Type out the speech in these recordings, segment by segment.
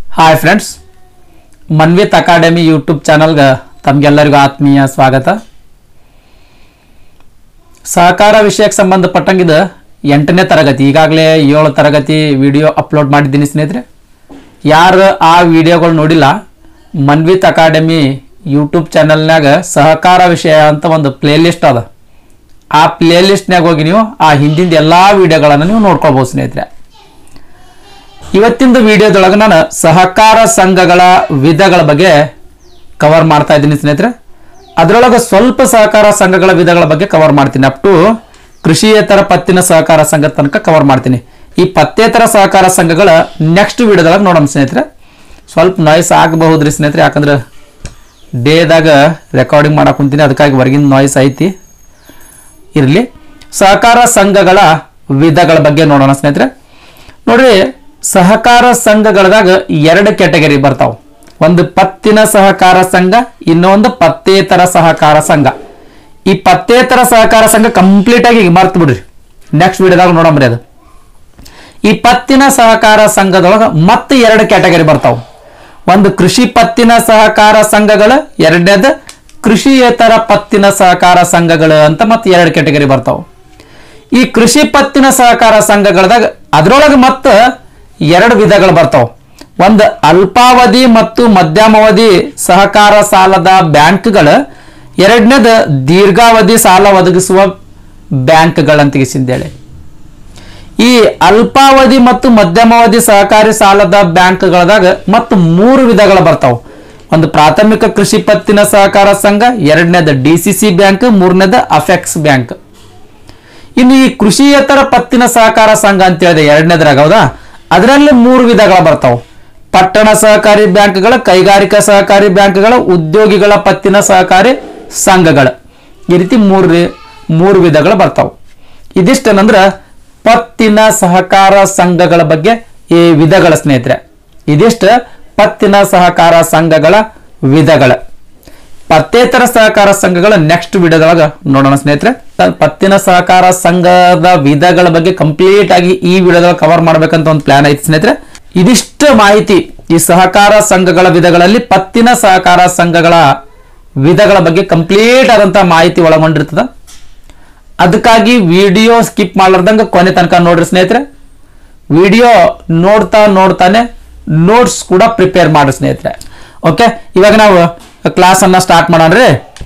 Hi friends Manvith academy YouTube ಚಾನಲ್ಗೆ ತಮಗೆಲ್ಲರಿಗೂ ಆತ್ಮೀಯ ಸ್ವಾಗತ ಸಹಕಾರ ವಿಷಯಕ್ಕೆ ಸಂಬಂಧಪಟ್ಟಂಗಿದ ಎಂಟನೇ ತರಗತಿ ಈಗಾಗಲೇ ಏಳು ತರಗತಿ ವಿಡಿಯೋ ಅಪ್ಲೋಡ್ ಮಾಡಿದ್ದೀನಿ ಸ್ನೇಹಿತರೆ ಯಾರು ಆ ವಿಡಿಯೋಗಳು ನೋಡಿಲ್ಲ ಮನ್ವಿತ್ ಅಕಾಡೆಮಿ ಯೂಟ್ಯೂಬ್ ಚಾನಲ್ನಾಗ ಸಹಕಾರ ವಿಷಯ ಅಂತ ಒಂದು ಪ್ಲೇಲಿಸ್ಟ್ ಅದ ಆ ಪ್ಲೇಲಿಸ್ಟ್ನಾಗ ಹೋಗಿ ನೀವು ಆ ಹಿಂದಿನ ಎಲ್ಲ ವಿಡಿಯೋಗಳನ್ನು ನೀವು ನೋಡ್ಕೊಳ್ಬೋದು ಸ್ನೇಹಿತರೆ ಇವತ್ತಿಂದು ವಿಡಿಯೋದೊಳಗೆ ನಾನು ಸಹಕಾರ ಸಂಘಗಳ ವಿಧಗಳ ಬಗ್ಗೆ ಕವರ್ ಮಾಡ್ತಾ ಇದ್ದೀನಿ ಸ್ನೇಹಿತರೆ ಅದರೊಳಗೆ ಸ್ವಲ್ಪ ಸಹಕಾರ ಸಂಘಗಳ ವಿಧಗಳ ಬಗ್ಗೆ ಕವರ್ ಮಾಡ್ತೀನಿ ಅಪ್ ಟು ಕೃಷಿಯೇತರ ಪತ್ತಿನ ಸಹಕಾರ ಸಂಘ ತನಕ ಕವರ್ ಮಾಡ್ತೀನಿ ಈ ಪತ್ತೇತರ ಸಹಕಾರ ಸಂಘಗಳ ನೆಕ್ಸ್ಟ್ ವಿಡಿಯೋದೊಳಗೆ ನೋಡೋಣ ಸ್ನೇಹಿತರೆ ಸ್ವಲ್ಪ ನಾಯ್ಸ್ ಆಗಬಹುದ್ರಿ ಸ್ನೇಹಿತರೆ ಯಾಕಂದ್ರೆ ಡೇದಾಗ ರೆಕಾರ್ಡಿಂಗ್ ಮಾಡಕ್ ಕುಂತೀನಿ ಅದಕ್ಕಾಗಿ ಹೊರಗಿನ ನಾಯ್ಸ್ ಐತಿ ಇರಲಿ ಸಹಕಾರ ಸಂಘಗಳ ವಿಧಗಳ ಬಗ್ಗೆ ನೋಡೋಣ ಸ್ನೇಹಿತರೆ ನೋಡ್ರಿ ಸಹಕಾರ ಸಂಘಗಳದಾಗ ಎರಡು ಕ್ಯಾಟಗರಿ ಬರ್ತಾವ ಒಂದು ಪತ್ತಿನ ಸಹಕಾರ ಸಂಘ ಇನ್ನೊಂದು ಪತ್ತೇತರ ಸಹಕಾರ ಸಂಘ ಈ ಪತ್ತೇತರ ಸಹಕಾರ ಸಂಘ ಕಂಪ್ಲೀಟ್ ಆಗಿ ಮರ್ತು ಬಿಡ್ರಿ ನೆಕ್ಸ್ಟ್ ವಿಡಿಯೋದಾಗ ನೋಡಂಬ್ರಿ ಅದು ಈ ಪತ್ತಿನ ಸಹಕಾರ ಸಂಘದೊಳಗ ಮತ್ತೆ ಎರಡು ಕ್ಯಾಟಗರಿ ಬರ್ತಾವ ಒಂದು ಕೃಷಿ ಪತ್ತಿನ ಸಹಕಾರ ಸಂಘಗಳು ಎರಡನೇದು ಕೃಷಿಯೇತರ ಪತ್ತಿನ ಸಹಕಾರ ಸಂಘಗಳು ಅಂತ ಮತ್ತೆ ಎರಡು ಕ್ಯಾಟಗರಿ ಬರ್ತಾವ ಈ ಕೃಷಿ ಪತ್ತಿನ ಸಹಕಾರ ಸಂಘಗಳದಾಗ ಅದ್ರೊಳಗೆ ಮತ್ತೆ ಎರಡು ವಿಧಗಳು ಬರ್ತಾವ ಒಂದು ಅಲ್ಪಾವಧಿ ಮತ್ತು ಮಧ್ಯಮಾವಧಿ ಸಹಕಾರ ಸಾಲದ ಬ್ಯಾಂಕ್ಗಳು ಎರಡನೇದು ದೀರ್ಘಾವಧಿ ಸಾಲ ಒದಗಿಸುವ ಬ್ಯಾಂಕ್ಗಳಂತಿಗಿಸಿದ್ದೇಳಿ ಈ ಅಲ್ಪಾವಧಿ ಮತ್ತು ಮಧ್ಯಮಾವಧಿ ಸಹಕಾರಿ ಸಾಲದ ಬ್ಯಾಂಕ್ಗಳದಾಗ ಮತ್ತು ಮೂರು ವಿಧಗಳು ಬರ್ತಾವ ಒಂದು ಪ್ರಾಥಮಿಕ ಕೃಷಿ ಪತ್ತಿನ ಸಹಕಾರ ಸಂಘ ಎರಡನೇದು ಡಿ ಸಿ ಸಿ ಬ್ಯಾಂಕ್ ಮೂರನೇದು ಅಫೆಕ್ಸ್ ಬ್ಯಾಂಕ್ ಇನ್ನು ಈ ಕೃಷಿಯೇತರ ಪತ್ತಿನ ಸಹಕಾರ ಸಂಘ ಅಂತ ಹೇಳಿದೆ ಎರಡನೇದ್ರಾಗ ಹೌದಾ ಅದರಲ್ಲಿ ಮೂರು ವಿಧಗಳು ಬರ್ತಾವ ಪಟ್ಟಣ ಸಹಕಾರಿ ಬ್ಯಾಂಕ್ಗಳ ಕೈಗಾರಿಕಾ ಸಹಕಾರಿ ಬ್ಯಾಂಕ್ಗಳ ಉದ್ಯೋಗಿಗಳ ಪತ್ತಿನ ಸಹಕಾರಿ ಸಂಘಗಳು ಈ ರೀತಿ ಮೂರು ಮೂರು ವಿಧಗಳು ಬರ್ತಾವ ಇದಿಷ್ಟೇನಂದ್ರ ಪತ್ತಿನ ಸಹಕಾರ ಸಂಘಗಳ ಬಗ್ಗೆ ಈ ವಿಧಗಳ ಸ್ನೇಹಿತರೆ ಇದಿಷ್ಟ ಪತ್ತಿನ ಸಹಕಾರ ಸಂಘಗಳ ವಿಧಗಳ ಪತ್ತೇತರ ಸಹಕಾರ ಸಂಘಗಳ ನೆಕ್ಸ್ಟ್ ವಿಡಿಯೋದೊಳಗ ನೋಡೋಣ ಸ್ನೇಹಿತರೆ ತ- ಪತ್ತಿನ ಸಹಕಾರ ಸಂಘದ ವಿಧಗಳ ಬಗ್ಗೆ ಕಂಪ್ಲೀಟ್ ಆಗಿ ಈ ವಿಡಿಯೋದೊಳಗೆ ಕವರ್ ಮಾಡ್ಬೇಕಂತ ಒಂದು ಪ್ಲಾನ್ ಐತಿ ಸ್ನೇಹಿತರೆ ಇದಿಷ್ಟು ಮಾಹಿತಿ ಈ ಸಹಕಾರ ಸಂಘಗಳ ವಿಧಗಳಲ್ಲಿ ಪತ್ತಿನ ಸಹಕಾರ ಸಂಘಗಳ ವಿಧಗಳ ಬಗ್ಗೆ ಕಂಪ್ಲೀಟ್ ಆದಂತ ಮಾಹಿತಿ ಒಳಗೊಂಡಿರ್ತದ ಅದಕ್ಕಾಗಿ ವಿಡಿಯೋ ಸ್ಕಿಪ್ ಮಾಡ್ಲಾರ್ದಂಗ ಕೊನೆ ತನಕ ನೋಡ್ರಿ ಸ್ನೇಹಿತರೆ ವಿಡಿಯೋ ನೋಡ್ತಾ ನೋಡ್ತಾನೆ ನೋಟ್ಸ್ ಕೂಡ ಪ್ರಿಪೇರ್ ಮಾಡ್ರಿ ಸ್ನೇಹಿತರೆ ಓಕೆ ಇವಾಗ ನಾವು ಕ್ಲಾಸ್ ಅನ್ನ ಸ್ಟಾರ್ಟ್ ಮಾಡೋಣ್ರಿ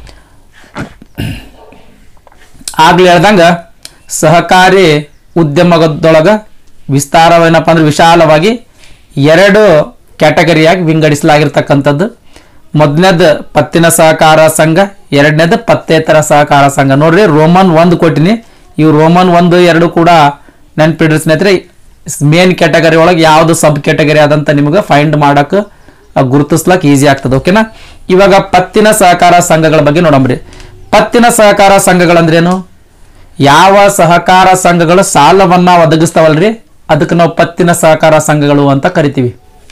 ಆಗ್ಲೇ ಹೇಳ್ದಂಗ ಸಹಕಾರಿ ಉದ್ಯಮದೊಳಗ ವಿಸ್ತಾರವೇನಪ್ಪ ಅಂದ್ರೆ ವಿಶಾಲವಾಗಿ ಎರಡು ಕ್ಯಾಟಗರಿಯಾಗಿ ವಿಂಗಡಿಸಲಾಗಿರ್ತಕ್ಕಂಥದ್ದು ಮೊದಲನೇದು ಪತ್ತಿನ ಸಹಕಾರ ಸಂಘ ಎರಡನೇದು ಪತ್ತೇತರ ಸಹಕಾರ ಸಂಘ ನೋಡ್ರಿ ರೋಮನ್ ಒಂದು ಕೊಟ್ಟಿನಿ ಇವು ರೋಮನ್ ಒಂದು ಎರಡು ಕೂಡ ನೆನ್ಪಿಡ್ರಿ ಸ್ನೇಹಿತರೆ ಮೇನ್ ಕ್ಯಾಟಗರಿ ಒಳಗೆ ಯಾವ್ದು ಸಬ್ ಕ್ಯಾಟಗರಿ ಆದಂತ ನಿಮ್ಗೆ ಫೈಂಡ್ ಮಾಡಕ್ ಗುರುತಿಸ್ಲಕ್ ಈಸಿ ಆಗ್ತದೆ ಓಕೆನಾ ಇವಾಗ ಪತ್ತಿನ ಸಹಕಾರ ಸಂಘಗಳ ಬಗ್ಗೆ ನೋಡಂಬ್ರಿ ಪತ್ತಿನ ಸಹಕಾರ ಸಂಘಗಳಂದ್ರೇನು ಯಾವ ಸಹಕಾರ ಸಂಘಗಳು ಸಾಲವನ್ನ ಒದಗಿಸ್ತಾವಲ್ರಿ ಅದಕ್ಕೆ ನಾವು ಪತ್ತಿನ ಸಹಕಾರ ಸಂಘಗಳು ಅಂತ ಕರಿತೀವಿ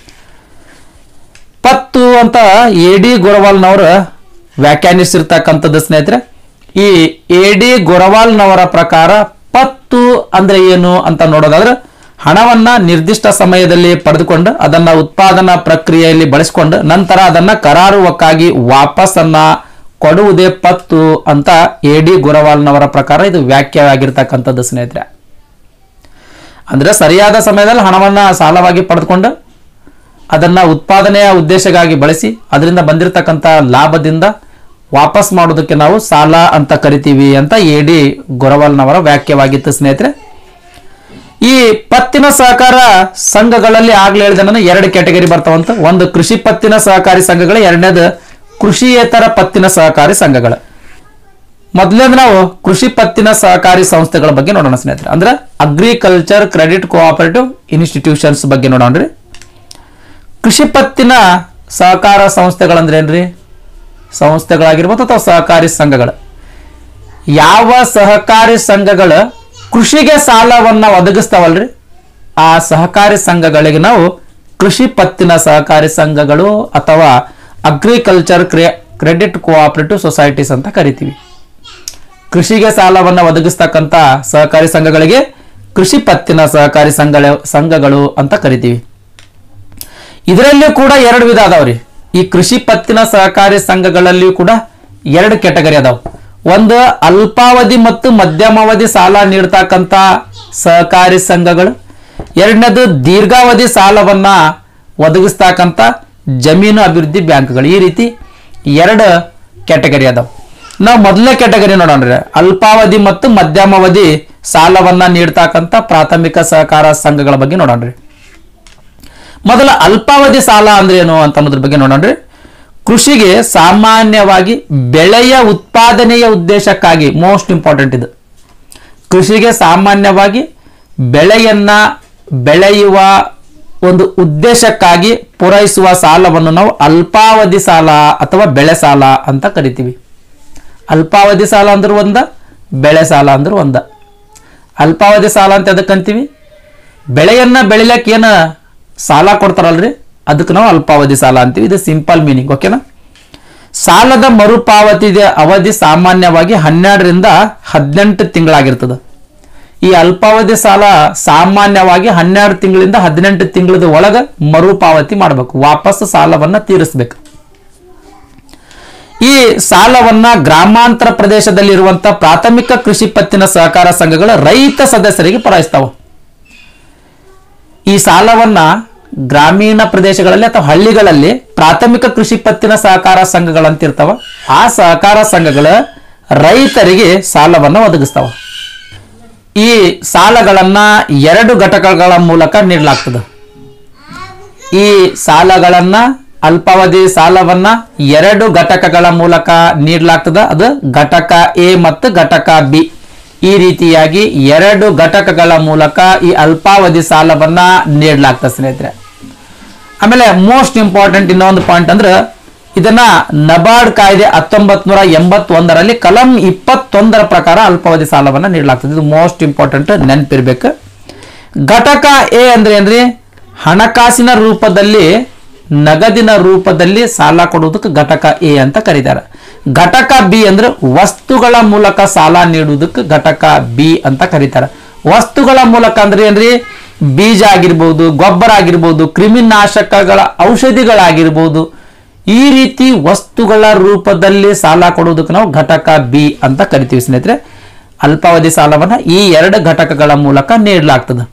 ಪತ್ತು ಅಂತ ಎ ಡಿ ಗೊರವಾಲ್ನವರು ವ್ಯಾಖ್ಯಾನಿಸಿರ್ತಕ್ಕಂಥದ್ದು ಸ್ನೇಹಿತರೆ ಈ ಎ ಡಿ ಗೊರವಾಲ್ನವರ ಪ್ರಕಾರ ಪತ್ತು ಅಂದ್ರೆ ಏನು ಅಂತ ನೋಡೋದಾದ್ರೆ ಹಣವನ್ನ ನಿರ್ದಿಷ್ಟ ಸಮಯದಲ್ಲಿ ಪಡೆದುಕೊಂಡು ಅದನ್ನ ಉತ್ಪಾದನಾ ಪ್ರಕ್ರಿಯೆಯಲ್ಲಿ ಬಳಸಿಕೊಂಡು ನಂತರ ಅದನ್ನ ಕರಾರುವಕ್ಕಾಗಿ ವಾಪಸ್ಸನ್ನ ಕೊಡುವುದೇ ಪತ್ತು ಅಂತ ಎ ಡಿ ಗುರವಾಲ್ನವರ ಪ್ರಕಾರ ಇದು ವ್ಯಾಖ್ಯವಾಗಿರ್ತಕ್ಕಂಥದ್ದು ಸ್ನೇಹಿತರೆ ಅಂದ್ರೆ ಸರಿಯಾದ ಸಮಯದಲ್ಲಿ ಹಣವನ್ನ ಸಾಲವಾಗಿ ಪಡೆದುಕೊಂಡು ಅದನ್ನ ಉತ್ಪಾದನೆಯ ಉದ್ದೇಶಕ್ಕಾಗಿ ಬಳಸಿ ಅದರಿಂದ ಬಂದಿರತಕ್ಕಂಥ ಲಾಭದಿಂದ ವಾಪಸ್ ಮಾಡೋದಕ್ಕೆ ನಾವು ಸಾಲ ಅಂತ ಕರಿತೀವಿ ಅಂತ ಎ ಡಿ ಗೊರವಲ್ನವರ ವ್ಯಾಖ್ಯವಾಗಿತ್ತು ಸ್ನೇಹಿತರೆ ಈ ಪತ್ತಿನ ಸಹಕಾರ ಸಂಘಗಳಲ್ಲಿ ಆಗ್ಲೇ ಹೇಳಿದ ನಾನು ಎರಡು ಕ್ಯಾಟಗರಿ ಬರ್ತಾವಂತ ಒಂದು ಕೃಷಿ ಪತ್ತಿನ ಸಹಕಾರಿ ಸಂಘಗಳು ಎರಡನೇದು ಕೃಷಿಯೇತರ ಪತ್ತಿನ ಸಹಕಾರಿ ಸಂಘಗಳು ಮೊದಲನೇದು ನಾವು ಕೃಷಿ ಪತ್ತಿನ ಸಹಕಾರಿ ಸಂಸ್ಥೆಗಳ ಬಗ್ಗೆ ನೋಡೋಣ ಸ್ನೇಹಿತರೆ ಅಂದ್ರೆ ಅಗ್ರಿಕಲ್ಚರ್ ಕ್ರೆಡಿಟ್ ಕೋಆಪರೇಟಿವ್ ಇನ್ಸ್ಟಿಟ್ಯೂಷನ್ಸ್ ಬಗ್ಗೆ ನೋಡೋಣ್ರಿ ಕೃಷಿ ಪತ್ತಿನ ಸಹಕಾರ ಸಂಸ್ಥೆಗಳಂದ್ರೆ ಏನ್ರಿ ಸಂಸ್ಥೆಗಳಾಗಿರ್ಬೋದು ಅಥವಾ ಸಹಕಾರಿ ಸಂಘಗಳು ಯಾವ ಸಹಕಾರಿ ಸಂಘಗಳು ಕೃಷಿಗೆ ಸಾಲವನ್ನ ಒದಗಿಸ್ತಾವಲ್ರಿ ಆ ಸಹಕಾರಿ ಸಂಘಗಳಿಗೆ ನಾವು ಕೃಷಿ ಪತ್ತಿನ ಸಹಕಾರಿ ಸಂಘಗಳು ಅಥವಾ ಅಗ್ರಿಕಲ್ಚರ್ ಕ್ರೆಡಿಟ್ ಕೋಆಪರೇಟಿವ್ ಸೊಸೈಟೀಸ್ ಅಂತ ಕರಿತೀವಿ ಕೃಷಿಗೆ ಸಾಲವನ್ನ ಒದಗಿಸ್ತಕ್ಕಂಥ ಸಹಕಾರಿ ಸಂಘಗಳಿಗೆ ಕೃಷಿ ಪತ್ತಿನ ಸಹಕಾರಿ ಸಂಘಗಳ ಸಂಘಗಳು ಅಂತ ಕರಿತೀವಿ ಇದರಲ್ಲಿಯೂ ಕೂಡ ಎರಡು ವಿಧ ಅದಾವ್ರಿ ಈ ಕೃಷಿ ಪತ್ತಿನ ಸಹಕಾರಿ ಸಂಘಗಳಲ್ಲಿಯೂ ಕೂಡ ಎರಡು ಕೆಟಗರಿ ಅದಾವ ಒಂದು ಅಲ್ಪಾವಧಿ ಮತ್ತು ಮಧ್ಯಮಾವಧಿ ಸಾಲ ನೀಡ್ತಕ್ಕಂಥ ಸಹಕಾರಿ ಸಂಘಗಳು ಎರಡನೇದು ದೀರ್ಘಾವಧಿ ಸಾಲವನ್ನ ಒದಗಿಸ್ತಕ್ಕಂಥ ಜಮೀನು ಅಭಿವೃದ್ಧಿ ಬ್ಯಾಂಕ್ಗಳು ಈ ರೀತಿ ಎರಡು ಕ್ಯಾಟಗರಿ ಅದಾವ ನಾವು ಮೊದಲನೇ ಕ್ಯಾಟಗರಿ ನೋಡೋಣ್ರಿ ಅಲ್ಪಾವಧಿ ಮತ್ತು ಮಧ್ಯಮಾವಧಿ ಸಾಲವನ್ನ ನೀಡ್ತಕ್ಕಂಥ ಪ್ರಾಥಮಿಕ ಸಹಕಾರ ಸಂಘಗಳ ಬಗ್ಗೆ ನೋಡೋಣ್ರಿ ಮೊದಲ ಅಲ್ಪಾವಧಿ ಸಾಲ ಅಂದ್ರೆ ಏನು ಅಂತ ಅನ್ನೋದ್ರ ಬಗ್ಗೆ ನೋಡೋಣ್ರಿ ಕೃಷಿಗೆ ಸಾಮಾನ್ಯವಾಗಿ ಬೆಳೆಯ ಉತ್ಪಾದನೆಯ ಉದ್ದೇಶಕ್ಕಾಗಿ ಮೋಸ್ಟ್ ಇಂಪಾರ್ಟೆಂಟ್ ಇದು ಕೃಷಿಗೆ ಸಾಮಾನ್ಯವಾಗಿ ಬೆಳೆಯನ್ನ ಬೆಳೆಯುವ ಒಂದು ಉದ್ದೇಶಕ್ಕಾಗಿ ಪೂರೈಸುವ ಸಾಲವನ್ನು ನಾವು ಅಲ್ಪಾವಧಿ ಸಾಲ ಅಥವಾ ಬೆಳೆ ಸಾಲ ಅಂತ ಕರಿತೀವಿ ಅಲ್ಪಾವಧಿ ಸಾಲ ಅಂದ್ರೆ ಒಂದ ಬೆಳೆ ಸಾಲ ಅಂದ್ರೆ ಒಂದ ಅಲ್ಪಾವಧಿ ಸಾಲ ಅಂತ ಎದಕ್ಕೆ ಅಂತೀವಿ ಬೆಳೆಯನ್ನ ಬೆಳಿಲಕ್ಕೆ ಏನು ಸಾಲ ಕೊಡ್ತಾರಲ್ರಿ ಅದಕ್ಕೆ ನಾವು ಅಲ್ಪಾವಧಿ ಸಾಲ ಅಂತೀವಿ ಇದು ಸಿಂಪಲ್ ಮೀನಿಂಗ್ ಓಕೆನಾ ಸಾಲದ ಮರುಪಾವತಿಯ ಅವಧಿ ಸಾಮಾನ್ಯವಾಗಿ ಹನ್ನೆರಡರಿಂದ ಹದಿನೆಂಟು ತಿಂಗಳಾಗಿರ್ತದೆ ಈ ಅಲ್ಪಾವಧಿ ಸಾಲ ಸಾಮಾನ್ಯವಾಗಿ ಹನ್ನೆರಡು ತಿಂಗಳಿಂದ ಹದಿನೆಂಟು ತಿಂಗಳದ ಒಳಗ ಮರುಪಾವತಿ ಮಾಡಬೇಕು ವಾಪಸ್ ಸಾಲವನ್ನ ತೀರಿಸಬೇಕು ಈ ಸಾಲವನ್ನ ಗ್ರಾಮಾಂತರ ಪ್ರದೇಶದಲ್ಲಿರುವಂತ ಪ್ರಾಥಮಿಕ ಕೃಷಿ ಪತ್ತಿನ ಸಹಕಾರ ಸಂಘಗಳ ರೈತ ಸದಸ್ಯರಿಗೆ ಪೂರೈಸ್ತಾವ ಈ ಸಾಲವನ್ನ ಗ್ರಾಮೀಣ ಪ್ರದೇಶಗಳಲ್ಲಿ ಅಥವಾ ಹಳ್ಳಿಗಳಲ್ಲಿ ಪ್ರಾಥಮಿಕ ಕೃಷಿ ಪತ್ತಿನ ಸಹಕಾರ ಸಂಘಗಳಂತ ಇರ್ತಾವ ಆ ಸಹಕಾರ ಸಂಘಗಳ ರೈತರಿಗೆ ಸಾಲವನ್ನ ಒದಗಿಸ್ತಾವ ಈ ಸಾಲಗಳನ್ನ ಎರಡು ಘಟಕಗಳ ಮೂಲಕ ನೀಡಲಾಗ್ತದೆ ಈ ಸಾಲಗಳನ್ನ ಅಲ್ಪಾವಧಿ ಸಾಲವನ್ನ ಎರಡು ಘಟಕಗಳ ಮೂಲಕ ನೀಡಲಾಗ್ತದ ಅದು ಘಟಕ ಎ ಮತ್ತು ಘಟಕ ಬಿ ಈ ರೀತಿಯಾಗಿ ಎರಡು ಘಟಕಗಳ ಮೂಲಕ ಈ ಅಲ್ಪಾವಧಿ ಸಾಲವನ್ನ ನೀಡಲಾಗ್ತದೆ ಸ್ನೇಹಿತರೆ ಆಮೇಲೆ ಮೋಸ್ಟ್ ಇಂಪಾರ್ಟೆಂಟ್ ಇನ್ನೊಂದು ಪಾಯಿಂಟ್ ಅಂದ್ರೆ ಇದನ್ನ ನಬಾರ್ಡ್ ಕಾಯ್ದೆ ಹತ್ತೊಂಬತ್ ನೂರ ಎಂಬತ್ತೊಂದರಲ್ಲಿ ಕಲಂ ಇಪ್ಪತ್ತೊಂದರ ಪ್ರಕಾರ ಅಲ್ಪಾವಧಿ ಸಾಲವನ್ನ ನೀಡಲಾಗ್ತದೆ ಇದು ಮೋಸ್ಟ್ ಇಂಪಾರ್ಟೆಂಟ್ ನೆನಪಿರ್ಬೇಕು ಘಟಕ ಎ ಅಂದ್ರೆ ಏನ್ರಿ ಹಣಕಾಸಿನ ರೂಪದಲ್ಲಿ ನಗದಿನ ರೂಪದಲ್ಲಿ ಸಾಲ ಕೊಡುವುದಕ್ಕೆ ಘಟಕ ಎ ಅಂತ ಕರೀತಾರೆ ಘಟಕ ಬಿ ಅಂದ್ರೆ ವಸ್ತುಗಳ ಮೂಲಕ ಸಾಲ ನೀಡುವುದಕ್ಕೆ ಘಟಕ ಬಿ ಅಂತ ಕರೀತಾರೆ ವಸ್ತುಗಳ ಮೂಲಕ ಅಂದ್ರೆ ಏನ್ರಿ ಬೀಜ ಆಗಿರ್ಬೋದು ಗೊಬ್ಬರ ಆಗಿರ್ಬೋದು ಕ್ರಿಮಿನಾಶಕಗಳ ಔಷಧಿಗಳಾಗಿರ್ಬೋದು ಈ ರೀತಿ ವಸ್ತುಗಳ ರೂಪದಲ್ಲಿ ಸಾಲ ಕೊಡುವುದಕ್ಕೆ ನಾವು ಘಟಕ ಬಿ ಅಂತ ಕರಿತೀವಿ ಸ್ನೇಹಿತರೆ ಅಲ್ಪಾವಧಿ ಸಾಲವನ್ನ ಈ ಎರಡು ಘಟಕಗಳ ಮೂಲಕ ನೀಡಲಾಗ್ತದೆ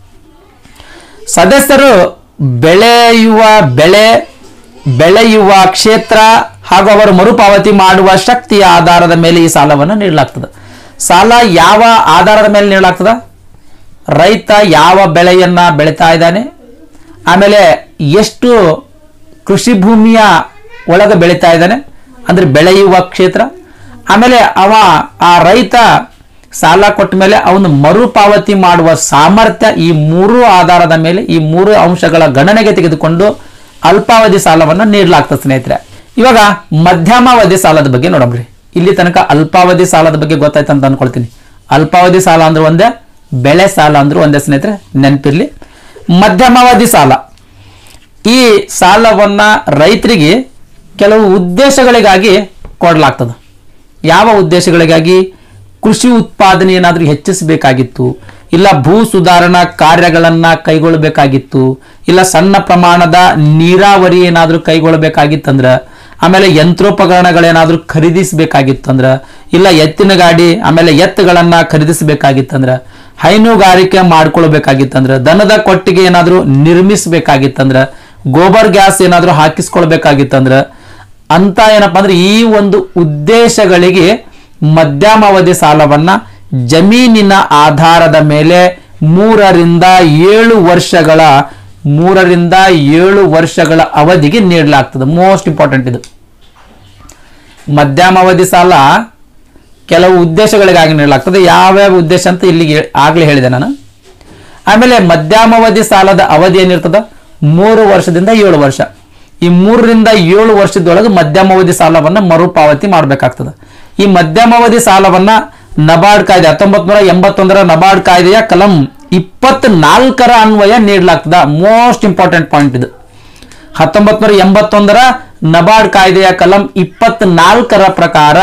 ಸದಸ್ಯರು ಬೆಳೆಯುವ ಬೆಳೆ ಬೆಳೆಯುವ ಕ್ಷೇತ್ರ ಹಾಗೂ ಅವರು ಮರುಪಾವತಿ ಮಾಡುವ ಶಕ್ತಿಯ ಆಧಾರದ ಮೇಲೆ ಈ ಸಾಲವನ್ನು ನೀಡಲಾಗ್ತದೆ ಸಾಲ ಯಾವ ಆಧಾರದ ಮೇಲೆ ನೀಡಲಾಗ್ತದ ರೈತ ಯಾವ ಬೆಳೆಯನ್ನ ಬೆಳೀತಾ ಇದ್ದಾನೆ ಆಮೇಲೆ ಎಷ್ಟು ಕೃಷಿ ಭೂಮಿಯ ಒಳಗೆ ಬೆಳೀತಾ ಇದ್ದಾನೆ ಅಂದ್ರೆ ಬೆಳೆಯುವ ಕ್ಷೇತ್ರ ಆಮೇಲೆ ಅವ ಆ ರೈತ ಸಾಲ ಕೊಟ್ಟ ಮೇಲೆ ಅವನು ಮರುಪಾವತಿ ಮಾಡುವ ಸಾಮರ್ಥ್ಯ ಈ ಮೂರು ಆಧಾರದ ಮೇಲೆ ಈ ಮೂರು ಅಂಶಗಳ ಗಣನೆಗೆ ತೆಗೆದುಕೊಂಡು ಅಲ್ಪಾವಧಿ ಸಾಲವನ್ನ ನೀಡಲಾಗ್ತದೆ ಸ್ನೇಹಿತರೆ ಇವಾಗ ಮಧ್ಯಮಾವಧಿ ಸಾಲದ ಬಗ್ಗೆ ನೋಡಮ್ರಿ ಇಲ್ಲಿ ತನಕ ಅಲ್ಪಾವಧಿ ಸಾಲದ ಬಗ್ಗೆ ಗೊತ್ತಾಯ್ತು ಅಂತ ಅನ್ಕೊಳ್ತೀನಿ ಅಲ್ಪಾವಧಿ ಸಾಲ ಅಂದ್ರೆ ಒಂದೇ ಬೆಳೆ ಸಾಲ ಅಂದ್ರೆ ಒಂದೇ ಸ್ನೇಹಿತರೆ ನೆನಪಿರ್ಲಿ ಮಧ್ಯಮಾವಧಿ ಸಾಲ ಈ ಸಾಲವನ್ನ ರೈತರಿಗೆ ಕೆಲವು ಉದ್ದೇಶಗಳಿಗಾಗಿ ಕೊಡಲಾಗ್ತದೆ ಯಾವ ಉದ್ದೇಶಗಳಿಗಾಗಿ ಕೃಷಿ ಉತ್ಪಾದನೆ ಏನಾದರೂ ಹೆಚ್ಚಿಸಬೇಕಾಗಿತ್ತು ಇಲ್ಲ ಭೂ ಸುಧಾರಣಾ ಕಾರ್ಯಗಳನ್ನ ಕೈಗೊಳ್ಳಬೇಕಾಗಿತ್ತು ಇಲ್ಲ ಸಣ್ಣ ಪ್ರಮಾಣದ ನೀರಾವರಿ ಏನಾದರೂ ಕೈಗೊಳ್ಳಬೇಕಾಗಿತ್ತಂದ್ರ ಆಮೇಲೆ ಯಂತ್ರೋಪಕರಣಗಳೇನಾದ್ರೂ ಖರೀದಿಸಬೇಕಾಗಿತ್ತಂದ್ರ ಇಲ್ಲ ಎತ್ತಿನ ಗಾಡಿ ಆಮೇಲೆ ಎತ್ತುಗಳನ್ನ ಖರೀದಿಸಬೇಕಾಗಿತ್ತಂದ್ರ ಹೈನುಗಾರಿಕೆ ಮಾಡ್ಕೊಳ್ಬೇಕಾಗಿತ್ತಂದ್ರ ದನದ ಕೊಟ್ಟಿಗೆ ಏನಾದ್ರೂ ನಿರ್ಮಿಸಬೇಕಾಗಿತ್ತಂದ್ರ ಗೋಬರ್ ಗ್ಯಾಸ್ ಏನಾದ್ರೂ ಹಾಕಿಸ್ಕೊಳ್ಬೇಕಾಗಿತ್ತಂದ್ರ ಅಂತ ಏನಪ್ಪಾ ಅಂದ್ರೆ ಈ ಒಂದು ಉದ್ದೇಶಗಳಿಗೆ ಮಧ್ಯಮಾವಧಿ ಸಾಲವನ್ನ ಜಮೀನಿನ ಆಧಾರದ ಮೇಲೆ ಮೂರರಿಂದ ಏಳು ವರ್ಷಗಳ ಮೂರರಿಂದ ಏಳು ವರ್ಷಗಳ ಅವಧಿಗೆ ನೀಡಲಾಗ್ತದೆ ಮೋಸ್ಟ್ ಇಂಪಾರ್ಟೆಂಟ್ ಇದು ಮಧ್ಯಮಾವಧಿ ಸಾಲ ಕೆಲವು ಉದ್ದೇಶಗಳಿಗಾಗಿ ನೀಡಲಾಗ್ತದೆ ಯಾವ್ಯಾವ ಉದ್ದೇಶ ಅಂತ ಇಲ್ಲಿಗೆ ಆಗ್ಲೇ ಹೇಳಿದೆ ನಾನು ಆಮೇಲೆ ಮಧ್ಯಮಾವಧಿ ಸಾಲದ ಅವಧಿ ಏನಿರ್ತದ ಮೂರು ವರ್ಷದಿಂದ ಏಳು ವರ್ಷ ಈ ಮೂರರಿಂದ ಏಳು ವರ್ಷದೊಳಗೆ ಮಧ್ಯಮಾವಧಿ ಸಾಲವನ್ನ ಮರುಪಾವತಿ ಮಾಡಬೇಕಾಗ್ತದೆ ಈ ಮಧ್ಯಮಾವಧಿ ಸಾಲವನ್ನ ನಬಾರ್ಡ್ ಕಾಯ್ದೆ ಹತ್ತೊಂಬತ್ ನೂರ ಎಂಬತ್ತೊಂದರ ನಬಾರ್ಡ್ ಕಾಯ್ದೆಯ ಕಲಂ ಇಪ್ಪತ್ನಾಲ್ಕರ ಅನ್ವಯ ನೀಡಲಾಗ್ತದ ಮೋಸ್ಟ್ ಇಂಪಾರ್ಟೆಂಟ್ ಪಾಯಿಂಟ್ ಇದು ಹತ್ತೊಂಬತ್ ನೂರ ಎಂಬತ್ತೊಂದರ ನಬಾರ್ಡ್ ಕಾಯ್ದೆಯ ಕಲಂ ಇಪ್ಪತ್ನಾಲ್ಕರ ಪ್ರಕಾರ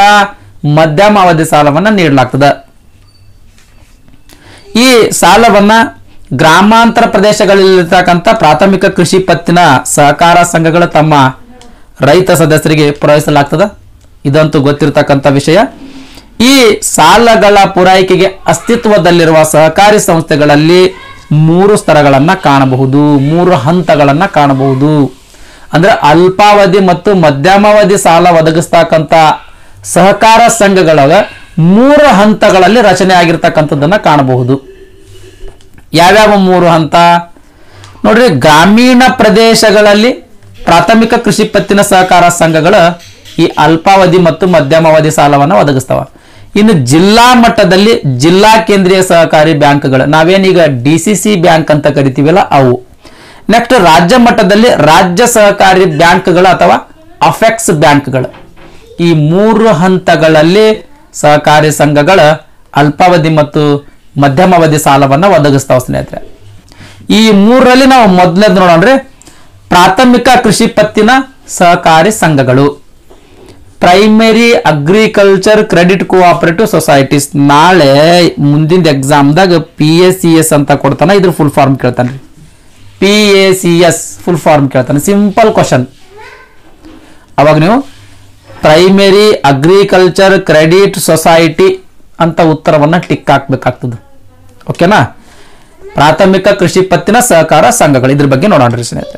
ಮಧ್ಯಮಾವಧಿ ಸಾಲವನ್ನ ನೀಡಲಾಗ್ತದ ಈ ಸಾಲವನ್ನ ಗ್ರಾಮಾಂತರ ಪ್ರದೇಶಗಳಲ್ಲಿರ್ತಕ್ಕಂಥ ಪ್ರಾಥಮಿಕ ಕೃಷಿ ಪತ್ತಿನ ಸಹಕಾರ ಸಂಘಗಳು ತಮ್ಮ ರೈತ ಸದಸ್ಯರಿಗೆ ಪೂರೈಸಲಾಗ್ತದ ಇದಂತೂ ಗೊತ್ತಿರತಕ್ಕಂಥ ವಿಷಯ ಈ ಸಾಲಗಳ ಪೂರೈಕೆಗೆ ಅಸ್ತಿತ್ವದಲ್ಲಿರುವ ಸಹಕಾರಿ ಸಂಸ್ಥೆಗಳಲ್ಲಿ ಮೂರು ಸ್ತರಗಳನ್ನು ಕಾಣಬಹುದು ಮೂರು ಹಂತಗಳನ್ನು ಕಾಣಬಹುದು ಅಂದ್ರೆ ಅಲ್ಪಾವಧಿ ಮತ್ತು ಮಧ್ಯಮಾವಧಿ ಸಾಲ ಒದಗಿಸ್ತಕ್ಕಂಥ ಸಹಕಾರ ಸಂಘಗಳ ಮೂರು ಹಂತಗಳಲ್ಲಿ ರಚನೆ ಆಗಿರ್ತಕ್ಕಂಥದ್ದನ್ನು ಕಾಣಬಹುದು ಯಾವ್ಯಾವ ಮೂರು ಹಂತ ನೋಡ್ರಿ ಗ್ರಾಮೀಣ ಪ್ರದೇಶಗಳಲ್ಲಿ ಪ್ರಾಥಮಿಕ ಕೃಷಿ ಪತ್ತಿನ ಸಹಕಾರ ಸಂಘಗಳ ಈ ಅಲ್ಪಾವಧಿ ಮತ್ತು ಮಧ್ಯಮಾವಧಿ ಸಾಲವನ್ನು ಒದಗಿಸ್ತವ ಇನ್ನು ಜಿಲ್ಲಾ ಮಟ್ಟದಲ್ಲಿ ಜಿಲ್ಲಾ ಕೇಂದ್ರೀಯ ಸಹಕಾರಿ ಬ್ಯಾಂಕ್ಗಳು ನಾವೇನೀಗ ಡಿ ಸಿ ಸಿ ಬ್ಯಾಂಕ್ ಅಂತ ಕರಿತೀವಲ್ಲ ಅವು ನೆಕ್ಸ್ಟ್ ರಾಜ್ಯ ಮಟ್ಟದಲ್ಲಿ ರಾಜ್ಯ ಸಹಕಾರಿ ಬ್ಯಾಂಕ್ಗಳು ಅಥವಾ ಅಫೆಕ್ಸ್ ಬ್ಯಾಂಕ್ಗಳು ಈ ಮೂರು ಹಂತಗಳಲ್ಲಿ ಸಹಕಾರಿ ಸಂಘಗಳ ಅಲ್ಪಾವಧಿ ಮತ್ತು ಮಧ್ಯಮಾವಧಿ ಸಾಲವನ್ನು ಒದಗಿಸ್ತಾವ ಸ್ನೇಹಿತರೆ ಈ ಮೂರರಲ್ಲಿ ನಾವು ಮೊದಲನೇದು ನೋಡೋಣ್ರಿ ಪ್ರಾಥಮಿಕ ಕೃಷಿ ಪತ್ತಿನ ಸಹಕಾರಿ ಸಂಘಗಳು primary agriculture credit cooperative societies ನಾಳೆ ಮುಂದಿನ ಎಕ್ಸಾಮ್ದಾಗ ಪಿ ಎಸ್ ಸಿ ಎಸ್ ಅಂತ ಕೊಡ್ತಾನೆ ಇದ್ರ ಫುಲ್ ಫಾರ್ಮ್ ಕೇಳ್ತಾನೆ P A C S full form ಕೇಳ್ತಾನೆ ಸಿಂಪಲ್ ಕ್ವಶನ್ ಅವಾಗ ನೀವು ಪ್ರೈಮರಿ ಅಗ್ರಿಕಲ್ಚರ್ ಕ್ರೆಡಿಟ್ ಸೊಸೈಟಿ ಅಂತ ಉತ್ತರವನ್ನು ಟಿಕ್ ಹಾಕ್ಬೇಕಾಗ್ತದೆ ಓಕೆನಾ ಪ್ರಾಥಮಿಕ ಕೃಷಿ ಪತ್ತಿನ ಸಹಕಾರ ಸಂಘಗಳು ಇದ್ರ ಬಗ್ಗೆ ನೋಡೋಣ್ರಿ ಸ್ನೇಹಿತರೆ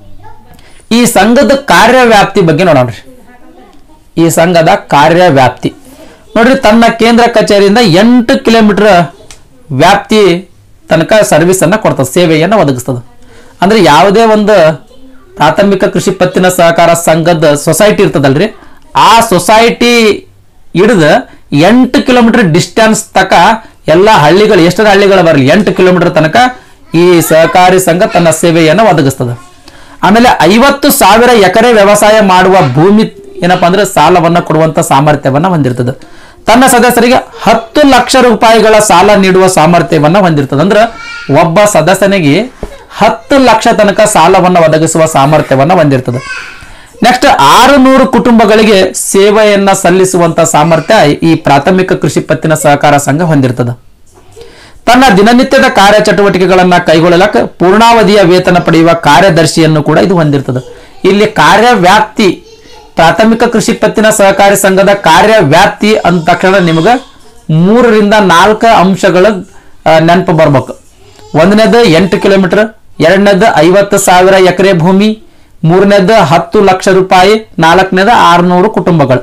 ಈ ಸಂಘದ ಕಾರ್ಯವ್ಯಾಪ್ತಿ ಬಗ್ಗೆ ನೋಡೋಣ್ರಿ ಈ ಸಂಘದ ಕಾರ್ಯವ್ಯಾಪ್ತಿ ನೋಡ್ರಿ ತನ್ನ ಕೇಂದ್ರ ಕಚೇರಿಯಿಂದ ಎಂಟು ಕಿಲೋಮೀಟರ್ ವ್ಯಾಪ್ತಿ ತನಕ ಸರ್ವಿಸ್ ಅನ್ನ ಕೊಡ್ತದೆ ಸೇವೆಯನ್ನು ಒದಗಿಸ್ತದೆ ಅಂದ್ರೆ ಯಾವುದೇ ಒಂದು ಪ್ರಾಥಮಿಕ ಕೃಷಿ ಪತ್ತಿನ ಸಹಕಾರ ಸಂಘದ ಸೊಸೈಟಿ ಇರ್ತದಲ್ರಿ ಆ ಸೊಸೈಟಿ ಹಿಡಿದು ಎಂಟು ಕಿಲೋಮೀಟರ್ ಡಿಸ್ಟೆನ್ಸ್ ತಕ ಎಲ್ಲ ಹಳ್ಳಿಗಳು ಎಷ್ಟು ಹಳ್ಳಿಗಳು ಬರಲಿ ಎಂಟು ಕಿಲೋಮೀಟರ್ ತನಕ ಈ ಸಹಕಾರಿ ಸಂಘ ತನ್ನ ಸೇವೆಯನ್ನು ಒದಗಿಸ್ತದೆ ಆಮೇಲೆ ಐವತ್ತು ಸಾವಿರ ಎಕರೆ ವ್ಯವಸಾಯ ಮಾಡುವ ಭೂಮಿ ಏನಪ್ಪಾ ಅಂದ್ರೆ ಸಾಲವನ್ನ ಕೊಡುವಂತ ಸಾಮರ್ಥ್ಯವನ್ನ ಹೊಂದಿರ್ತದೆ ತನ್ನ ಸದಸ್ಯರಿಗೆ ಹತ್ತು ಲಕ್ಷ ರೂಪಾಯಿಗಳ ಸಾಲ ನೀಡುವ ಸಾಮರ್ಥ್ಯವನ್ನ ಹೊಂದಿರ್ತದೆ ಅಂದ್ರೆ ಒಬ್ಬ ಸದಸ್ಯನಿಗೆ ಹತ್ತು ಲಕ್ಷ ತನಕ ಸಾಲವನ್ನ ಒದಗಿಸುವ ಸಾಮರ್ಥ್ಯವನ್ನ ಹೊಂದಿರ್ತದೆ ನೆಕ್ಸ್ಟ್ ಆರು ನೂರು ಕುಟುಂಬಗಳಿಗೆ ಸೇವೆಯನ್ನ ಸಲ್ಲಿಸುವಂತ ಸಾಮರ್ಥ್ಯ ಈ ಪ್ರಾಥಮಿಕ ಕೃಷಿ ಪತ್ತಿನ ಸಹಕಾರ ಸಂಘ ಹೊಂದಿರ್ತದೆ ತನ್ನ ದಿನನಿತ್ಯದ ಕಾರ್ಯಚಟುವಟಿಕೆಗಳನ್ನ ಕೈಗೊಳ್ಳಲಕ್ಕೆ ಪೂರ್ಣಾವಧಿಯ ವೇತನ ಪಡೆಯುವ ಕಾರ್ಯದರ್ಶಿಯನ್ನು ಕೂಡ ಇದು ಹೊಂದಿರ್ತದೆ ಇಲ್ಲಿ ಕಾರ್ಯವ್ಯಾಪ್ತಿ ಪ್ರಾಥಮಿಕ ಕೃಷಿ ಪತ್ತಿನ ಸಹಕಾರಿ ಸಂಘದ ಕಾರ್ಯವ್ಯಾಪ್ತಿ ಅಂದ ತಕ್ಷಣ ನಿಮಗೆ ಮೂರರಿಂದ ನಾಲ್ಕು ಅಂಶಗಳ ಆ, ನೆನಪು ಬರ್ಬೇಕು ಒಂದನೇದು ಎಂಟು ಕಿಲೋಮೀಟರ್ ಎರಡನೇದು ಐವತ್ತು ಸಾವಿರ ಎಕರೆ ಭೂಮಿ ಮೂರನೇದು ಹತ್ತು ಲಕ್ಷ ರೂಪಾಯಿ ನಾಲ್ಕನೇದು ಆರುನೂರು ಕುಟುಂಬಗಳು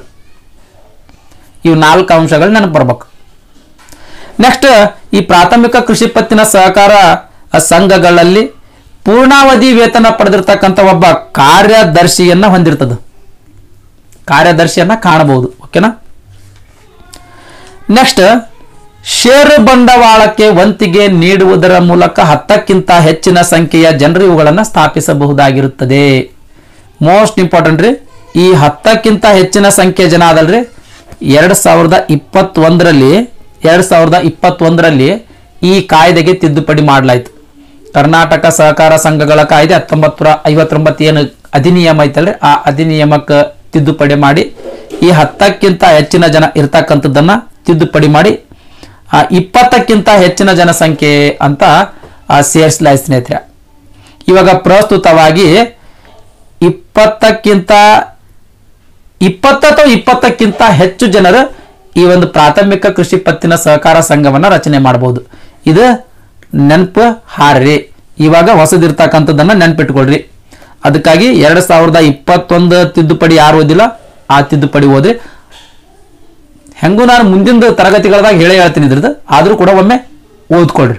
ಇವು ನಾಲ್ಕು ಅಂಶಗಳು ನೆನಪು ಬರ್ಬೇಕು ನೆಕ್ಸ್ಟ್ ಈ ಪ್ರಾಥಮಿಕ ಕೃಷಿ ಪತ್ತಿನ ಸಹಕಾರ ಸಂಘಗಳಲ್ಲಿ ಪೂರ್ಣಾವಧಿ ವೇತನ ಪಡೆದಿರ್ತಕ್ಕಂಥ ಒಬ್ಬ ಕಾರ್ಯದರ್ಶಿಯನ್ನ ಹೊಂದಿರ್ತದೆ ಕಾರ್ಯದರ್ಶಿಯನ್ನ ಕಾಣಬಹುದು ಓಕೆನಾ ನೆಕ್ಸ್ಟ್ ಷೇರು ಬಂಡವಾಳಕ್ಕೆ ವಂತಿಗೆ ನೀಡುವುದರ ಮೂಲಕ ಹತ್ತಕ್ಕಿಂತ ಹೆಚ್ಚಿನ ಸಂಖ್ಯೆಯ ಜನರು ಇವುಗಳನ್ನು ಸ್ಥಾಪಿಸಬಹುದಾಗಿರುತ್ತದೆ ಮೋಸ್ಟ್ ಇಂಪಾರ್ಟೆಂಟ್ ರೀ ಈ ಹತ್ತಕ್ಕಿಂತ ಹೆಚ್ಚಿನ ಸಂಖ್ಯೆ ಜನ ಅದಲ್ರಿ ಎರಡು ಸಾವಿರದ ಇಪ್ಪತ್ತೊಂದರಲ್ಲಿ ಎರಡು ಸಾವಿರದ ಇಪ್ಪತ್ತೊಂದರಲ್ಲಿ ಈ ಕಾಯ್ದೆಗೆ ತಿದ್ದುಪಡಿ ಮಾಡಲಾಯಿತು ಕರ್ನಾಟಕ ಸಹಕಾರ ಸಂಘಗಳ ಕಾಯ್ದೆ ಹತ್ತೊಂಬತ್ತು ನೂರ ಐವತ್ತೊಂಬತ್ತು ಏನು ಅಧಿನಿಯಮ ಐತಲ್ರಿ ಆ ಅಧಿನಿಯಮಕ್ಕೆ ತಿದ್ದುಪಡಿ ಮಾಡಿ ಈ ಹತ್ತಕ್ಕಿಂತ ಹೆಚ್ಚಿನ ಜನ ಇರ್ತಕ್ಕಂಥದ್ದನ್ನ ತಿದ್ದುಪಡಿ ಮಾಡಿ ಆ ಇಪ್ಪತ್ತಕ್ಕಿಂತ ಹೆಚ್ಚಿನ ಜನಸಂಖ್ಯೆ ಅಂತ ಸೇರಿಸಲಾಯ್ತು ಸ್ನೇಹಿತರೆ ಇವಾಗ ಪ್ರಸ್ತುತವಾಗಿ ಇಪ್ಪತ್ತಕ್ಕಿಂತ ಇಪ್ಪತ್ತು ಅಥವಾ ಇಪ್ಪತ್ತಕ್ಕಿಂತ ಹೆಚ್ಚು ಜನರು ಈ ಒಂದು ಪ್ರಾಥಮಿಕ ಕೃಷಿ ಪತ್ತಿನ ಸಹಕಾರ ಸಂಘವನ್ನ ರಚನೆ ಮಾಡಬಹುದು ಇದು ನೆನಪು ಹಾರ್ರಿ ಇವಾಗ ಹೊಸದಿರ್ತಕ್ಕಂಥದ್ದನ್ನ ನೆನ್ಪಿಟ್ಕೊಳ್ರಿ ಅದಕ್ಕಾಗಿ ಎರಡ್ ಸಾವಿರದ ಇಪ್ಪತ್ತೊಂದು ತಿದ್ದುಪಡಿ ಯಾರು ಓದಿಲ್ಲ ಆ ತಿದ್ದುಪಡಿ ಓದ್ರಿ ಹೆಂಗೂ ನಾನು ಮುಂದಿನ ತರಗತಿಗಳದಾಗ ಹೇಳೇ ಹೇಳ್ತೀನಿ ಇದ್ರದ್ದು ಆದ್ರೂ ಕೂಡ ಒಮ್ಮೆ ಓದ್ಕೊಳ್ರಿ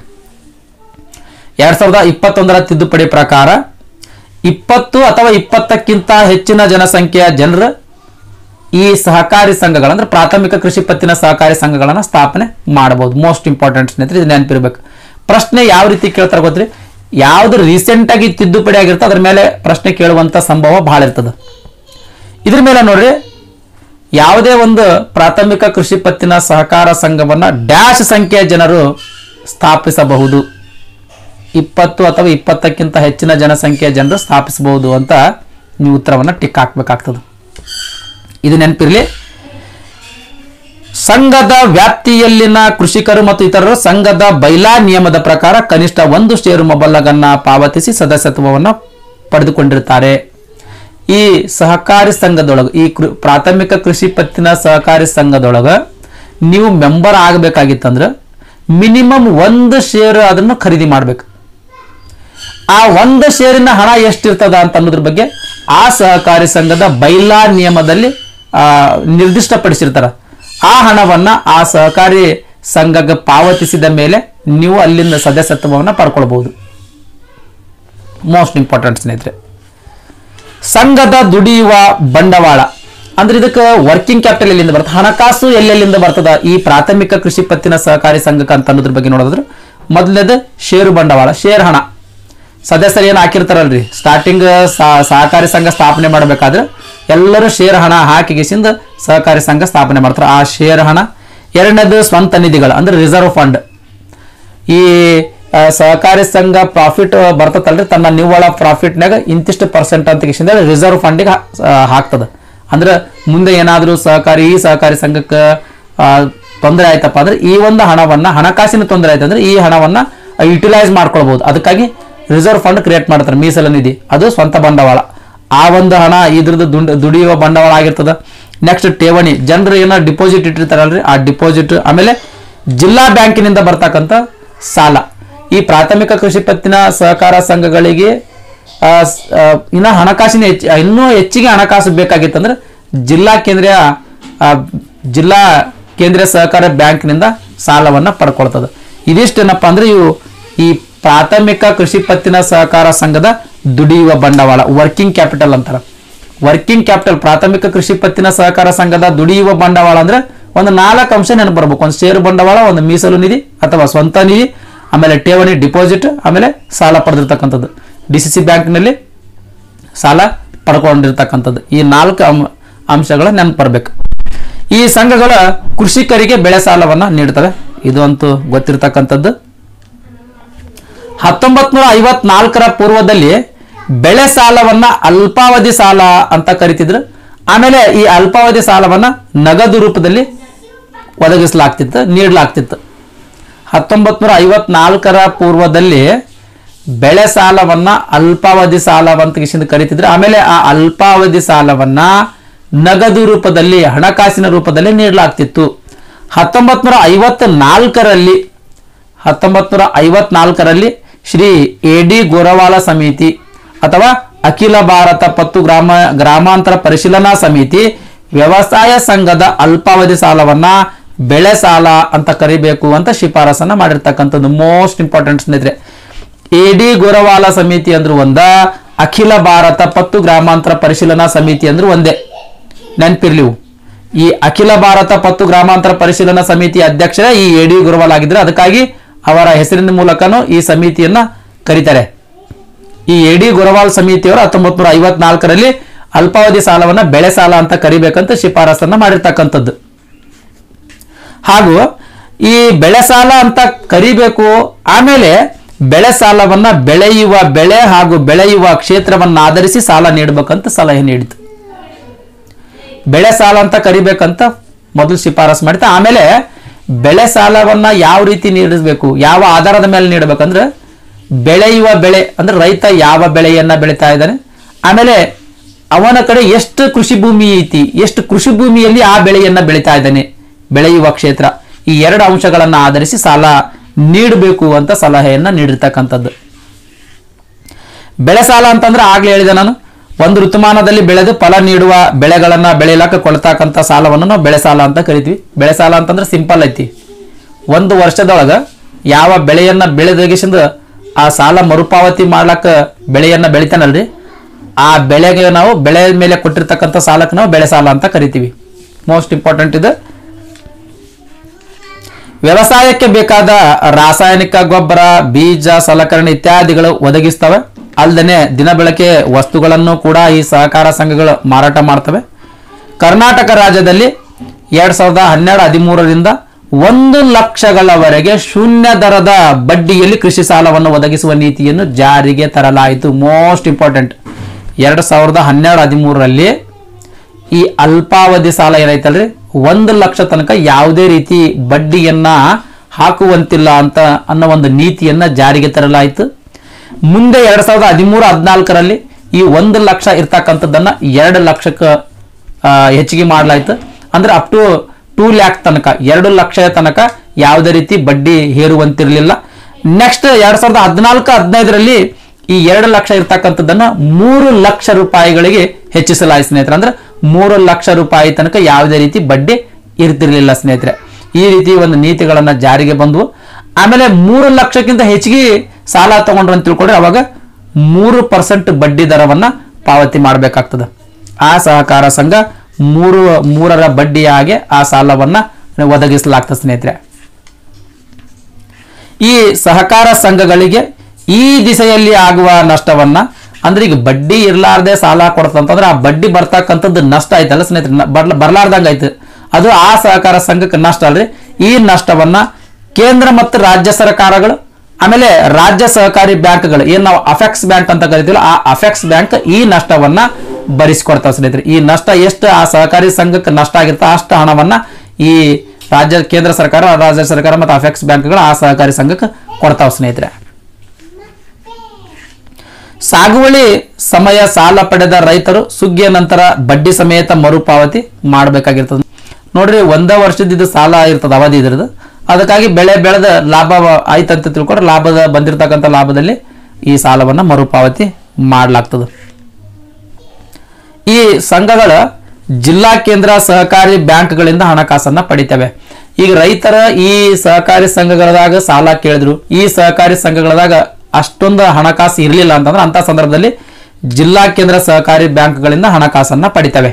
ಎರಡ್ ಸಾವಿರದ ಇಪ್ಪತ್ತೊಂದರ ತಿದ್ದುಪಡಿ ಪ್ರಕಾರ ಇಪ್ಪತ್ತು ಅಥವಾ ಇಪ್ಪತ್ತಕ್ಕಿಂತ ಹೆಚ್ಚಿನ ಜನಸಂಖ್ಯೆಯ ಜನರು ಈ ಸಹಕಾರಿ ಸಂಘಗಳ ಅಂದ್ರೆ ಪ್ರಾಥಮಿಕ ಕೃಷಿ ಪತ್ತಿನ ಸಹಕಾರಿ ಸಂಘಗಳನ್ನ ಸ್ಥಾಪನೆ ಮಾಡಬಹುದು ಮೋಸ್ಟ್ ಇಂಪಾರ್ಟೆಂಟ್ ಸ್ನೇಹಿತರೆ ಇದು ನೆನಪಿರ್ಬೇಕು ಪ್ರಶ್ನೆ ಯಾವ ರೀತಿ ಕೇಳ್ತಾರೆ ಗೊತ್ತ್ರಿ ಯಾವ್ದು ರೀಸೆಂಟ್ ಆಗಿ ತಿದ್ದುಪಡಿ ಆಗಿರುತ್ತೆ ಅದ್ರ ಮೇಲೆ ಪ್ರಶ್ನೆ ಕೇಳುವಂತ ಸಂಭವ ಬಹಳ ಇರ್ತದೆ ಇದ್ರ ಮೇಲೆ ನೋಡ್ರಿ ಯಾವುದೇ ಒಂದು ಪ್ರಾಥಮಿಕ ಕೃಷಿ ಪತ್ತಿನ ಸಹಕಾರ ಸಂಘವನ್ನ ಡ್ಯಾಶ್ ಸಂಖ್ಯೆಯ ಜನರು ಸ್ಥಾಪಿಸಬಹುದು ಇಪ್ಪತ್ತು ಅಥವಾ ಇಪ್ಪತ್ತಕ್ಕಿಂತ ಹೆಚ್ಚಿನ ಜನಸಂಖ್ಯೆಯ ಜನರು ಸ್ಥಾಪಿಸಬಹುದು ಅಂತ ನೀವು ಉತ್ತರವನ್ನು ಟಿಕ್ ಹಾಕ್ಬೇಕಾಗ್ತದೆ ಇದು ನೆನಪಿರ್ಲಿ ಸಂಘದ ವ್ಯಾಪ್ತಿಯಲ್ಲಿನ ಕೃಷಿಕರು ಮತ್ತು ಇತರರು ಸಂಘದ ಬೈಲಾ ನಿಯಮದ ಪ್ರಕಾರ ಕನಿಷ್ಠ ಒಂದು ಷೇರು ಮೊಬಲಗನ್ನ ಪಾವತಿಸಿ ಸದಸ್ಯತ್ವವನ್ನು ಪಡೆದುಕೊಂಡಿರ್ತಾರೆ ಈ ಸಹಕಾರಿ ಸಂಘದೊಳಗೆ ಈ ಕೃ ಪ್ರಾಥಮಿಕ ಕೃಷಿ ಪತ್ತಿನ ಸಹಕಾರಿ ಸಂಘದೊಳಗ ನೀವು ಮೆಂಬರ್ ಆಗಬೇಕಾಗಿತ್ತಂದ್ರೆ ಮಿನಿಮಮ್ ಒಂದು ಶೇರ್ ಅದನ್ನು ಖರೀದಿ ಮಾಡ್ಬೇಕು ಆ ಒಂದು ಶೇರಿನ ಹಣ ಎಷ್ಟಿರ್ತದ ಅಂತ ಅನ್ನೋದ್ರ ಬಗ್ಗೆ ಆ ಸಹಕಾರಿ ಸಂಘದ ಬೈಲಾ ನಿಯಮದಲ್ಲಿ ಆ, ನಿರ್ದಿಷ್ಟಪಡಿಸಿರ್ತಾರ ಆ ಹಣವನ್ನ ಆ ಸಹಕಾರಿ ಸಂಘಕ್ಕೆ ಪಾವತಿಸಿದ ಮೇಲೆ ನೀವು ಅಲ್ಲಿಂದ ಸದಸ್ಯತ್ವವನ್ನು ಪಡ್ಕೊಳ್ಬಹುದು ಮೋಸ್ಟ್ ಇಂಪಾರ್ಟೆಂಟ್ ಸ್ನೇಹಿತರೆ ಸಂಘದ ದುಡಿಯುವ ಬಂಡವಾಳ ಅಂದ್ರೆ ಇದಕ್ಕೆ ವರ್ಕಿಂಗ್ ಕ್ಯಾಪಿಟಲ್ ಎಲ್ಲಿಂದ ಬರ್ತದೆ ಹಣಕಾಸು ಎಲ್ಲೆಲ್ಲಿಂದ ಬರ್ತದ ಈ ಪ್ರಾಥಮಿಕ ಕೃಷಿ ಪತ್ತಿನ ಸಹಕಾರಿ ಸಂಘಕ್ಕೆ ಅಂತ ಅನ್ನೋದ್ರ ಬಗ್ಗೆ ನೋಡೋದ್ರೆ ಮೊದಲನೇದು ಷೇರು ಬಂಡವಾಳ ಶೇರ್ ಹಣ ಸದಸ್ಯರು ಏನು ಹಾಕಿರ್ತಾರಲ್ರಿ ಸ್ಟಾರ್ಟಿಂಗ್ ಸಹಕಾರಿ ಸಂಘ ಸ್ಥಾಪನೆ ಮಾಡಬೇಕಾದ್ರೆ ಎಲ್ಲರೂ ಶೇರ್ ಹಣ ಹಾಕಿಗೆಸಿಂದ ಸಹಕಾರಿ ಸಂಘ ಸ್ಥಾಪನೆ ಮಾಡ್ತಾರೆ ಆ ಶೇರ್ ಹಣ ಎರಡನೇದು ಸ್ವಂತ ನಿಧಿಗಳು ಅಂದ್ರೆ ರಿಸರ್ವ್ ಫಂಡ್ ಈ ಆ, ಸಹಕಾರಿ ಸಂಘ ಪ್ರಾಫಿಟ್ ಬರ್ತತಲ್ರಿ ತನ್ನ ನಿವ್ವಳ ಪ್ರಾಫಿಟ್ನಾಗ ಇಂತಿಷ್ಟು ಪರ್ಸೆಂಟ್ ಅಂತ ಕಿಶಿಂದ ರಿಸರ್ವ್ ಫಂಡಿಗೆ ಹಾಕ್ತದ ಅಂದ್ರೆ ಮುಂದೆ ಏನಾದರೂ ಸಹಕಾರಿ ಈ ಸಹಕಾರಿ ಸಂಘಕ್ಕೆ ತೊಂದರೆ ಆಯ್ತಪ್ಪ ಅಂದ್ರೆ ಈ ಒಂದು ಹಣವನ್ನ ಹಣಕಾಸಿನ ತೊಂದರೆ ಆಯ್ತು ಅಂದ್ರೆ ಈ ಹಣವನ್ನ ಯುಟಿಲೈಸ್ ಮಾಡ್ಕೊಳ್ಬಹುದು ಅದಕ್ಕಾಗಿ ರಿಸರ್ವ್ ಫಂಡ್ ಕ್ರಿಯೇಟ್ ಮಾಡ್ತಾರೆ ಮೀಸಲು ನಿಧಿ ಅದು ಸ್ವಂತ ಬಂಡವಾಳ ಆ ಒಂದು ಹಣ ಇದ್ರದ್ದು ದುಂಡ್ ದುಡಿಯುವ ಬಂಡವಾಳ ಆಗಿರ್ತದ ನೆಕ್ಸ್ಟ್ ಠೇವಣಿ ಜನರು ಏನೋ ಡಿಪಾಸಿಟ್ ಇಟ್ಟಿರ್ತಾರಲ್ರಿ ಆ ಡಿಪಾಸಿಟ್ ಆಮೇಲೆ ಜಿಲ್ಲಾ ಬ್ಯಾಂಕಿನಿಂದ ಬರ್ತಕ್ಕಂಥ ಸಾಲ ಈ ಪ್ರಾಥಮಿಕ ಕೃಷಿ ಪತ್ತಿನ ಸಹಕಾರ ಸಂಘಗಳಿಗೆ ಆ, ಸ್- ಆ, ಇನ್ನ ಹಣಕಾಸಿನ ಹೆಚ್ಚು ಇನ್ನೂ ಹೆಚ್ಚಿಗೆ ಹಣಕಾಸು ಬೇಕಾಗಿತ್ತಂದ್ರೆ ಜಿಲ್ಲಾ ಕೇಂದ್ರೀಯ ಆ, ಜಿಲ್ಲಾ ಕೇಂದ್ರೀಯ ಸಹಕಾರ ಬ್ಯಾಂಕ್ನಿಂದ ಸಾಲವನ್ನ ಪಡ್ಕೊಳ್ತದೆ ಇದಿಷ್ಟೇನಪ್ಪ ಅಂದ್ರೆ ಇವು ಈ ಪ್ರಾಥಮಿಕ ಕೃಷಿ ಪತ್ತಿನ ಸಹಕಾರ ಸಂಘದ ದುಡಿಯುವ ಬಂಡವಾಳ ವರ್ಕಿಂಗ್ ಕ್ಯಾಪಿಟಲ್ ಅಂತಾರ ವರ್ಕಿಂಗ್ ಕ್ಯಾಪಿಟಲ್ ಪ್ರಾಥಮಿಕ ಕೃಷಿ ಪತ್ತಿನ ಸಹಕಾರ ಸಂಘದ ದುಡಿಯುವ ಬಂಡವಾಳ ಅಂದ್ರೆ ಒಂದು ನಾಲ್ಕು ಅಂಶ ನೆನಪು ಬರ್ಬೇಕು ಒಂದು ಷೇರು ಬಂಡವಾಳ ಒಂದು ಮೀಸಲು ನಿಧಿ ಅಥವಾ ಸ್ವಂತ ನಿಧಿ ಆಮೇಲೆ ಠೇವಣಿ ಡಿಪಾಸಿಟ್ ಆಮೇಲೆ ಸಾಲ ಪಡೆದಿರ್ತಕ್ಕಂಥದ್ದು ಡಿ ಸಿ ಸಿ ಬ್ಯಾಂಕ್ನಲ್ಲಿ ಸಾಲ ಪಡ್ಕೊಂಡಿರ್ತಕ್ಕಂಥದ್ದು ಈ ನಾಲ್ಕು ಅಂ- ಅಂಶಗಳ ನೆನಪು ಬರಬೇಕು ಈ ಸಂಘಗಳ ಕೃಷಿಕರಿಗೆ ಬೆಳೆ ಸಾಲವನ್ನ ನೀಡ್ತವೆ ಇದು ಅಂತೂ ಗೊತ್ತಿರ್ತಕ್ಕಂಥದ್ದು ಹತ್ತೊಂಬತ್ ನೂರ ಐವತ್ನಾಲ್ಕರ ಪೂರ್ವದಲ್ಲಿ ಬೆಳೆ ಸಾಲವನ್ನ ಅಲ್ಪಾವಧಿ ಸಾಲ ಅಂತ ಕರಿತಿದ್ರು ಆಮೇಲೆ ಈ ಅಲ್ಪಾವಧಿ ಸಾಲವನ್ನ ನಗದು ರೂಪದಲ್ಲಿ ಒದಗಿಸಲಾಗ್ತಿತ್ತು ನೀಡಲಾಗ್ತಿತ್ತು ಹತ್ತೊಂಬತ್ ನೂರ ಐವತ್ನಾಲ್ಕರ ಪೂರ್ವದಲ್ಲಿ ಬೆಳೆ ಸಾಲವನ್ನ ಅಲ್ಪಾವಧಿ ಸಾಲವಂತ ಕಿಶಿಂದ ಕರಿತಿದ್ರು ಆಮೇಲೆ ಆ ಅಲ್ಪಾವಧಿ ಸಾಲವನ್ನ ನಗದು ರೂಪದಲ್ಲಿ ಹಣಕಾಸಿನ ರೂಪದಲ್ಲಿ ನೀಡಲಾಗ್ತಿತ್ತು ಹತ್ತೊಂಬತ್ ನೂರ ಐವತ್ನಾಲ್ಕರಲ್ಲಿ ಹತ್ತೊಂಬತ್ ನೂರ ಐವತ್ನಾಲ್ಕರಲ್ಲಿ ಶ್ರೀ ಎ ಡಿ ಗೋರವಾಲ ಸಮಿತಿ ಅಥವಾ ಅಖಿಲ ಭಾರತ ಪತ್ತು ಗ್ರಾಮ ಗ್ರಾಮಾಂತರ ಪರಿಶೀಲನಾ ಸಮಿತಿ ವ್ಯವಸಾಯ ಸಂಘದ ಅಲ್ಪಾವಧಿ ಸಾಲವನ್ನ ಬೆಳೆ ಸಾಲ ಅಂತ ಕರಿಬೇಕು ಅಂತ ಶಿಫಾರಸನ್ನ ಮಾಡಿರ್ತಕ್ಕಂಥದ್ದು ಮೋಸ್ಟ್ ಇಂಪಾರ್ಟೆಂಟ್ ಸ್ನೇಹಿತರೆ ಎ ಡಿ ಗೋರವಾಲ ಸಮಿತಿ ಅಂದ್ರು ಒಂದ ಅಖಿಲ ಭಾರತ ಪತ್ತು ಗ್ರಾಮಾಂತರ ಪರಿಶೀಲನಾ ಸಮಿತಿ ಅಂದ್ರು ಒಂದೇ ನೆನಪಿರ್ಲಿ ಇವು. ಈ ಅಖಿಲ ಭಾರತ ಪತ್ತು ಗ್ರಾಮಾಂತರ ಪರಿಶೀಲನಾ ಸಮಿತಿ ಅಧ್ಯಕ್ಷರ ಈ ಎ ಡಿ ಗುರುವಾಲ್ ಆಗಿದ್ರು ಅದಕ್ಕಾಗಿ ಅವರ ಹೆಸರಿನ ಮೂಲಕನೂ ಈ ಸಮಿತಿಯನ್ನ ಕರೀತಾರೆ ಈ ಎ ಡಿ ಗುರವಾಲ್ ಸಮಿತಿಯವರು ಹತ್ತೊಂಬತ್ ನೂರ ಐವತ್ನಾಲ್ಕರಲ್ಲಿ ಅಲ್ಪಾವಧಿ ಸಾಲವನ್ನ ಬೆಳೆ ಸಾಲ ಅಂತ ಕರಿಬೇಕಂತ ಶಿಫಾರಸನ್ನ ಮಾಡಿರ್ತಕ್ಕಂಥದ್ದು ಹಾಗೂ ಈ ಬೆಳೆ ಸಾಲ ಅಂತ ಕರಿಬೇಕು ಆಮೇಲೆ ಬೆಳೆ ಸಾಲವನ್ನ ಬೆಳೆಯುವ ಬೆಳೆ ಹಾಗೂ ಬೆಳೆಯುವ ಕ್ಷೇತ್ರವನ್ನ ಆಧರಿಸಿ ಸಾಲ ನೀಡಬೇಕಂತ ಸಲಹೆ ನೀಡಿತು ಬೆಳೆ ಸಾಲ ಅಂತ ಕರಿಬೇಕಂತ ಮೊದಲು ಶಿಫಾರಸು ಮಾಡಿತು ಆಮೇಲೆ ಬೆಳೆ ಸಾಲವನ್ನ ಯಾವ ರೀತಿ ನೀಡಬೇಕು ಯಾವ ಆಧಾರದ ಮೇಲೆ ನೀಡಬೇಕಂದ್ರೆ ಬೆಳೆಯುವ ಬೆಳೆ ಅಂದ್ರೆ ರೈತ ಯಾವ ಬೆಳೆಯನ್ನ ಬೆಳೀತಾ ಇದ್ದಾನೆ ಆಮೇಲೆ ಅವನ ಕಡೆ ಎಷ್ಟು ಕೃಷಿ ಭೂಮಿ ಐತಿ ಎಷ್ಟು ಕೃಷಿ ಭೂಮಿಯಲ್ಲಿ ಆ ಬೆಳೆಯನ್ನ ಬೆಳೀತಾ ಇದ್ದಾನೆ ಬೆಳೆಯುವ ಕ್ಷೇತ್ರ ಈ ಎರಡು ಅಂಶಗಳನ್ನ ಆಧರಿಸಿ ಸಾಲ ನೀಡಬೇಕು ಅಂತ ಸಲಹೆಯನ್ನ ನೀಡಿರ್ತಕ್ಕಂಥದ್ದು ಬೆಳೆ ಸಾಲ ಅಂತಂದ್ರೆ ಆಗ್ಲೇ ಹೇಳಿದೆ ನಾನು ಒಂದು ಋತುಮಾನದಲ್ಲಿ ಬೆಳೆದು ಫಲ ನೀಡುವ ಬೆಳೆಗಳನ್ನ ಬೆಳೆಯಲಕ್ಕ ಕೊಡ್ತಕ್ಕಂಥ ಸಾಲವನ್ನು ನಾವು ಬೆಳೆ ಸಾಲ ಅಂತ ಕರಿತೀವಿ ಬೆಳೆ ಸಾಲ ಅಂತಂದ್ರೆ ಸಿಂಪಲ್ ಐತಿ ಒಂದು ವರ್ಷದೊಳಗ ಯಾವ ಬೆಳೆಯನ್ನ ಬೆಳೆದಗಿಸಿಂದ ಆ ಸಾಲ ಮರುಪಾವತಿ ಮಾಡ್ಲಕ್ಕ ಬೆಳೆಯನ್ನ ಬೆಳಿತಾನಲ್ರಿ ಆ ಬೆಳೆಗೆ ನಾವು ಬೆಳೆ ಮೇಲೆ ಕೊಟ್ಟಿರ್ತಕ್ಕಂಥ ಸಾಲಕ್ಕೆ ನಾವು ಬೆಳೆ ಸಾಲ ಅಂತ ಕರಿತೀವಿ ಮೋಸ್ಟ್ ಇಂಪಾರ್ಟೆಂಟ್ ಇದು ವ್ಯವಸಾಯಕ್ಕೆ ಬೇಕಾದ ರಾಸಾಯನಿಕ ಗೊಬ್ಬರ ಬೀಜ ಸಲಕರಣೆ ಇತ್ಯಾದಿಗಳು ಒದಗಿಸ್ತವೆ ಅಲ್ಲದೆ ದಿನ ಬೆಳಕೆ ವಸ್ತುಗಳನ್ನು ಕೂಡ ಈ ಸಹಕಾರ ಸಂಘಗಳು ಮಾರಾಟ ಮಾಡ್ತವೆ ಕರ್ನಾಟಕ ರಾಜ್ಯದಲ್ಲಿ ಎರಡ್ ಸಾವಿರದ ಹನ್ನೆರಡು ಹದಿಮೂರರಿಂದ ಒಂದು ಲಕ್ಷಗಳವರೆಗೆ ಶೂನ್ಯ ದರದ ಬಡ್ಡಿಯಲ್ಲಿ ಕೃಷಿ ಸಾಲವನ್ನು ಒದಗಿಸುವ ನೀತಿಯನ್ನು ಜಾರಿಗೆ ತರಲಾಯಿತು ಮೋಸ್ಟ್ ಇಂಪಾರ್ಟೆಂಟ್ ಎರಡ್ ಸಾವಿರದ ಹನ್ನೆರಡು ಹದಿಮೂರರಲ್ಲಿ ಈ ಅಲ್ಪಾವಧಿ ಸಾಲ ಏನೈತಲ್ರಿ ಒಂದು ಲಕ್ಷ ತನಕ ಯಾವುದೇ ರೀತಿ ಬಡ್ಡಿಯನ್ನ ಹಾಕುವಂತಿಲ್ಲ ಅಂತ ಅನ್ನೋ ಒಂದು ನೀತಿಯನ್ನ ಜಾರಿಗೆ ತರಲಾಯಿತು ಮುಂದೆ ಎರಡ್ ಸಾವಿರದ ಹದಿಮೂರು ಹದಿನಾಲ್ಕರಲ್ಲಿ ಈ ಒಂದು ಲಕ್ಷ ಇರ್ತಕ್ಕಂಥದ್ದನ್ನ ಎರಡು ಲಕ್ಷಕ್ಕೆ ಆ, ಹೆಚ್ಚಿಗೆ ಮಾಡಲಾಯ್ತು ಅಂದ್ರೆ ಅಪ್ ಟು ಟೂ ಲ್ಯಾಕ್ ತನಕ ಎರಡು ಲಕ್ಷ ತನಕ ಯಾವುದೇ ರೀತಿ ಬಡ್ಡಿ ಹೇರುವಂತಿರಲಿಲ್ಲ ನೆಕ್ಸ್ಟ್ ಎರಡ್ ಸಾವಿರದ ಹದಿನಾಲ್ಕು ಹದಿನೈದರಲ್ಲಿ ಈ ಎರಡು ಲಕ್ಷ ಇರ್ತಕ್ಕಂಥದ್ದನ್ನ ಮೂರು ಲಕ್ಷ ರೂಪಾಯಿಗಳಿಗೆ ಹೆಚ್ಚಿಸಲಾಯಿತು ಸ್ನೇಹಿತರೆ ಅಂದ್ರೆ ಮೂರು ಲಕ್ಷ ರೂಪಾಯಿ ತನಕ ಯಾವುದೇ ರೀತಿ ಬಡ್ಡಿ ಇರ್ತಿರ್ಲಿಲ್ಲ ಸ್ನೇಹಿತರೆ ಈ ರೀತಿ ಒಂದು ನೀತಿಗಳನ್ನ ಜಾರಿಗೆ ಬಂದವು ಆಮೇಲೆ ಮೂರು ಲಕ್ಷಕ್ಕಿಂತ ಹೆಚ್ಚಿಗೆ ಸಾಲ ತಗೊಂಡ್ರು ಅಂತ ತಿಳ್ಕೊಂಡ್ರೆ ಅವಾಗ ಮೂರು ಪರ್ಸೆಂಟ್ ಬಡ್ಡಿ ದರವನ್ನ ಪಾವತಿ ಮಾಡಬೇಕಾಗ್ತದೆ ಆ ಸಹಕಾರ ಸಂಘ ಮೂರು ಮೂರರ ಬಡ್ಡಿಯಾಗೆ ಆ ಸಾಲವನ್ನ ಒದಗಿಸಲಾಗ್ತದೆ ಸ್ನೇಹಿತರೆ ಈ ಸಹಕಾರ ಸಂಘಗಳಿಗೆ ಈ ದಿಸೆಯಲ್ಲಿ ಆಗುವ ನಷ್ಟವನ್ನ ಅಂದ್ರೆ ಈಗ ಬಡ್ಡಿ ಇರ್ಲಾರ್ದೆ ಸಾಲ ಕೊಡ್ತಂತಂದ್ರೆ ಆ ಬಡ್ಡಿ ಬರ್ತಕ್ಕಂಥದ್ದು ನಷ್ಟ ಆಯ್ತಲ್ಲ ಸ್ನೇಹಿತರೆ ನ- ಬರ್ಲ ಬರ್ಲಾರ್ದಂಗ ಆಯ್ತು ಅದು ಆ ಸಹಕಾರ ಸಂಘಕ್ಕೆ ನಷ್ಟ ಅಲ್ರಿ ಈ ನಷ್ಟವನ್ನ ಕೇಂದ್ರ ಮತ್ತು ರಾಜ್ಯ ಸರ್ಕಾರಗಳು ಆಮೇಲೆ ರಾಜ್ಯ ಸಹಕಾರಿ ಬ್ಯಾಂಕ್ಗಳು ಏನ್ ನಾವು ಅಫೆಕ್ಸ್ ಬ್ಯಾಂಕ್ ಅಂತ ಕರಿತೀವಲ್ಲ ಆ ಅಫೆಕ್ಸ್ ಬ್ಯಾಂಕ್ ಈ ನಷ್ಟವನ್ನ ಭರಿಸಿಕೊಡ್ತಾವ ಸ್ನೇಹಿತರೆ ಈ ನಷ್ಟ ಎಷ್ಟು ಆ ಸಹಕಾರಿ ಸಂಘಕ್ಕೆ ನಷ್ಟ ಆಗಿರುತ್ತೆ ಅಷ್ಟು ಹಣವನ್ನ ಈ ರಾಜ್ಯ ಕೇಂದ್ರ ಸರ್ಕಾರ ರಾಜ್ಯ ಸರ್ಕಾರ ಮತ್ತು ಅಫೆಕ್ಸ್ ಬ್ಯಾಂಕ್ಗಳು ಆ ಸಹಕಾರಿ ಸಂಘಕ್ಕೆ ಕೊಡ್ತಾವ ಸ್ನೇಹಿತರೆ ಸಾಗುವಳಿ ಸಮಯ ಸಾಲ ಪಡೆದ ರೈತರು ಸುಗ್ಗಿಯ ನಂತರ ಬಡ್ಡಿ ಸಮೇತ ಮರುಪಾವತಿ ಮಾಡಬೇಕಾಗಿರ್ತದೆ ನೋಡ್ರಿ ಒಂದ ವರ್ಷದ ಇದು ಸಾಲ ಇರ್ತದೆ ಅವಧಿ ಇದ್ರದ್ದು ಅದಕ್ಕಾಗಿ ಬೆಳೆ ಬೆಳೆದ ಲಾಭ ಆಯ್ತಂತ ತಿಳ್ಕೊಂಡ್ರೆ ಲಾಭದ ಬಂದಿರತಕ್ಕಂಥ ಲಾಭದಲ್ಲಿ ಈ ಸಾಲವನ್ನ ಮರುಪಾವತಿ ಮಾಡಲಾಗ್ತದೆ ಈ ಸಂಘಗಳ ಜಿಲ್ಲಾ ಕೇಂದ್ರ ಸಹಕಾರಿ ಬ್ಯಾಂಕ್ಗಳಿಂದ ಹಣಕಾಸನ್ನ ಪಡಿತವೆ ಈಗ ರೈತರ ಈ ಸಹಕಾರಿ ಸಂಘಗಳದಾಗ ಸಾಲ ಕೇಳಿದ್ರು ಈ ಸಹಕಾರಿ ಸಂಘಗಳದಾಗ ಅಷ್ಟೊಂದು ಹಣಕಾಸು ಇರಲಿಲ್ಲ ಅಂತಂದ್ರೆ ಅಂತ ಸಂದರ್ಭದಲ್ಲಿ ಜಿಲ್ಲಾ ಕೇಂದ್ರ ಸಹಕಾರಿ ಬ್ಯಾಂಕ್ಗಳಿಂದ ಹಣಕಾಸನ್ನ ಪಡಿತವೆ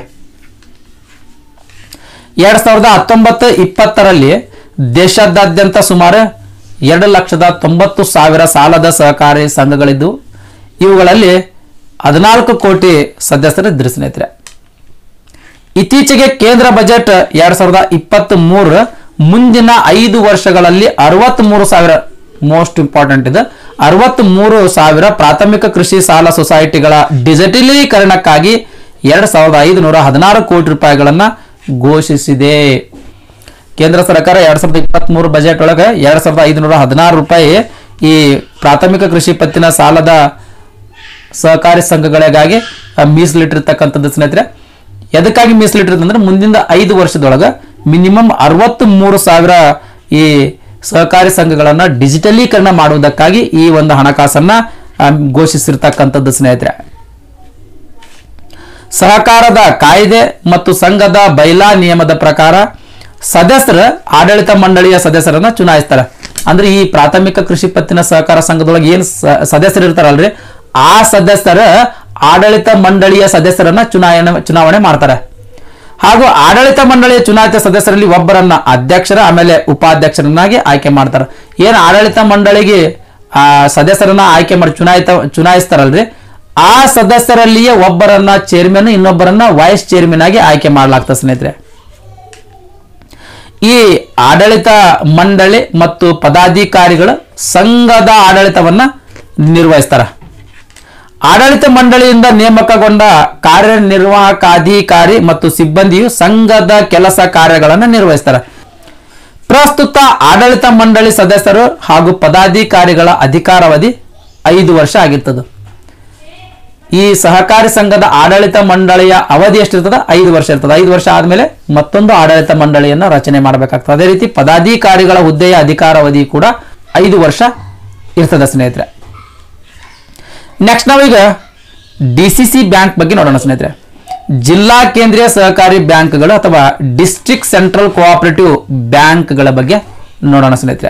ಎರಡ್ ಸಾವಿರದ ಹತ್ತೊಂಬತ್ತು ಇಪ್ಪತ್ತರಲ್ಲಿ ದೇಶಾದ್ಯಂತ ಸುಮಾರು ಎರಡು ಲಕ್ಷದ ತೊಂಬತ್ತು ಸಾವಿರ ಸಾಲದ ಸಹಕಾರಿ ಸಂಘಗಳಿದ್ದು ಇವುಗಳಲ್ಲಿ ಹದಿನಾಲ್ಕು ಕೋಟಿ ಸದಸ್ಯರಿದ್ದರು ಸ್ನೇಹಿತರೆ ಇತ್ತೀಚೆಗೆ ಕೇಂದ್ರ ಬಜೆಟ್ ಎರಡ್ ಸಾವಿರದ ಇಪ್ಪತ್ತ್ ಮೂರ ಮುಂದಿನ ಐದು ವರ್ಷಗಳಲ್ಲಿ ಅರವತ್ತ್ ಮೂರು ಸಾವಿರ ಮೋಸ್ಟ್ ಇಂಪಾರ್ಟೆಂಟ್ ಇದೆ ಅರವತ್ತ್ ಮೂರು ಸಾವಿರ ಪ್ರಾಥಮಿಕ ಕೃಷಿ ಸಾಲ ಸೊಸೈಟಿಗಳ ಡಿಜಿಟಲೀಕರಣಕ್ಕಾಗಿ ಎರಡ್ ಸಾವಿರದ ಐದುನೂರ ಹದಿನಾರು ಕೋಟಿ ರೂಪಾಯಿಗಳನ್ನ ಘೋಷಿಸಿದೆ ಕೇಂದ್ರ ಸರ್ಕಾರ ಎರಡ್ ಸಾವಿರದ ಇಪ್ಪತ್ತ್ ಮೂರು ಬಜೆಟ್ ಒಳಗೆ ಎರಡ್ ಸಾವಿರದ ಐದುನೂರ ಹದಿನಾರು ರೂಪಾಯಿ ಈ ಪ್ರಾಥಮಿಕ ಕೃಷಿ ಪತ್ತಿನ ಸಾಲದ ಸಹಕಾರಿ ಸಂಘಗಳಿಗಾಗಿ ಆ, ಮೀಸಲಿಟ್ಟಿರ್ತಕ್ಕಂಥದ್ದು ಸ್ನೇಹಿತರೆ ಎದಕ್ಕಾಗಿ ಮೀಸಲಿಟ್ಟಿರ್ತಂದ್ರೆ ಮುಂದಿನ ಐದು ವರ್ಷದೊಳಗೆ ಮಿನಿಮಮ್ ಅರವತ್ತ್ ಮೂರು ಸಾವಿರ ಈ ಸಹಕಾರಿ ಸಂಘಗಳನ್ನ ಡಿಜಿಟಲೀಕರಣ ಮಾಡುವುದಕ್ಕಾಗಿ ಈ ಒಂದು ಹಣಕಾಸನ್ನ ಆ, ಘೋಷಿಸಿರ್ತಕ್ಕಂಥದ್ದು ಸ್ನೇಹಿತರೆ ಸಹಕಾರದ ಕಾಯ್ದೆ ಮತ್ತು ಸಂಘದ ಬೈಲಾ ನಿಯಮದ ಪ್ರಕಾರ ಸದಸ್ಯರ ಆಡಳಿತ ಮಂಡಳಿಯ ಸದಸ್ಯರನ್ನ ಚುನಾಯಿಸ್ತಾರೆ ಅಂದ್ರೆ ಈ ಪ್ರಾಥಮಿಕ ಕೃಷಿ ಪತ್ತಿನ ಸಹಕಾರ ಸಂಘದೊಳಗೆ ಏನ್ ಸ- ಸದಸ್ಯರು ಇರ್ತಾರಲ್ರಿ ಆ ಸದಸ್ಯರ ಆಡಳಿತ ಮಂಡಳಿಯ ಸದಸ್ಯರನ್ನ ಚುನಾವಣೆ ಚುನಾವಣೆ ಮಾಡ್ತಾರೆ ಹಾಗೂ ಆಡಳಿತ ಮಂಡಳಿಯ ಚುನಾಯಿತ ಸದಸ್ಯರಲ್ಲಿ ಒಬ್ಬರನ್ನ ಅಧ್ಯಕ್ಷರ ಆಮೇಲೆ ಉಪಾಧ್ಯಕ್ಷರನ್ನಾಗಿ ಆಯ್ಕೆ ಮಾಡ್ತಾರೆ ಏನು ಆಡಳಿತ ಮಂಡಳಿಗೆ ಆ ಸದಸ್ಯರನ್ನ ಆಯ್ಕೆ ಮಾಡಿ ಚುನಾಯಿತ ಚುನಾಯಿಸ್ತಾರಲ್ರಿ ಆ ಸದಸ್ಯರಲ್ಲಿಯೇ ಒಬ್ಬರನ್ನ ಚೇರ್ಮನ್ ಇನ್ನೊಬ್ಬರನ್ನ ವೈಸ್ ಚೇರ್ಮನ್ ಆಗಿ ಆಯ್ಕೆ ಮಾಡಲಾಗ್ತದೆ ಸ್ನೇಹಿತರೆ ಈ ಆಡಳಿತ ಮಂಡಳಿ ಮತ್ತು ಪದಾಧಿಕಾರಿಗಳು ಸಂಘದ ಆಡಳಿತವನ್ನ ನಿರ್ವಹಿಸ್ತಾರ ಆಡಳಿತ ಮಂಡಳಿಯಿಂದ ನೇಮಕಗೊಂಡ ಕಾರ್ಯನಿರ್ವಾಹಕಾಧಿಕಾರಿ ಮತ್ತು ಸಿಬ್ಬಂದಿಯು ಸಂಘದ ಕೆಲಸ ಕಾರ್ಯಗಳನ್ನು ನಿರ್ವಹಿಸ್ತಾರೆ ಪ್ರಸ್ತುತ ಆಡಳಿತ ಮಂಡಳಿ ಸದಸ್ಯರು ಹಾಗೂ ಪದಾಧಿಕಾರಿಗಳ ಅಧಿಕಾರಾವಧಿ ಐದು ವರ್ಷ ಆಗಿರ್ತದೆ ಈ ಸಹಕಾರಿ ಸಂಘದ ಆಡಳಿತ ಮಂಡಳಿಯ ಅವಧಿ ಎಷ್ಟಿರ್ತದೆ ಐದು ವರ್ಷ ಇರ್ತದೆ ಐದು ವರ್ಷ ಆದ್ಮೇಲೆ ಮತ್ತೊಂದು ಆಡಳಿತ ಮಂಡಳಿಯನ್ನ ರಚನೆ ಮಾಡಬೇಕಾಗ್ತದೆ ಅದೇ ರೀತಿ ಪದಾಧಿಕಾರಿಗಳ ಹುದ್ದೆಯ ಅಧಿಕಾರಾವಧಿ ಕೂಡ ಐದು ವರ್ಷ ಇರ್ತದೆ ಸ್ನೇಹಿತರೆ ನೆಕ್ಸ್ಟ್ ನಾವೀಗ ಡಿ ಸಿ ಸಿ ಬ್ಯಾಂಕ್ ಬಗ್ಗೆ ನೋಡೋಣ ಸ್ನೇಹಿತರೆ ಜಿಲ್ಲಾ ಕೇಂದ್ರೀಯ ಸಹಕಾರಿ ಬ್ಯಾಂಕ್ಗಳು ಅಥವಾ ಡಿಸ್ಟ್ರಿಕ್ಟ್ ಸೆಂಟ್ರಲ್ ಕೋಆಪರೇಟಿವ್ ಬ್ಯಾಂಕ್ಗಳ ಬಗ್ಗೆ ನೋಡೋಣ ಸ್ನೇಹಿತರೆ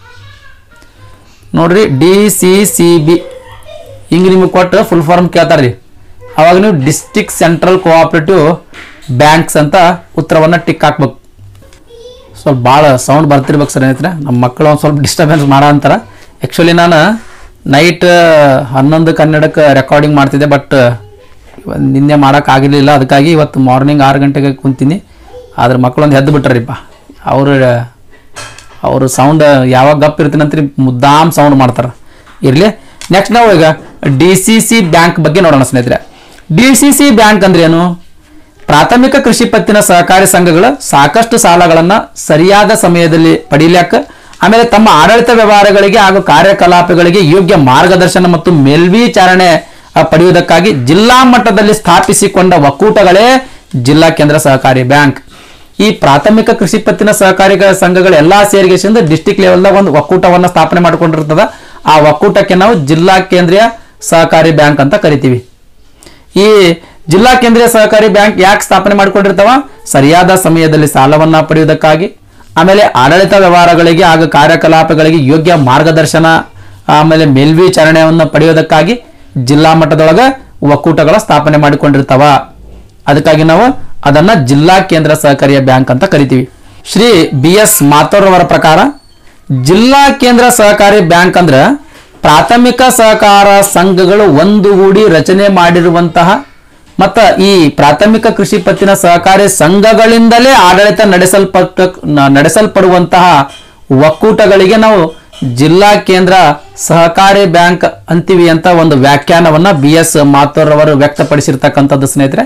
ನೋಡ್ರಿ ಡಿ ಸಿ ಸಿ ಬಿ ಹಿಂಗೆ ನಿಮಗೆ ಕೊಟ್ಟು ಫುಲ್ ಫಾರ್ಮ್ ಕೇಳ್ತಾರ್ರಿ ಅವಾಗ ನೀವು ಡಿಸ್ಟ್ರಿಕ್ಟ್ ಸೆಂಟ್ರಲ್ ಕೋಆಪರೇಟಿವ್ ಬ್ಯಾಂಕ್ಸ್ ಅಂತ ಉತ್ತರವನ್ನು ಟಿಕ್ ಹಾಕ್ಬೇಕು ಸ್ವಲ್ಪ ಭಾಳ ಸೌಂಡ್ ಬರ್ತಿರ್ಬೇಕು ಸರ್ ಸ್ನೇಹಿತರೆ ನಮ್ಮ ಮಕ್ಕಳು ಒಂದು ಸ್ವಲ್ಪ ಡಿಸ್ಟರ್ಬೆನ್ಸ್ ಮಾಡೋ ಅಂತಾರ ಆ್ಯಕ್ಚುಲಿ ನಾನು ನೈಟ್ ಹನ್ನೊಂದು ಕನ್ನಡಕ್ಕೆ ರೆಕಾರ್ಡಿಂಗ್ ಮಾಡ್ತಿದ್ದೆ ಬಟ್ ನಿನ್ನೆ ಮಾಡೋಕ್ಕಾಗಿರಲಿಲ್ಲ ಅದಕ್ಕಾಗಿ ಇವತ್ತು ಮಾರ್ನಿಂಗ್ ಆರು ಗಂಟೆಗೆ ಕುಂತೀನಿ ಆದ್ರೆ ಮಕ್ಕಳೊಂದು ಎದ್ದು ಬಿಟ್ಟಾರಿಪ್ಪ ಅವರು ಅವರು ಸೌಂಡ್ ಯಾವಾಗ ಗಪ್ ಇರ್ತೀನಂತ ಮುದ್ದಾಮ್ ಸೌಂಡ್ ಮಾಡ್ತಾರೆ ಇರಲಿ ನೆಕ್ಸ್ಟ್ ನಾವು ಈಗ ಡಿ ಸಿ ಸಿ ಬ್ಯಾಂಕ್ ಬಗ್ಗೆ ನೋಡೋಣ ಸ್ನೇಹಿತರೆ ಡಿ ಸಿ ಸಿ ಬ್ಯಾಂಕ್ ಅಂದ್ರೆ ಏನು ಪ್ರಾಥಮಿಕ ಕೃಷಿ ಪತ್ತಿನ ಸಹಕಾರಿ ಸಂಘಗಳು ಸಾಕಷ್ಟು ಸಾಲಗಳನ್ನ ಸರಿಯಾದ ಸಮಯದಲ್ಲಿ ಪಡೀಲಿಕ್ಕ ಆಮೇಲೆ ತಮ್ಮ ಆಡಳಿತ ವ್ಯವಹಾರಗಳಿಗೆ ಹಾಗೂ ಕಾರ್ಯಕಲಾಪಗಳಿಗೆ ಯೋಗ್ಯ ಮಾರ್ಗದರ್ಶನ ಮತ್ತು ಮೇಲ್ವಿಚಾರಣೆ ಆ, ಪಡೆಯುವುದಕ್ಕಾಗಿ ಜಿಲ್ಲಾ ಮಟ್ಟದಲ್ಲಿ ಸ್ಥಾಪಿಸಿಕೊಂಡ ಒಕ್ಕೂಟಗಳೇ ಜಿಲ್ಲಾ ಕೇಂದ್ರ ಸಹಕಾರಿ ಬ್ಯಾಂಕ್ ಈ ಪ್ರಾಥಮಿಕ ಕೃಷಿ ಪತ್ತಿನ ಸಹಕಾರಿ ಸಂಘಗಳು ಎಲ್ಲಾ ಸೇರಿಗೆಸಿಂದ ಡಿಸ್ಟಿಕ್ ಲೆವೆಲ್ದಾಗ ಒಂದು ಒಕ್ಕೂಟವನ್ನ ಸ್ಥಾಪನೆ ಮಾಡಿಕೊಂಡಿರ್ತದ ಆ ಒಕ್ಕೂಟಕ್ಕೆ ನಾವು ಜಿಲ್ಲಾ ಕೇಂದ್ರೀಯ ಸಹಕಾರಿ ಬ್ಯಾಂಕ್ ಅಂತ ಕರಿತೀವಿ ಈ ಜಿಲ್ಲಾ ಕೇಂದ್ರೀಯ ಸಹಕಾರಿ ಬ್ಯಾಂಕ್ ಯಾಕೆ ಸ್ಥಾಪನೆ ಮಾಡಿಕೊಂಡಿರ್ತಾವ ಸರಿಯಾದ ಸಮಯದಲ್ಲಿ ಸಾಲವನ್ನ ಪಡೆಯುವುದಕ್ಕಾಗಿ ಆಮೇಲೆ ಆಡಳಿತ ವ್ಯವಹಾರಗಳಿಗೆ ಹಾಗೂ ಕಾರ್ಯಕಲಾಪಗಳಿಗೆ ಯೋಗ್ಯ ಮಾರ್ಗದರ್ಶನ ಆಮೇಲೆ ಮೇಲ್ವಿಚಾರಣೆಯನ್ನು ಪಡೆಯುವುದಕ್ಕಾಗಿ ಜಿಲ್ಲಾ ಮಟ್ಟದೊಳಗ ಒಕ್ಕೂಟಗಳ ಸ್ಥಾಪನೆ ಮಾಡಿಕೊಂಡಿರ್ತಾವ ಅದಕ್ಕಾಗಿ ನಾವು ಅದನ್ನ ಜಿಲ್ಲಾ ಕೇಂದ್ರ ಸಹಕಾರಿಯ ಬ್ಯಾಂಕ್ ಅಂತ ಕರಿತೀವಿ ಶ್ರೀ ಬಿ ಎಸ್ ಮಾಥೂರ್ ಅವರ ಪ್ರಕಾರ ಜಿಲ್ಲಾ ಕೇಂದ್ರ ಸಹಕಾರಿ ಬ್ಯಾಂಕ್ ಅಂದ್ರೆ ಪ್ರಾಥಮಿಕ ಸಹಕಾರ ಸಂಘಗಳು ಒಂದುಗೂಡಿ ರಚನೆ ಮಾಡಿರುವಂತಹ ಮತ್ತ ಈ ಪ್ರಾಥಮಿಕ ಕೃಷಿ ಪತ್ತಿನ ಸಹಕಾರಿ ಸಂಘಗಳಿಂದಲೇ ಆಡಳಿತ ನಡೆಸಲ್ಪಟ್ಟ ನ- ನಡೆಸಲ್ಪಡುವಂತಹ ಒಕ್ಕೂಟಗಳಿಗೆ ನಾವು ಜಿಲ್ಲಾ ಕೇಂದ್ರ ಸಹಕಾರಿ ಬ್ಯಾಂಕ್ ಅಂತೀವಿ ಅಂತ ಒಂದು ವ್ಯಾಖ್ಯಾನವನ್ನ ಬಿ ಎಸ್ ಮಾಥೂರ್ ಅವರು ವ್ಯಕ್ತಪಡಿಸಿರ್ತಕ್ಕಂಥದ್ದು ಸ್ನೇಹಿತರೆ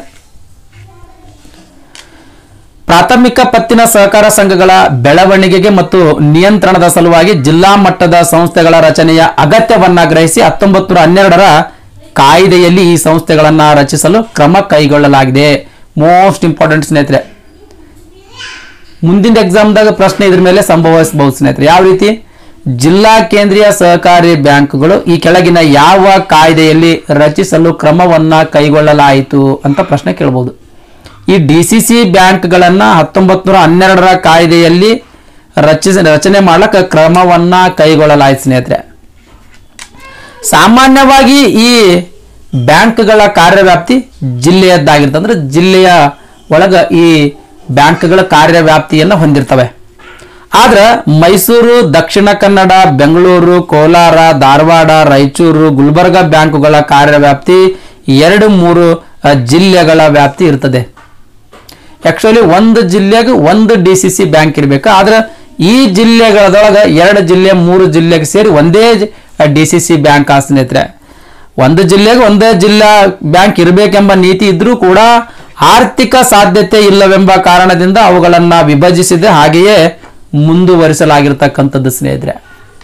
ಪ್ರಾಥಮಿಕ ಪತ್ತಿನ ಸಹಕಾರ ಸಂಘಗಳ ಬೆಳವಣಿಗೆಗೆ ಮತ್ತು ನಿಯಂತ್ರಣದ ಸಲುವಾಗಿ ಜಿಲ್ಲಾ ಮಟ್ಟದ ಸಂಸ್ಥೆಗಳ ರಚನೆಯ ಅಗತ್ಯವನ್ನ ಗ್ರಹಿಸಿ ಹತ್ತೊಂಬತ್ತು ನೂರ ಹನ್ನೆರಡರ ಕಾಯ್ದೆಯಲ್ಲಿ ಈ ಸಂಸ್ಥೆಗಳನ್ನ ರಚಿಸಲು ಕ್ರಮ ಕೈಗೊಳ್ಳಲಾಗಿದೆ ಮೋಸ್ಟ್ ಇಂಪಾರ್ಟೆಂಟ್ ಸ್ನೇಹಿತರೆ ಮುಂದಿನ ಎಕ್ಸಾಮ್ದಾಗ ಪ್ರಶ್ನೆ ಇದ್ರ ಮೇಲೆ ಸಂಭವಿಸಬಹುದು ಸ್ನೇಹಿತರೆ ಯಾವ ರೀತಿ ಜಿಲ್ಲಾ ಕೇಂದ್ರೀಯ ಸಹಕಾರಿ ಬ್ಯಾಂಕ್ಗಳು ಈ ಕೆಳಗಿನ ಯಾವ ಕಾಯ್ದೆಯಲ್ಲಿ ರಚಿಸಲು ಕ್ರಮವನ್ನ ಕೈಗೊಳ್ಳಲಾಯಿತು ಅಂತ ಪ್ರಶ್ನೆ ಕೇಳಬಹುದು ಈ ಡಿ ಸಿ ಸಿ ಬ್ಯಾಂಕ್ಗಳನ್ನ ಹತ್ತೊಂಬತ್ತು ನೂರ ಹನ್ನೆರಡರ ಕಾಯ್ದೆಯಲ್ಲಿ ರಚಿಸ ರಚನೆ ಮಾಡಲಿಕ್ಕೆ ಕ್ರಮವನ್ನ ಕೈಗೊಳ್ಳಲಾಯಿತು ಸ್ನೇಹಿತರೆ ಸಾಮಾನ್ಯವಾಗಿ ಈ ಬ್ಯಾಂಕ್ಗಳ ಕಾರ್ಯವ್ಯಾಪ್ತಿ ಜಿಲ್ಲೆಯದ್ದಾಗಿರ್ತದೆ ಅಂದ್ರೆ ಜಿಲ್ಲೆಯ ಒಳಗ ಈ ಬ್ಯಾಂಕ್ಗಳ ಕಾರ್ಯವ್ಯಾಪ್ತಿಯನ್ನು ಹೊಂದಿರ್ತವೆ ಆದ್ರೆ ಮೈಸೂರು ದಕ್ಷಿಣ ಕನ್ನಡ ಬೆಂಗಳೂರು ಕೋಲಾರ ಧಾರವಾಡ ರಾಯಚೂರು ಗುಲ್ಬರ್ಗ ಬ್ಯಾಂಕುಗಳ ಕಾರ್ಯವ್ಯಾಪ್ತಿ ಎರಡು ಮೂರು ಅ, ಜಿಲ್ಲೆಗಳ ವ್ಯಾಪ್ತಿ ಇರ್ತದೆ ಆಕ್ಚುಲಿ ಒಂದು ಜಿಲ್ಲೆಗೆ ಒಂದು ಡಿ ಸಿ ಸಿ ಬ್ಯಾಂಕ್ ಇರಬೇಕು ಆದ್ರೆ ಈ ಜಿಲ್ಲೆಗಳದೊಳಗೆ ಎರಡು ಜಿಲ್ಲೆ ಮೂರು ಜಿಲ್ಲೆಗೆ ಸೇರಿ ಒಂದೇ ಡಿ ಸಿ ಸಿ ಬ್ಯಾಂಕ್ ಆ ಸ್ನೇಹಿತರೆ ಒಂದು ಜಿಲ್ಲೆಗೆ ಒಂದೇ ಜಿಲ್ಲಾ ಬ್ಯಾಂಕ್ ಇರಬೇಕೆಂಬ ನೀತಿ ಇದ್ರೂ ಕೂಡ ಆರ್ಥಿಕ ಸಾಧ್ಯತೆ ಇಲ್ಲವೆಂಬ ಕಾರಣದಿಂದ ಅವುಗಳನ್ನ ವಿಭಜಿಸಿದೆ ಹಾಗೆಯೇ ಮುಂದುವರಿಸಲಾಗಿರ್ತಕ್ಕಂಥದ್ದು ಸ್ನೇಹಿತರೆ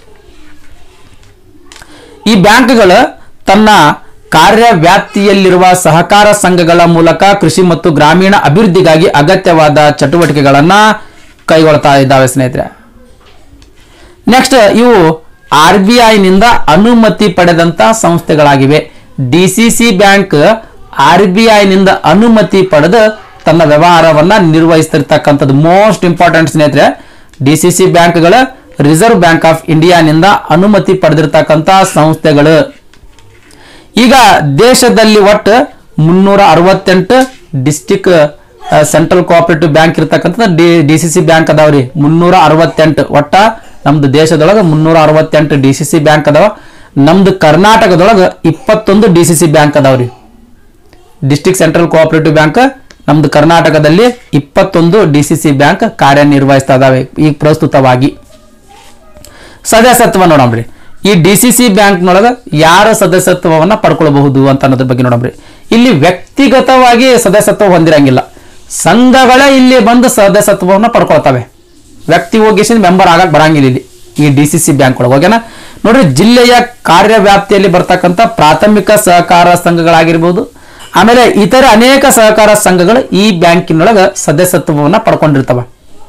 ಈ ಬ್ಯಾಂಕ್ಗಳು ತನ್ನ ಕಾರ್ಯವ್ಯಾಪ್ತಿಯಲ್ಲಿರುವ ಸಹಕಾರ ಸಂಘಗಳ ಮೂಲಕ ಕೃಷಿ ಮತ್ತು ಗ್ರಾಮೀಣ ಅಭಿವೃದ್ಧಿಗಾಗಿ ಅಗತ್ಯವಾದ ಚಟುವಟಿಕೆಗಳನ್ನ ಕೈಗೊಳ್ತಾ ಇದ್ದಾವೆ ಸ್ನೇಹಿತರೆ ನೆಕ್ಸ್ಟ್ ಇವು ಆರ್ ಬಿ ಐನಿಂದ ಅನುಮತಿ ಪಡೆದಂತ ಸಂಸ್ಥೆಗಳಾಗಿವೆ D C C bank R B ಐನಿಂದ ಅನುಮತಿ ಪಡೆದು ತನ್ನ ವ್ಯವಹಾರವನ್ನ ನಿರ್ವಹಿಸ್ತಿರ್ತಕ್ಕಂಥದ್ದು ಮೋಸ್ಟ್ ಇಂಪಾರ್ಟೆಂಟ್ ಸ್ನೇಹಿತರೆ ಡಿ ಸಿ ಸಿ ಬ್ಯಾಂಕ್ಗಳ ರಿಸರ್ವ್ ಬ್ಯಾಂಕ್ ಆಫ್ ಇಂಡಿಯಾನಿಂದ ಅನುಮತಿ ಪಡೆದಿರ್ತಕ್ಕಂಥ ಸಂಸ್ಥೆಗಳು ಈಗ ದೇಶದಲ್ಲಿ ಒಟ್ಟು ಮುನ್ನೂರ ಅರವತ್ತೆಂಟು ಡಿಸ್ಟಿಕ್ ಸೆಂಟ್ರಲ್ ಕೋಆಪರೇಟಿವ್ ಬ್ಯಾಂಕ್ ಇರ್ತಕ್ಕಂಥದ್ದು D D C C bank ಅದಾವ್ರಿ ಮುನ್ನೂರ ಅರವತ್ತೆಂಟು ಒಟ್ಟ ನಮ್ದು ದೇಶದೊಳಗೆ ಮುನ್ನೂರ ಅರವತ್ತೆಂಟು ಡಿ ಸಿ ಸಿ ಬ್ಯಾಂಕ್ ಅದಾವ ನಮ್ದು ಕರ್ನಾಟಕದೊಳಗೆ ಇಪ್ಪತ್ತೊಂದು ಡಿ ಸಿ ಸಿ ಬ್ಯಾಂಕ್ ಅದಾವ್ರಿ ಡಿಸ್ಟಿಕ್ ಸೆಂಟ್ರಲ್ ಕೋಆಪರೇಟಿವ್ ಬ್ಯಾಂಕ್ ನಮ್ದು ಕರ್ನಾಟಕದಲ್ಲಿ ಇಪ್ಪತ್ತೊಂದು ಡಿ ಸಿ ಸಿ ಬ್ಯಾಂಕ್ ಕಾರ್ಯನಿರ್ವಹಿಸ್ತಾ ಇದಾವೆ ಈಗ ಪ್ರಸ್ತುತವಾಗಿ ಸದಸ್ಯತ್ವ ನೋಡಮ್ರಿ ಈ ಡಿ ಸಿ ಸಿ ಬ್ಯಾಂಕ್ನೊಳಗೆ ಯಾರ ಸದಸ್ಯತ್ವವನ್ನ ಪಡ್ಕೊಳ್ಬಹುದು ಅಂತ ಅನ್ನೋದ್ರ ಬಗ್ಗೆ ನೋಡಮ್ರಿ ಇಲ್ಲಿ ವ್ಯಕ್ತಿಗತವಾಗಿ ಸದಸ್ಯತ್ವ ಹೊಂದಿರಂಗಿಲ್ಲ ಸಂಘಗಳೇ ಇಲ್ಲಿ ಬಂದು ಸದಸ್ಯತ್ವವನ್ನ ಪಡ್ಕೊಳ್ತವೆ ವ್ಯಕ್ತಿ ಹೋಗಿ ಮೆಂಬರ್ ಆಗಕ್ ಬರಂಗಿಲ್ಲ ಇಲ್ಲಿ ಈ ಡಿ ಸಿ ಸಿ ಬ್ಯಾಂಕ್ ಒಳಗೆ ಓಕೆನಾ ನೋಡ್ರಿ ಜಿಲ್ಲೆಯ ಕಾರ್ಯವ್ಯಾಪ್ತಿಯಲ್ಲಿ ಬರ್ತಕ್ಕಂಥ ಪ್ರಾಥಮಿಕ ಸಹಕಾರ ಸಂಘಗಳಾಗಿರ್ಬೋದು ಆಮೇಲೆ ಇತರೆ ಅನೇಕ ಸಹಕಾರ ಸಂಘಗಳು ಈ ಬ್ಯಾಂಕಿನೊಳಗೆ ಸದಸ್ಯತ್ವವನ್ನ ಪಡ್ಕೊಂಡಿರ್ತವೆ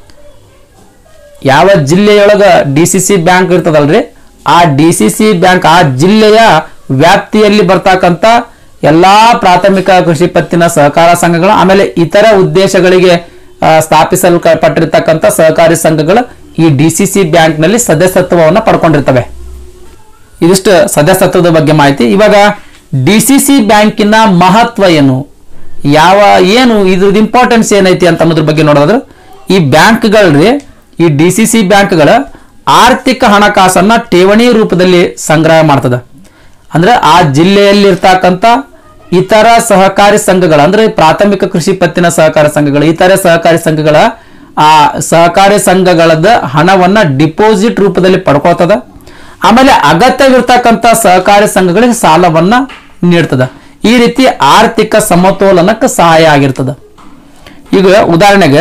ಯಾವ ಜಿಲ್ಲೆಯೊಳಗ ಡಿ ಸಿ ಸಿ ಬ್ಯಾಂಕ್ ಇರ್ತದಲ್ರಿ ಆ ಡಿ ಸಿ ಸಿ ಬ್ಯಾಂಕ್ ಆ ಜಿಲ್ಲೆಯ ವ್ಯಾಪ್ತಿಯಲ್ಲಿ ಬರ್ತಕ್ಕಂಥ ಎಲ್ಲಾ ಪ್ರಾಥಮಿಕ ಕೃಷಿ ಪತ್ತಿನ ಸಹಕಾರ ಸಂಘಗಳು ಆಮೇಲೆ ಇತರ ಉದ್ದೇಶಗಳಿಗೆ ಆ, ಸ್ಥಾಪಿಸಲ್ಪಟ್ಟಿರ್ತಕ್ಕಂಥ ಸಹಕಾರಿ ಸಂಘಗಳು ಈ ಡಿ ಸಿ ಸಿ ಬ್ಯಾಂಕ್ನಲ್ಲಿ ಸದಸ್ಯತ್ವವನ್ನು ಪಡ್ಕೊಂಡಿರ್ತವೆ ಇದಿಷ್ಟು ಸದಸ್ಯತ್ವದ ಬಗ್ಗೆ ಮಾಹಿತಿ ಇವಾಗ ಡಿ ಸಿ ಸಿ ಬ್ಯಾಂಕಿನ ಮಹತ್ವ ಏನು ಯಾವ ಏನು ಇದ್ರದ್ದು ಇಂಪಾರ್ಟೆನ್ಸ್ ಏನೈತಿ ಅಂತ ಅನ್ನೋದ್ರ ಬಗ್ಗೆ ನೋಡೋದ್ರೆ ಈ ಬ್ಯಾಂಕ್ಗಳ್ರಿ ಈ ಡಿ ಸಿ ಸಿ ಬ್ಯಾಂಕ್ಗಳ ಆರ್ಥಿಕ ಹಣಕಾಸನ್ನ ಠೇವಣಿ ರೂಪದಲ್ಲಿ ಸಂಗ್ರಹ ಮಾಡ್ತದ ಅಂದ್ರೆ ಆ ಜಿಲ್ಲೆಯಲ್ಲಿ ಇರ್ತಕ್ಕಂಥ ಇತರ ಸಹಕಾರಿ ಸಂಘಗಳ ಅಂದ್ರೆ ಪ್ರಾಥಮಿಕ ಕೃಷಿ ಪತ್ತಿನ ಸಹಕಾರ ಸಂಘಗಳು ಇತರ ಸಹಕಾರಿ ಸಂಘಗಳ ಆ ಸಹಕಾರಿ ಸಂಘಗಳದ ಹಣವನ್ನ ಡಿಪಾಸಿಟ್ ರೂಪದಲ್ಲಿ ಪಡ್ಕೊಳ್ತದ ಆಮೇಲೆ ಅಗತ್ಯವಿರ್ತಕ್ಕಂಥ ಸಹಕಾರಿ ಸಂಘಗಳಿಗೆ ಸಾಲವನ್ನ ನೀಡ್ತದ ಈ ರೀತಿ ಆರ್ಥಿಕ ಸಮತೋಲನಕ್ಕೆ ಸಹಾಯ ಆಗಿರ್ತದ ಈಗ ಉದಾಹರಣೆಗೆ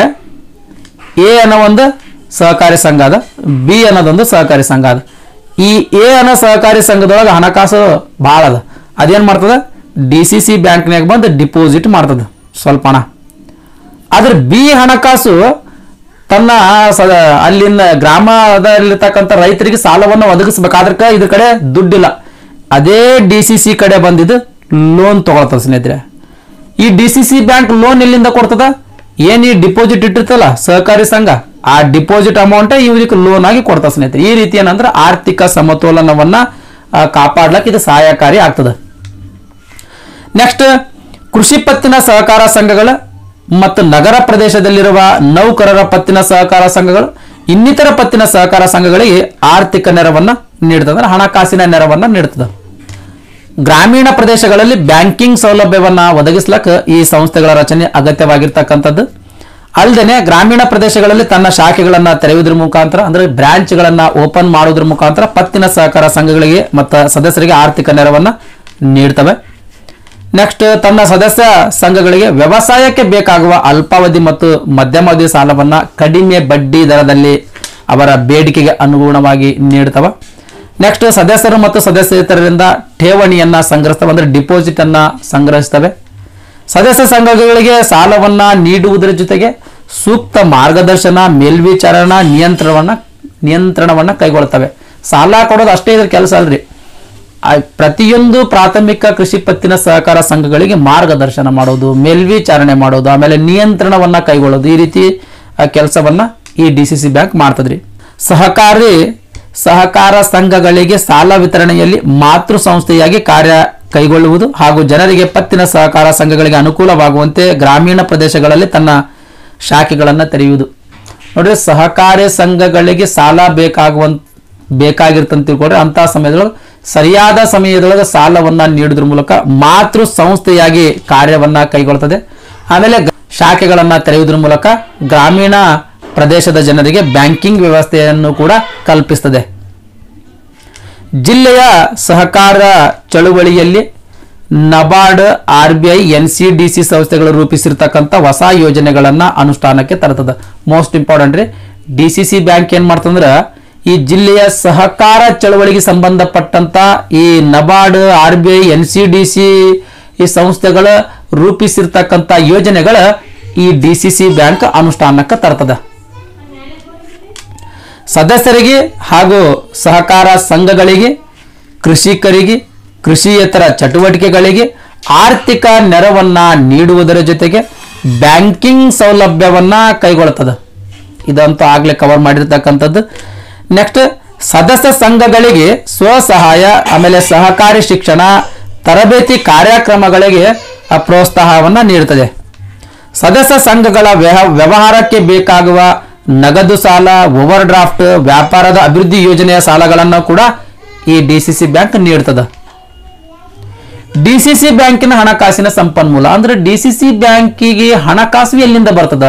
ಎ ಅನ್ನೋ ಒಂದು ಸಹಕಾರಿ ಸಂಘ ಅದ ಬಿ ಅನ್ನೋದೊಂದು ಸಹಕಾರಿ ಸಂಘ ಅದ ಈ ಎ ಅನ್ನೋ ಸಹಕಾರಿ ಸಂಘದೊಳಗೆ ಹಣಕಾಸು ಭಾಳ ಅದ ಅದೇನ್ ಮಾಡ್ತದ ಡಿ ಸಿ ಸಿ ಬ್ಯಾಂಕ್ನಾಗ ಬಂದು ಡಿಪಾಸಿಟ್ ಮಾಡ್ತದ ಸ್ವಲ್ಪ ಹಣ ಆದ್ರೆ ಬಿ ಹಣಕಾಸು ತನ್ನ ಸ- ಅಲ್ಲಿನ ಗ್ರಾಮದಲ್ಲಿರ್ತಕ್ಕಂಥ ರೈತರಿಗೆ ಸಾಲವನ್ನು ಒದಗಿಸ್ಬೇಕಾದ್ರೆ ಇದ್ರ ಕಡೆ ದುಡ್ಡಿಲ್ಲ ಅದೇ ಡಿ ಸಿ ಸಿ ಕಡೆ ಬಂದಿದ್ದು ಲೋನ್ ತಗೊಳ್ತದ ಸ್ನೇಹಿತರೆ ಈ D C C bank loan ಎಲ್ಲಿಂದ ಕೊಡ್ತದ ಏನ್ ಈ ಡಿಪಾಸಿಟ್ ಇಟ್ಟಿರ್ತಲ್ಲ ಸಹಕಾರಿ ಸಂಘ ಆ ಡಿಪಾಸಿಟ್ ಅಮೌಂಟ್ ಇವ್ರಿಗೆ ಲೋನ್ ಆಗಿ ಕೊಡ್ತದ ಸ್ನೇಹಿತರೆ ಈ ರೀತಿ ಏನಂದ್ರೆ ಆರ್ಥಿಕ ಸಮತೋಲನವನ್ನ ಆ, ಕಾಪಾಡ್ಲಕ್ಕೆ ಇದು ಸಹಾಯಕಾರಿ ಆಗ್ತದೆ ನೆಕ್ಸ್ಟ್ ಕೃಷಿ ಪತ್ತಿನ ಸಹಕಾರ ಸಂಘಗಳ ಮತ್ತು ನಗರ ಪ್ರದೇಶದಲ್ಲಿರುವ ನೌಕರರ ಪತ್ತಿನ ಸಹಕಾರ ಸಂಘಗಳು ಇನ್ನಿತರ ಪತ್ತಿನ ಸಹಕಾರ ಸಂಘಗಳಿಗೆ ಆರ್ಥಿಕ ನೆರವನ್ನ ನೀಡ್ತದೆ ಅಂದ್ರೆ ಹಣಕಾಸಿನ ನೆರವನ್ನ ನೀಡ್ತದೆ ಗ್ರಾಮೀಣ ಪ್ರದೇಶಗಳಲ್ಲಿ ಬ್ಯಾಂಕಿಂಗ್ ಸೌಲಭ್ಯವನ್ನ ಒದಗಿಸ್ಲಕ್ಕ ಈ ಸಂಸ್ಥೆಗಳ ರಚನೆ ಅಗತ್ಯವಾಗಿರ್ತಕ್ಕಂಥದ್ದು ಅಲ್ಲದೆ ಗ್ರಾಮೀಣ ಪ್ರದೇಶಗಳಲ್ಲಿ ತನ್ನ ಶಾಖೆಗಳನ್ನ ತೆರೆಯುವುದ್ರ ಮುಖಾಂತರ ಅಂದ್ರೆ ಬ್ರಾಂಚ್ಗಳನ್ನ ಓಪನ್ ಮಾಡುವುದ್ರ ಮುಖಾಂತರ ಪತ್ತಿನ ಸಹಕಾರ ಸಂಘಗಳಿಗೆ ಮತ್ತು ಸದಸ್ಯರಿಗೆ ಆರ್ಥಿಕ ನೆರವನ್ನ ನೀಡ್ತವೆ ನೆಕ್ಸ್ಟ್ ತನ್ನ ಸದಸ್ಯ ಸಂಘಗಳಿಗೆ ವ್ಯವಸಾಯಕ್ಕೆ ಬೇಕಾಗುವ ಅಲ್ಪಾವಧಿ ಮತ್ತು ಮಧ್ಯಮಾವಧಿ ಸಾಲವನ್ನ ಕಡಿಮೆ ಬಡ್ಡಿ ದರದಲ್ಲಿ ಅವರ ಬೇಡಿಕೆಗೆ ಅನುಗುಣವಾಗಿ ನೀಡ್ತವೆ ನೆಕ್ಸ್ಟ್ ಸದಸ್ಯರು ಮತ್ತು ಸದಸ್ಯೇತರರಿಂದ ಠೇವಣಿಯನ್ನ ಸಂಗ್ರಹಿಸ್ತವೆ ಅಂದ್ರೆ ಡಿಪಾಸಿಟ್ ಅನ್ನ ಸಂಗ್ರಹಿಸ್ತವೆ ಸದಸ್ಯ ಸಂಘಗಳಿಗೆ ಸಾಲವನ್ನ ನೀಡುವುದರ ಜೊತೆಗೆ ಸೂಕ್ತ ಮಾರ್ಗದರ್ಶನ ಮೇಲ್ವಿಚಾರಣಾ ನಿಯಂತ್ರಣವನ್ನ ನಿಯಂತ್ರಣವನ್ನ ಕೈಗೊಳ್ತವೆ ಸಾಲ ಕೊಡೋದು ಅಷ್ಟೇ ಇದ್ರ ಕೆಲಸ ಅಲ್ರಿ ಆ ಪ್ರತಿಯೊಂದು ಪ್ರಾಥಮಿಕ ಕೃಷಿ ಪತ್ತಿನ ಸಹಕಾರ ಸಂಘಗಳಿಗೆ ಮಾರ್ಗದರ್ಶನ ಮಾಡೋದು ಮೇಲ್ವಿಚಾರಣೆ ಮಾಡೋದು ಆಮೇಲೆ ನಿಯಂತ್ರಣವನ್ನ ಕೈಗೊಳ್ಳೋದು ಈ ರೀತಿ ಕೆಲಸವನ್ನ ಈ ಡಿ ಸಿ ಸಿ ಬ್ಯಾಂಕ್ ಮಾಡ್ತದ್ರಿ ಸಹಕಾರಿ ಸಹಕಾರ ಸಂಘಗಳಿಗೆ ಸಾಲ ವಿತರಣೆಯಲ್ಲಿ ಮಾತೃ ಸಂಸ್ಥೆಯಾಗಿ ಕಾರ್ಯ ಕೈಗೊಳ್ಳುವುದು ಹಾಗೂ ಜನರಿಗೆ ಪತ್ತಿನ ಸಹಕಾರ ಸಂಘಗಳಿಗೆ ಅನುಕೂಲವಾಗುವಂತೆ ಗ್ರಾಮೀಣ ಪ್ರದೇಶಗಳಲ್ಲಿ ತನ್ನ ಶಾಖೆಗಳನ್ನು ತೆರೆಯುವುದು ನೋಡ್ರಿ ಸಹಕಾರಿ ಸಂಘಗಳಿಗೆ ಸಾಲ ಬೇಕಾಗುವಂತ ಬೇಕಾಗಿರ್ತಂತ ತಿಳ್ಕೊಂಡ್ರೆ ಅಂತಹ ಸಮಯದೊಳಗೆ ಸರಿಯಾದ ಸಮಯದೊಳಗೆ ಸಾಲವನ್ನ ನೀಡುವುದ್ರ ಮೂಲಕ ಮಾತೃ ಸಂಸ್ಥೆಯಾಗಿ ಕಾರ್ಯವನ್ನ ಕೈಗೊಳ್ತದೆ ಆಮೇಲೆ ಗ- ಶಾಖೆಗಳನ್ನ ತೆರೆಯುವುದ್ರ ಮೂಲಕ ಗ್ರಾಮೀಣ ಪ್ರದೇಶದ ಜನರಿಗೆ ಬ್ಯಾಂಕಿಂಗ್ ವ್ಯವಸ್ಥೆಯನ್ನು ಕೂಡ ಕಲ್ಪಿಸ್ತದೆ ಜಿಲ್ಲೆಯ ಸಹಕಾರ ಚಳುವಳಿಯಲ್ಲಿ NABARD R B I N C D C ಸಂಸ್ಥೆಗಳು ರೂಪಿಸಿರ್ತಕ್ಕಂಥ ಹೊಸ ಯೋಜನೆಗಳನ್ನ ಅನುಷ್ಠಾನಕ್ಕೆ ತರ್ತದ ಮೋಸ್ಟ್ ಇಂಪಾರ್ಟೆಂಟ್ ರೀ ಡಿ ಸಿ ಸಿ ಬ್ಯಾಂಕ್ ಏನ್ ಮಾಡ್ತಂದ್ರ ಈ ಜಿಲ್ಲೆಯ ಸಹಕಾರ ಚಳವಳಿಗೆ ಸಂಬಂಧಪಟ್ಟಂತ ಈ NABARD R B I N C D C ಈ ಸಂಸ್ಥೆಗಳ ರೂಪಿಸಿರ್ತಕ್ಕಂಥ ಯೋಜನೆಗಳ ಈ ಡಿ ಸಿ ಸಿ ಬ್ಯಾಂಕ್ ಅನುಷ್ಠಾನಕ್ಕೆ ತರ್ತದ ಸದಸ್ಯರಿಗೆ ಹಾಗೂ ಸಹಕಾರ ಸಂಘಗಳಿಗೆ ಕೃಷಿಕರಿಗೆ ಕೃಷಿಯೇತರ ಚಟುವಟಿಕೆಗಳಿಗೆ ಆರ್ಥಿಕ ನೆರವನ್ನ ನೀಡುವುದರ ಜೊತೆಗೆ ಬ್ಯಾಂಕಿಂಗ್ ಸೌಲಭ್ಯವನ್ನ ಕೈಗೊಳ್ತದೆ ಇದಂತೂ ಆಗ್ಲೇ ಕವರ್ ಮಾಡಿರ್ತಕ್ಕಂಥದ್ದು ನೆಕ್ಸ್ಟ್ ಸದಸ್ಯ ಸಂಘಗಳಿಗೆ ಸ್ವಸಹಾಯ ಆಮೇಲೆ ಸಹಕಾರಿ ಶಿಕ್ಷಣ ತರಬೇತಿ ಕಾರ್ಯಕ್ರಮಗಳಿಗೆ ಆ ಪ್ರೋತ್ಸಾಹವನ್ನ ನೀಡುತ್ತದೆ ಸದಸ್ಯ ಸಂಘಗಳ ವ್ಯಹ- ವ್ಯವಹಾರಕ್ಕೆ ಬೇಕಾಗುವ ನಗದು ಸಾಲ ಓವರ್ ಡ್ರಾಫ್ಟ್ ವ್ಯಾಪಾರದ ಅಭಿವೃದ್ಧಿ ಯೋಜನೆಯ ಸಾಲಗಳನ್ನು ಕೂಡ ಈ ಡಿ ಸಿ ಸಿ ಬ್ಯಾಂಕ್ ನೀಡ್ತದ ಡಿ ಸಿ ಸಿ ಬ್ಯಾಂಕಿನ ಹಣಕಾಸಿನ ಸಂಪನ್ಮೂಲ ಅಂದ್ರೆ ಡಿ ಸಿ ಸಿ ಬ್ಯಾಂಕಿಗೆ ಹಣಕಾಸು ಎಲ್ಲಿಂದ ಬರ್ತದ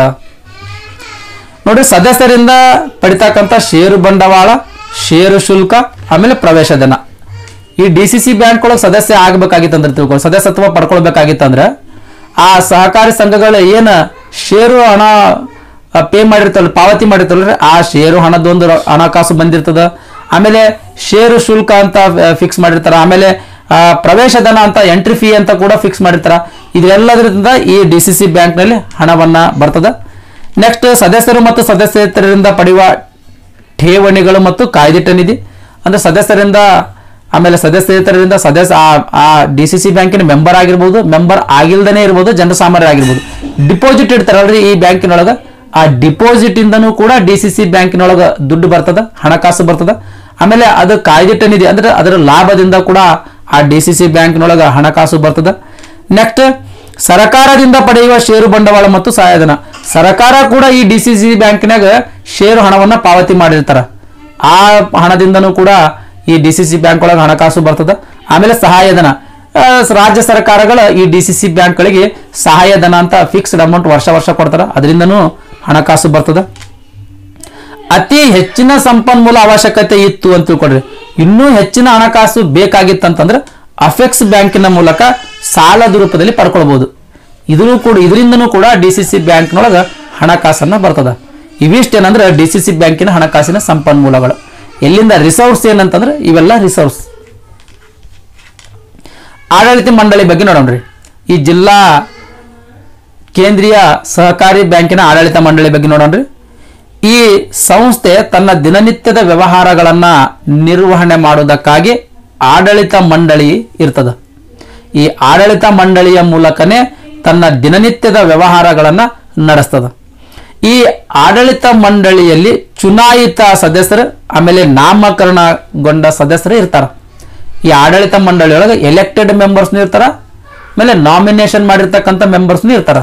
ನೋಡಿ ಸದಸ್ಯರಿಂದ ಪಡಿತಕ್ಕಂಥ ಷೇರು ಬಂಡವಾಳ ಷೇರು ಶುಲ್ಕ ಆಮೇಲೆ ಪ್ರವೇಶ ಧನ ಈ ಡಿ ಸಿ ಸಿ ಬ್ಯಾಂಕ್ ಒಳಗೆ ಸದಸ್ಯ ಆಗ್ಬೇಕಾಗಿತ್ತಂದ್ರೆ ತಿಳ್ಕೊಳ್ಳಿ ಸದಸ್ಯತ್ವ ಪಡ್ಕೊಳ್ಬೇಕಾಗಿತ್ತಂದ್ರೆ ಆ ಸಹಕಾರಿ ಸಂಘಗಳು ಏನು ಷೇರು ಹಣ ಪೇ ಮಾಡಿರ್ತಲ್ಲ ಪಾವತಿ ಮಾಡಿರ್ತಲ್ಲ ಆ ಷೇರು ಹಣದೊಂದು ರ- ಹಣಕಾಸು ಬಂದಿರ್ತದ ಆಮೇಲೆ ಷೇರು ಶುಲ್ಕ ಅಂತ ಫಿಕ್ಸ್ ಮಾಡಿರ್ತಾರ ಆಮೇಲೆ ಆ, ಪ್ರವೇಶ ಧನ ಅಂತ ಎಂಟ್ರಿ ಫೀ ಅಂತ ಕೂಡ ಫಿಕ್ಸ್ ಮಾಡಿರ್ತಾರ ಇದೆಲ್ಲದರಿಂದ ಈ ಡಿ ಸಿ ಸಿ ಬ್ಯಾಂಕ್ನಲ್ಲಿ ಹಣವನ್ನ ಬರ್ತದ ನೆಕ್ಸ್ಟ್ ಸದಸ್ಯರು ಮತ್ತು ಸದಸ್ಯೇತರರಿಂದ ಪಡೆಯುವ ಠೇವಣಿಗಳು ಮತ್ತು ಕಾಯ್ದಿಟ್ಟ ನಿಧಿ ಅಂದ್ರೆ ಸದಸ್ಯರಿಂದ ಆಮೇಲೆ ಸದಸ್ಯೇತರರಿಂದ ಸದಸ್ಯ ಆ- ಆ ಡಿ ಸಿ ಸಿ ಬ್ಯಾಂಕಿನ ಮೆಂಬರ್ ಆಗಿರ್ಬೋದು ಮೆಂಬರ್ ಆಗಿಲ್ದೇನೆ ಇರ್ಬೋದು ಜನಸಾಮಾನ್ಯರು ಆಗಿರ್ಬೋದು ಡಿಪಾಸಿಟ್ ಇಡ್ತಾರಲ್ರಿ ಈ ಬ್ಯಾಂಕಿನೊಳಗ ಆ ಡಿಪಾಸಿಟ್ ಇಂದನೂ ಕೂಡ ಡಿ ಸಿ ಸಿ ಬ್ಯಾಂಕಿನೊಳಗ ದುಡ್ಡು ಬರ್ತದ ಹಣಕಾಸು ಬರ್ತದ ಆಮೇಲೆ ಅದು ಕಾಯ್ದಿಟ್ಟ ನಿಧಿ ಅಂದ್ರೆ ಅದರ ಲಾಭದಿಂದ ಕೂಡ ಆ ಡಿ ಸಿ ಸಿ ಬ್ಯಾಂಕಿನೊಳಗ ಹಣಕಾಸು ಬರ್ತದ ನೆಕ್ಸ್ಟ್ ಸರ್ಕಾರದಿಂದ ಪಡೆಯುವ ಷೇರು ಬಂಡವಾಳ ಮತ್ತು ಸಹಾಯಧನ ಸರ್ಕಾರ ಕೂಡ ಈ ಡಿ ಸಿ ಸಿ ಬ್ಯಾಂಕಿನಾಗ ಷೇರು ಹಣವನ್ನ ಪಾವತಿ ಮಾಡಿರ್ತಾರ ಆ ಹಣದಿಂದನೂ ಕೂಡ ಈ ಡಿ ಸಿ ಸಿ ಬ್ಯಾಂಕ್ ಒಳಗೆ ಹಣಕಾಸು ಬರ್ತದ ಆಮೇಲೆ ಸಹಾಯಧನ ಆ, ರಾಜ್ಯ ಸರ್ಕಾರಗಳ ಈ ಡಿ ಸಿ ಸಿ ಬ್ಯಾಂಕ್ಗಳಿಗೆ ಸಹಾಯಧನ ಅಂತ ಫಿಕ್ಸ್ಡ್ ಅಮೌಂಟ್ ವರ್ಷ ವರ್ಷ ಕೊಡ್ತಾರ ಅದರಿಂದನೂ ಹಣಕಾಸು ಬರ್ತದ ಅತಿ ಹೆಚ್ಚಿನ ಸಂಪನ್ಮೂಲ ಅವಶ್ಯಕತೆ ಇತ್ತು ಅಂತ ತಿಳ್ಕೊಡ್ರಿ ಇನ್ನೂ ಹೆಚ್ಚಿನ ಹಣಕಾಸು ಬೇಕಾಗಿತ್ತಂತಂದ್ರೆ ಅಫೆಕ್ಸ್ ಬ್ಯಾಂಕಿನ ಮೂಲಕ ಸಾಲದ ರೂಪದಲ್ಲಿ ಪಡ್ಕೊಳ್ಬಹುದು ಇದೂ ಕೂಡ ಇದರಿಂದನೂ ಕೂಡ ಡಿ ಸಿ ಸಿ ಬ್ಯಾಂಕ್ನೊಳಗೆ ಹಣಕಾಸನ್ನ ಬರ್ತದ ಇವಿಷ್ಟೇನಂದ್ರೆ ಡಿ ಸಿ ಸಿ ಬ್ಯಾಂಕಿನ ಹಣಕಾಸಿನ ಸಂಪನ್ಮೂಲಗಳು ಎಲ್ಲಿಂದ ರಿಸೋರ್ಸ್ ಏನಂತಂದ್ರೆ ಇವೆಲ್ಲ ರಿಸೋರ್ಸ್ ಆಡಳಿತ ಮಂಡಳಿ ಬಗ್ಗೆ ನೋಡೋಣ್ರಿ ಈ ಜಿಲ್ಲಾ ಕೇಂದ್ರೀಯ ಸಹಕಾರಿ ಬ್ಯಾಂಕಿನ ಆಡಳಿತ ಮಂಡಳಿ ಬಗ್ಗೆ ನೋಡೋಣ್ರಿ ಈ ಸಂಸ್ಥೆ ತನ್ನ ದಿನನಿತ್ಯದ ವ್ಯವಹಾರಗಳನ್ನ ನಿರ್ವಹಣೆ ಮಾಡುವುದಕ್ಕಾಗಿ ಆಡಳಿತ ಮಂಡಳಿ ಇರ್ತದ ಈ ಆಡಳಿತ ಮಂಡಳಿಯ ಮೂಲಕನೇ ತನ್ನ ದಿನನಿತ್ಯದ ವ್ಯವಹಾರಗಳನ್ನ ನಡೆಸ್ತದ ಈ ಆಡಳಿತ ಮಂಡಳಿಯಲ್ಲಿ ಚುನಾಯಿತ ಸದಸ್ಯರು ಆಮೇಲೆ ನಾಮಕರಣಗೊಂಡ ಸದಸ್ಯರು ಇರ್ತಾರ ಈ ಆಡಳಿತ ಮಂಡಳಿಯೊಳಗೆ ಎಲೆಕ್ಟೆಡ್ ಮೆಂಬರ್ಸ್ನು ಇರ್ತಾರ ಆಮೇಲೆ ನಾಮಿನೇಷನ್ ಮಾಡಿರ್ತಕ್ಕಂಥ ಮೆಂಬರ್ಸ್ನು ಇರ್ತಾರ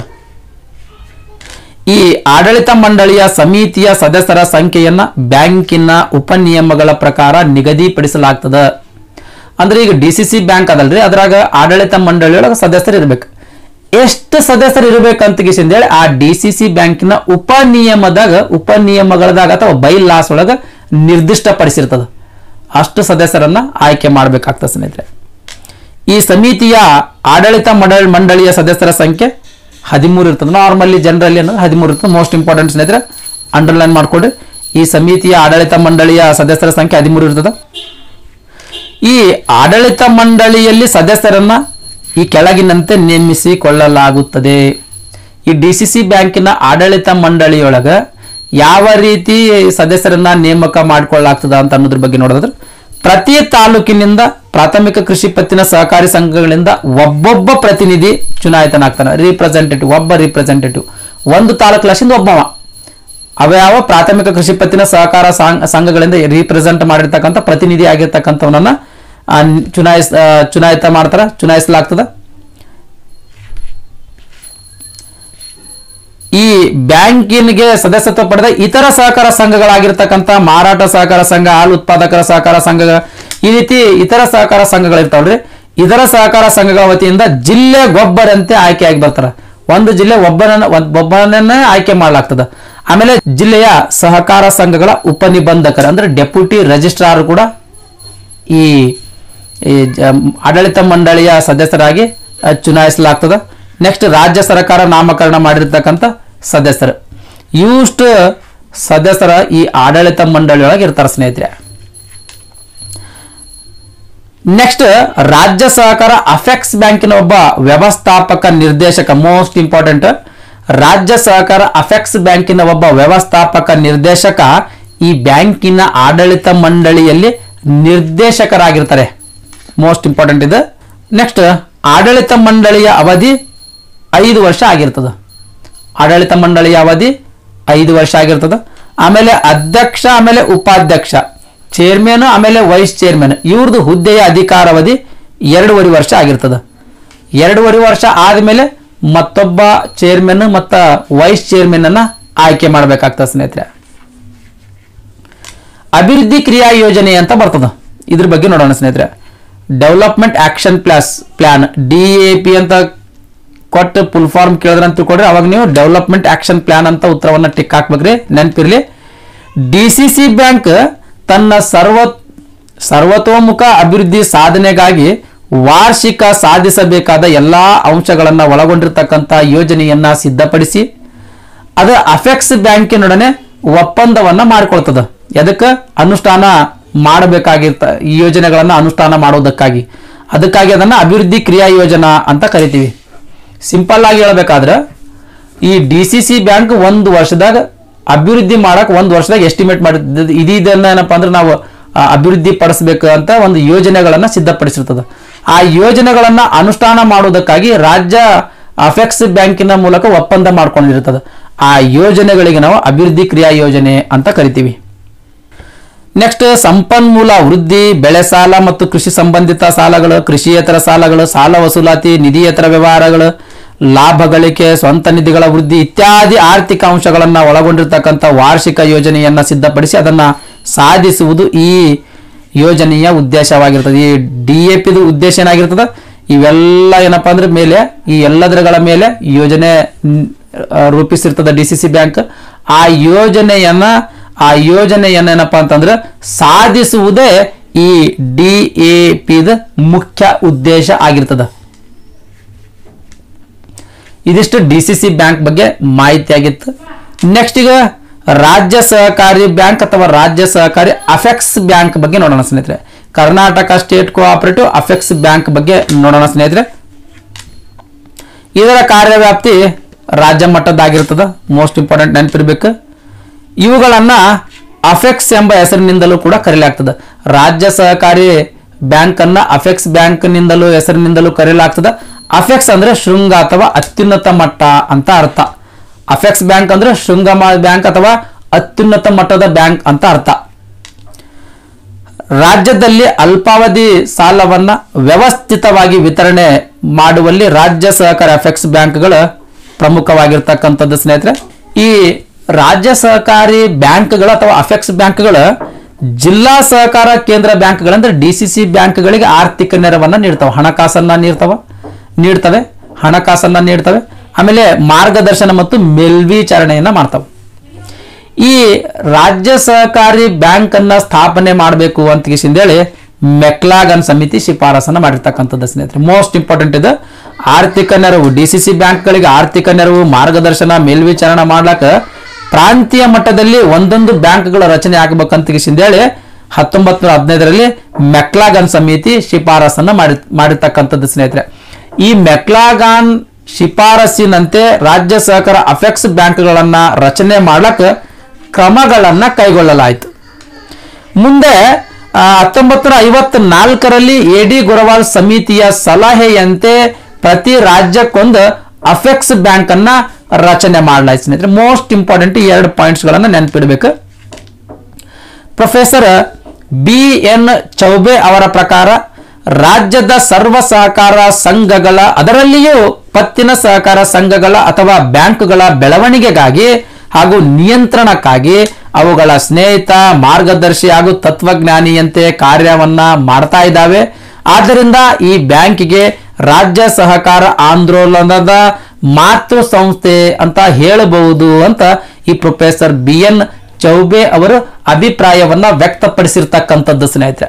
ಈ ಆಡಳಿತ ಮಂಡಳಿಯ ಸಮಿತಿಯ ಸದಸ್ಯರ ಸಂಖ್ಯೆಯನ್ನ ಬ್ಯಾಂಕಿನ ಉಪನಿಯಮಗಳ ಪ್ರಕಾರ ನಿಗದಿಪಡಿಸಲಾಗ್ತದ ಅಂದ್ರೆ ಈಗ ಡಿ ಸಿ ಸಿ ಬ್ಯಾಂಕ್ ಅದಲ್ರಿ ಅದ್ರಾಗ ಆಡಳಿತ ಮಂಡಳಿಯೊಳಗೆ ಸದಸ್ಯರು ಇರ್ಬೇಕು ಎಷ್ಟು ಸದಸ್ಯರು ಇರ್ಬೇಕಂತ ಹೇಳಿ ಆ ಡಿ ಸಿ ಸಿ ಬ್ಯಾಂಕಿನ ಉಪನಿಯಮದಾಗ ಉಪನಿಯಮಗಳದಾಗ ಅಥವಾ ಬೈ ಲಾಸ್ ಒಳಗ ನಿರ್ದಿಷ್ಟಪಡಿಸಿರ್ತದ ಅಷ್ಟು ಸದಸ್ಯರನ್ನ ಆಯ್ಕೆ ಮಾಡಬೇಕಾಗ್ತದೆ ಸ್ನೇಹಿತರೆ ಈ ಸಮಿತಿಯ ಆಡಳಿತ ಮಂಡಳಿ ಮಂಡಳಿಯ ಸದಸ್ಯರ ಸಂಖ್ಯೆ ಹದಿಮೂರು ಇರ್ತದೆ ನಾರ್ಮಲಿ ಜನರಲಿ ಅನ್ನೋದು ಹದಿಮೂರು ಇರ್ತದೆ ಮೋಸ್ಟ್ ಇಂಪಾರ್ಟೆಂಟ್ ಸ್ನೇಹಿತರೆ ಅಂಡರ್ಲೈನ್ ಮಾಡ್ಕೊಡ್ರಿ ಈ ಸಮಿತಿಯ ಆಡಳಿತ ಮಂಡಳಿಯ ಸದಸ್ಯರ ಸಂಖ್ಯೆ ಹದಿಮೂರು ಇರ್ತದೆ ಈ ಆಡಳಿತ ಮಂಡಳಿಯಲ್ಲಿ ಸದಸ್ಯರನ್ನ ಈ ಕೆಳಗಿನಂತೆ ನೇಮಿಸಿಕೊಳ್ಳಲಾಗುತ್ತದೆ ಈ ಡಿ ಸಿ ಸಿ ಬ್ಯಾಂಕಿನ ಆಡಳಿತ ಮಂಡಳಿಯೊಳಗ ಯಾವ ರೀತಿ ಸದಸ್ಯರನ್ನ ನೇಮಕ ಮಾಡಿಕೊಳ್ಳಲಾಗ್ತದ ಅಂತ ಅನ್ನೋದ್ರ ಬಗ್ಗೆ ನೋಡೋದಾದ್ರೆ ಪ್ರತಿ ತಾಲೂಕಿನಿಂದ ಪ್ರಾಥಮಿಕ ಕೃಷಿ ಪತ್ತಿನ ಸಹಕಾರಿ ಸಂಘಗಳಿಂದ ಒಬ್ಬೊಬ್ಬ ಪ್ರತಿನಿಧಿ ಚುನಾಯಿತನಾಗ್ತಾನೆ ರಿಪ್ರೆಸೆಂಟೇಟಿವ್ ಒಬ್ಬ ರಿಪ್ರೆಸೆಂಟೇಟಿವ್ ಒಂದು ತಾಲೂಕು ಲಕ್ಷದಿಂದ ಒಬ್ಬವ ಅವ್ಯಾವ ಪ್ರಾಥಮಿಕ ಕೃಷಿ ಪತ್ತಿನ ಸಹಕಾರ ಸಾಂಗ್- ಸಂಘಗಳಿಂದ ರಿಪ್ರೆಸೆಂಟ್ ಮಾಡಿರ್ತಕ್ಕಂಥ ಪ್ರತಿನಿಧಿ ಆಗಿರ್ತಕ್ಕಂಥವನನ್ನ ಆ, ಚುನಾಯಿಸ್ ಆ, ಚುನಾಯಿತ ಮಾಡ್ತಾರ ಚುನಾಯಿಸಲಾಗ್ತದ ಈ ಬ್ಯಾಂಕಿನ್ಗೆ ಸದಸ್ಯತ್ವ ಪಡೆದ ಇತರ ಸಹಕಾರ ಸಂಘಗಳಾಗಿರ್ತಕ್ಕಂಥ ಮಾರಾಟ ಸಹಕಾರ ಸಂಘ ಹಾಲು ಉತ್ಪಾದಕರ ಸಹಕಾರ ಸಂಘ ಈ ರೀತಿ ಇತರ ಸಹಕಾರ ಸಂಘಗಳಿರ್ತಾವ್ರಿ ಇದರ ಸಹಕಾರ ಸಂಘಗಳ ವತಿಯಿಂದ ಜಿಲ್ಲೆ ಗೊಬ್ಬರಂತೆ ಆಯ್ಕೆಯಾಗಿ ಬರ್ತಾರ ಒಂದು ಜಿಲ್ಲೆ ಒಬ್ಬರನ್ನ ಒಂದ್- ಒಬ್ಬನನ್ನೇ ಆಯ್ಕೆ ಮಾಡಲಾಗ್ತದ ಆಮೇಲೆ ಜಿಲ್ಲೆಯ ಸಹಕಾರ ಸಂಘಗಳ ಉಪನಿಬಂಧಕರು ಅಂದ್ರೆ ಡೆಪ್ಯೂಟಿ ರಿಜಿಸ್ಟ್ರಾರ್ ಕೂಡ ಈ ಈ ಜ- ಆಡಳಿತ ಮಂಡಳಿಯ ಸದಸ್ಯರಾಗಿ ಆ, ಚುನಾಯಿಸಲಾಗ್ತದ ನೆಕ್ಸ್ಟ್ ರಾಜ್ಯ ಸರ್ಕಾರ ನಾಮಕರಣ ಮಾಡಿರ್ತಕ್ಕಂಥ ಸದಸ್ಯರು ಇವಿಷ್ಟು ಸದಸ್ಯರ ಈ ಆಡಳಿತ ಮಂಡಳಿಯೊಳಗೆ ಇರ್ತಾರೆ ಸ್ನೇಹಿತರೆ ನೆಕ್ಸ್ಟ್ ರಾಜ್ಯ ಸಹಕಾರ ಅಫೆಕ್ಸ್ ಬ್ಯಾಂಕಿನ ಒಬ್ಬ ವ್ಯವಸ್ಥಾಪಕ ನಿರ್ದೇಶಕ ಮೋಸ್ಟ್ ಇಂಪಾರ್ಟೆಂಟ್ ರಾಜ್ಯ ಸಹಕಾರ ಅಫೆಕ್ಸ್ ಬ್ಯಾಂಕಿನ ಒಬ್ಬ ವ್ಯವಸ್ಥಾಪಕ ನಿರ್ದೇಶಕ ಈ ಬ್ಯಾಂಕಿನ ಆಡಳಿತ ಮಂಡಳಿಯಲ್ಲಿ ನಿರ್ದೇಶಕರಾಗಿರ್ತಾರೆ ಮೋಸ್ಟ್ ಇಂಪಾರ್ಟೆಂಟ್ ಇದು ನೆಕ್ಸ್ಟ್ ಆಡಳಿತ ಮಂಡಳಿಯ ಅವಧಿ ಐದು ವರ್ಷ ಆಗಿರ್ತದೆ ಆಡಳಿತ ಮಂಡಳಿಯ ಅವಧಿ ಐದು ವರ್ಷ ಆಗಿರ್ತದೆ ಆಮೇಲೆ ಅಧ್ಯಕ್ಷ ಆಮೇಲೆ ಉಪಾಧ್ಯಕ್ಷ ಚೇರ್ಮನ್ ಆಮೇಲೆ ವೈಸ್ ಚೇರ್ಮನ್ ಇವ್ರದ್ದು ಹುದ್ದೆಯ ಅಧಿಕಾರಾವಧಿ ಎರಡೂವರೆ ವರ್ಷ ಆಗಿರ್ತದೆ ಎರಡೂವರೆ ವರ್ಷ ಆದಮೇಲೆ ಮತ್ತೊಬ್ಬ ಚೇರ್ಮನ್ ಮತ್ತು ವೈಸ್ ಚೇರ್ಮನ್ ಅನ್ನ ಆಯ್ಕೆ ಮಾಡಬೇಕಾಗ್ತದೆ ಸ್ನೇಹಿತರೆ ಅಭಿವೃದ್ಧಿ ಕ್ರಿಯಾ ಯೋಜನೆ ಅಂತ ಬರ್ತದ ಇದ್ರ ಬಗ್ಗೆ ನೋಡೋಣ ಸ್ನೇಹಿತರೆ development action plans plan D A P ಅಂತ ಕೊಟ್ಟು ಫುಲ್ ಫಾರ್ಮ್ ಕೇಳಿದ್ರೆ ಅಂತ ತಿಳ್ಕೊಡ್ರಿ ಅವಾಗ ನೀವು ಡೆವಲಪ್ಮೆಂಟ್ ಆಕ್ಷನ್ ಪ್ಲಾನ್ ಅಂತ ಉತ್ತರವನ್ನ ಟಿಕ್ ಹಾಕ್ಬೇಕ್ರಿ ನೆನಪಿರ್ಲಿ ಡಿ ಸಿ ಸಿ ಬ್ಯಾಂಕ್ ತನ್ನ ಸರ್ವ ಸರ್ವತೋಮುಖ ಅಭಿವೃದ್ಧಿ ಸಾಧನೆಗಾಗಿ ವಾರ್ಷಿಕ ಸಾಧಿಸಬೇಕಾದ ಎಲ್ಲಾ ಅಂಶಗಳನ್ನ ಒಳಗೊಂಡಿರ್ತಕ್ಕಂಥ ಯೋಜನೆಯನ್ನ ಸಿದ್ಧಪಡಿಸಿ ಅದು ಅಫೆಕ್ಸ್ ಬ್ಯಾಂಕಿನೊಡನೆ ಒಪ್ಪಂದವನ್ನ ಮಾಡಿಕೊಳ್ತದ ಎದಕ್ಕೆ ಅನುಷ್ಠಾನ ಮಾಡಬೇಕಾಗಿರ್ತ ಈ ಯೋಜನೆಗಳನ್ನ ಅನುಷ್ಠಾನ ಮಾಡೋದಕ್ಕಾಗಿ ಅದಕ್ಕಾಗಿ ಅದನ್ನ ಅಭಿವೃದ್ಧಿ ಕ್ರಿಯಾ ಯೋಜನಾ ಅಂತ ಕರಿತೀವಿ ಸಿಂಪಲ್ ಆಗಿ ಹೇಳ್ಬೇಕಾದ್ರೆ ಈ ಡಿ ಸಿ ಸಿ ಬ್ಯಾಂಕ್ ಒಂದು ವರ್ಷದಾಗ ಅಭಿವೃದ್ಧಿ ಮಾಡಕ್ ಒಂದು ವರ್ಷದಾಗ ಎಸ್ಟಿಮೇಟ್ ಮಾಡಿದ ಇದನ್ನ ಏನಪ್ಪಾ ಅಂದ್ರೆ ನಾವು ಆ, ಅಭಿವೃದ್ಧಿ ಪಡಿಸ್ಬೇಕು ಅಂತ ಒಂದು ಯೋಜನೆಗಳನ್ನ ಸಿದ್ಧಪಡಿಸಿರ್ತದ ಆ ಯೋಜನೆಗಳನ್ನ ಅನುಷ್ಠಾನ ಮಾಡುವುದಕ್ಕಾಗಿ ರಾಜ್ಯ ಅಫೆಕ್ಸ್ ಬ್ಯಾಂಕಿನ ಮೂಲಕ ಒಪ್ಪಂದ ಮಾಡ್ಕೊಂಡಿರ್ತದೆ ಆ ಯೋಜನೆಗಳಿಗೆ ನಾವು ಅಭಿವೃದ್ಧಿ ಕ್ರಿಯಾ ಯೋಜನೆ ಅಂತ ಕರಿತೀವಿ ನೆಕ್ಸ್ಟ್ ಸಂಪನ್ಮೂಲ ವೃದ್ಧಿ ಬೆಳೆ ಸಾಲ ಮತ್ತು ಕೃಷಿ ಸಂಬಂಧಿತ ಸಾಲಗಳು ಕೃಷಿಯೇತರ ಸಾಲಗಳು ಸಾಲ ವಸೂಲಾತಿ ನಿಧಿಯೇತರ ವ್ಯವಹಾರಗಳು ಲಾಭ ಗಳಿಕೆ ಸ್ವಂತ ನಿಧಿಗಳ ವೃದ್ಧಿ ಇತ್ಯಾದಿ ಆರ್ಥಿಕ ಅಂಶಗಳನ್ನ ಒಳಗೊಂಡಿರ್ತಕ್ಕಂಥ ವಾರ್ಷಿಕ ಯೋಜನೆಯನ್ನ ಸಿದ್ಧಪಡಿಸಿ ಅದನ್ನ ಸಾಧಿಸುವುದು ಈ ಯೋಜನೆಯ ಉದ್ದೇಶವಾಗಿರ್ತದೆ ಈ ಡಿ ಎ ಪಿದು ಉದ್ದೇಶ ಏನಾಗಿರ್ತದೆ ಇವೆಲ್ಲ ಏನಪ್ಪಾ ಅಂದ್ರೆ ಮೇಲೆ ಈ ಎಲ್ಲದರಗಳ ಮೇಲೆ ಯೋಜನೆ ನ್- ಆ, ರೂಪಿಸಿರ್ತದೆ ಡಿ ಸಿ ಸಿ ಬ್ಯಾಂಕ್ ಆ ಯೋಜನೆಯನ್ನ ಆ ಯೋಜನೆಯನ್ನ ಏನಪ್ಪಾ ಅಂತಂದ್ರೆ ಸಾಧಿಸುವುದೇ ಈ ಡಿ ಎ ಪಿದ ಮುಖ್ಯ ಉದ್ದೇಶ ಆಗಿರ್ತದ ಇದಿಷ್ಟು ಡಿ ಸಿ ಸಿ ಬ್ಯಾಂಕ್ ಬಗ್ಗೆ ಮಾಹಿತಿ ಆಗಿತ್ತು ನೆಕ್ಸ್ಟ್ ಈಗ ರಾಜ್ಯ ಸಹಕಾರಿ ಬ್ಯಾಂಕ್ ಅಥವಾ ರಾಜ್ಯ ಸಹಕಾರಿ ಅಫೆಕ್ಸ್ ಬ್ಯಾಂಕ್ ಬಗ್ಗೆ ನೋಡೋಣ ಸ್ನೇಹಿತರೆ Karnataka state cooperative apex bank ಬಗ್ಗೆ ನೋಡೋಣ ಸ್ನೇಹಿತರೆ ಇದರ ಕಾರ್ಯವ್ಯಾಪ್ತಿ ರಾಜ್ಯ ಮಟ್ಟದ್ದಾಗಿರ್ತದ ಮೋಸ್ಟ್ ಇಂಪಾರ್ಟೆಂಟ್ ನೆನಪಿರ್ಬೇಕು ಇವುಗಳನ್ನ ಅಫೆಕ್ಸ್ ಎಂಬ ಹೆಸರಿನಿಂದಲೂ ಕೂಡ ಕರೆಯಲಾಗ್ತದೆ ರಾಜ್ಯ ಸಹಕಾರಿ ಬ್ಯಾಂಕ್ ಅನ್ನ ಅಫೆಕ್ಸ್ ಬ್ಯಾಂಕ್ ನಿಂದಲೂ ಹೆಸರಿನಿಂದಲೂ ಕರೆಯಲಾಗ್ತದೆ ಅಫೆಕ್ಸ್ ಅಂದ್ರೆ ಶೃಂಗ ಅಥವಾ ಅತ್ಯುನ್ನತ ಮಟ್ಟ ಅಂತ ಅರ್ಥ ಅಫೆಕ್ಸ್ ಬ್ಯಾಂಕ್ ಅಂದ್ರೆ ಶೃಂಗ ಬ್ಯಾಂಕ್ ಅಥವಾ ಅತ್ಯುನ್ನತ ಮಟ್ಟದ ಬ್ಯಾಂಕ್ ಅಂತ ಅರ್ಥ ರಾಜ್ಯದಲ್ಲಿ ಅಲ್ಪಾವಧಿ ಸಾಲವನ್ನ ವ್ಯವಸ್ಥಿತವಾಗಿ ವಿತರಣೆ ಮಾಡುವಲ್ಲಿ ರಾಜ್ಯ ಸಹಕಾರಿ ಅಫೆಕ್ಸ್ ಬ್ಯಾಂಕ್ಗಳು ಪ್ರಮುಖವಾಗಿರ್ತಕ್ಕಂಥದ್ದು ಸ್ನೇಹಿತರೆ ಈ ರಾಜ್ಯ ಸಹಕಾರಿ ಬ್ಯಾಂಕ್ಗಳು ಅಥವಾ ಅಫೆಕ್ಸ್ ಬ್ಯಾಂಕ್ಗಳು ಜಿಲ್ಲಾ ಸಹಕಾರ ಕೇಂದ್ರ ಬ್ಯಾಂಕ್ಗಳಂದ್ರೆ ಡಿ ಸಿ ಸಿ ಬ್ಯಾಂಕ್ಗಳಿಗೆ ಆರ್ಥಿಕ ನೆರವನ್ನ ನೀಡ್ತವೆ ಹಣಕಾಸನ್ನ ನೀಡ್ತವ ನೀಡ್ತವೆ ಹಣಕಾಸನ್ನ ನೀಡ್ತವೆ ಆಮೇಲೆ ಮಾರ್ಗದರ್ಶನ ಮತ್ತು ಮೇಲ್ವಿಚಾರಣೆಯನ್ನ ಮಾಡ್ತವೆ ಈ ರಾಜ್ಯ ಸಹಕಾರಿ ಬ್ಯಾಂಕ್ ಅನ್ನ ಸ್ಥಾಪನೆ ಮಾಡಬೇಕು ಅಂತ ಹೇಳಿ ಮೆಕ್ಲಾಗನ್ ಸಮಿತಿ ಶಿಫಾರಸನ್ನ ಮಾಡಿರ್ತಕ್ಕಂಥದ್ದು ಸ್ನೇಹಿತರೆ ಮೋಸ್ಟ್ ಇಂಪಾರ್ಟೆಂಟ್ ಇದು ಆರ್ಥಿಕ ನೆರವು ಡಿ ಸಿ ಸಿ ಬ್ಯಾಂಕ್ಗಳಿಗೆ ಆರ್ಥಿಕ ನೆರವು ಮಾರ್ಗದರ್ಶನ ಮೇಲ್ವಿಚಾರಣೆ ಮಾಡ್ಲಕ್ಕ ಪ್ರಾಂತೀಯ ಮಟ್ಟದಲ್ಲಿ ಒಂದೊಂದು ಬ್ಯಾಂಕ್ಗಳ ರಚನೆ ಆಗಬೇಕಂತ ಹೇಳಿ ಹತ್ತೊಂಬತ್ ನೂರ ಹದಿನೈದರಲ್ಲಿ ಮೆಕ್ಲಾಗನ್ ಸಮಿತಿ ಶಿಫಾರಸನ್ನ ಮಾಡಿ ಮಾಡಿರ್ತಕ್ಕಂಥದ್ದು ಸ್ನೇಹಿತರೆ ಈ ಮೆಕ್ಲಾಗಾನ್ ಶಿಫಾರಸಿನಂತೆ ರಾಜ್ಯ ಸಹಕಾರ ಅಫೆಕ್ಸ್ ಬ್ಯಾಂಕ್ಗಳನ್ನ ರಚನೆ ಮಾಡ್ಲಕ್ಕ ಕ್ರಮಗಳನ್ನ ಕೈಗೊಳ್ಳಲಾಯಿತು ಮುಂದೆ ಹತ್ತೊಂಬತ್ತು ನೂರ ಐವತ್ನಾಲ್ಕರಲ್ಲಿ ಎ ಡಿ ಗುರವಾಲ್ ಸಮಿತಿಯ ಸಲಹೆಯಂತೆ ಪ್ರತಿ ರಾಜ್ಯಕ್ಕೊಂದು ಅಫೆಕ್ಸ್ ಬ್ಯಾಂಕ್ ಅನ್ನ ರಚನೆ ಮಾಡಲಾಯಿತು ಸ್ನೇಹಿತರೆ ಮೋಸ್ಟ್ ಇಂಪಾರ್ಟೆಂಟ್ ಈ ಎರಡು ಪಾಯಿಂಟ್ಸ್ ಗಳನ್ನ ನೆನಪಿಡಬೇಕು ಪ್ರೊಫೆಸರ್ ಬಿ ಎನ್ ಚೌಬೆ ಅವರ ಪ್ರಕಾರ ರಾಜ್ಯದ ಸರ್ವ ಸಹಕಾರ ಸಂಘಗಳ ಅದರಲ್ಲಿಯೂ ಪತ್ತಿನ ಸಹಕಾರ ಸಂಘಗಳ ಅಥವಾ ಬ್ಯಾಂಕ್ಗಳ ಬೆಳವಣಿಗೆಗಾಗಿ ಹಾಗೂ ನಿಯಂತ್ರಣಕ್ಕಾಗಿ ಅವುಗಳ ಸ್ನೇಹಿತ ಮಾರ್ಗದರ್ಶಿ ಹಾಗೂ ತತ್ವಜ್ಞಾನಿಯಂತೆ ಕಾರ್ಯವನ್ನ ಮಾಡ್ತಾ ಇದ್ದಾವೆ ಆದ್ದರಿಂದ ಈ ಬ್ಯಾಂಕಿಗೆ ರಾಜ್ಯ ಸಹಕಾರ ಆಂದೋಲನದ ಮಾತೃ ಸಂಸ್ಥೆ ಅಂತ ಹೇಳಬಹುದು ಅಂತ ಈ ಪ್ರೊಫೆಸರ್ ಬಿ ಎನ್ ಚೌಬೆ ಅವರು ಅಭಿಪ್ರಾಯವನ್ನ ವ್ಯಕ್ತಪಡಿಸಿರ್ತಕ್ಕಂಥದ್ದು ಸ್ನೇಹಿತರೆ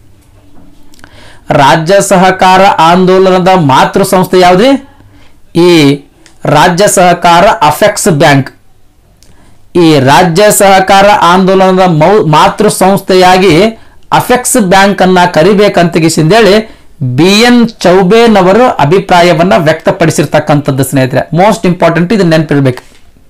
ರಾಜ್ಯ ಸಹಕಾರ ಆಂದೋಲನದ ಮಾತೃ ಸಂಸ್ಥೆ ಯಾವ್ದು ಈ ರಾಜ್ಯ ಸಹಕಾರ ಅಫೆಕ್ಸ್ ಬ್ಯಾಂಕ್ ಈ ರಾಜ್ಯ ಸಹಕಾರ ಆಂದೋಲನದ ಮೌ ಮಾತೃ ಸಂಸ್ಥೆಯಾಗಿ ಅಫೆಕ್ಸ್ ಬ್ಯಾಂಕ್ ಅನ್ನ ಕರಿಬೇಕಂತ ಹೇಳಿ ಬಿ ಎನ್ ಚೌಬೇನವರು ಅಭಿಪ್ರಾಯವನ್ನ ವ್ಯಕ್ತಪಡಿಸಿರ್ತಕ್ಕಂಥದ್ದು ಸ್ನೇಹಿತರೆ ಮೋಸ್ಟ್ ಇಂಪಾರ್ಟೆಂಟ್ ಇದು ನೆನಪಿರ್ಬೇಕು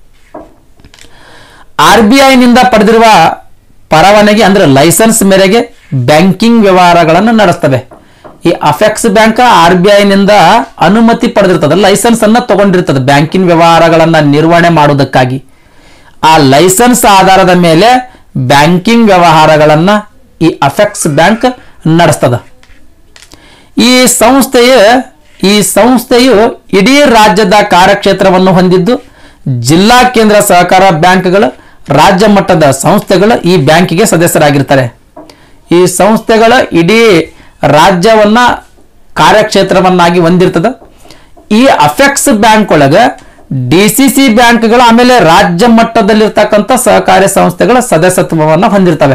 ಆರ್ ಬಿ ಐನಿಂದ ಪಡೆದಿರುವ ಪರವಾನಗಿ ಅಂದ್ರೆ ಲೈಸೆನ್ಸ್ ಮೇರೆಗೆ ಬ್ಯಾಂಕಿಂಗ್ ವ್ಯವಹಾರಗಳನ್ನು ನಡೆಸ್ತವೆ ಈ ಅಫೆಕ್ಸ್ ಬ್ಯಾಂಕ್ ಆರ್ ಬಿ ಐನಿಂದ ಅನುಮತಿ ಪಡೆದಿರ್ತದೆ ಲೈಸೆನ್ಸ್ ಅನ್ನ ತಗೊಂಡಿರ್ತದೆ ಬ್ಯಾಂಕಿಂಗ್ ವ್ಯವಹಾರಗಳನ್ನ ನಿರ್ವಹಣೆ ಮಾಡುವುದಕ್ಕಾಗಿ ಆ ಲೈಸೆನ್ಸ್ ಆಧಾರದ ಮೇಲೆ ಬ್ಯಾಂಕಿಂಗ್ ವ್ಯವಹಾರಗಳನ್ನ ಈ ಅಫೆಕ್ಸ್ ಬ್ಯಾಂಕ್ ನಡೆಸ್ತದ ಈ ಸಂಸ್ಥೆಯು ಈ ಸಂಸ್ಥೆಯು ಇಡೀ ರಾಜ್ಯದ ಕಾರ್ಯಕ್ಷೇತ್ರವನ್ನು ಹೊಂದಿದ್ದು ಜಿಲ್ಲಾ ಕೇಂದ್ರ ಸಹಕಾರ ಬ್ಯಾಂಕ್ಗಳು ರಾಜ್ಯ ಮಟ್ಟದ ಸಂಸ್ಥೆಗಳು ಈ ಬ್ಯಾಂಕಿಗೆ ಸದಸ್ಯರಾಗಿರ್ತಾರೆ ಈ ಸಂಸ್ಥೆಗಳ ಇಡೀ ರಾಜ್ಯವನ್ನ ಕಾರ್ಯಕ್ಷೇತ್ರವನ್ನಾಗಿ ಹೊಂದಿರ್ತದ ಈ ಅಫೆಕ್ಸ್ ಬ್ಯಾಂಕ್ ಒಳಗೆ ಡಿ ಸಿ ಸಿ ಬ್ಯಾಂಕ್ಗಳು ಆಮೇಲೆ ರಾಜ್ಯ ಮಟ್ಟದಲ್ಲಿರ್ತಕ್ಕಂಥ ಸಹಕಾರಿ ಸಂಸ್ಥೆಗಳ ಸದಸ್ಯತ್ವವನ್ನು ಹೊಂದಿರ್ತವೆ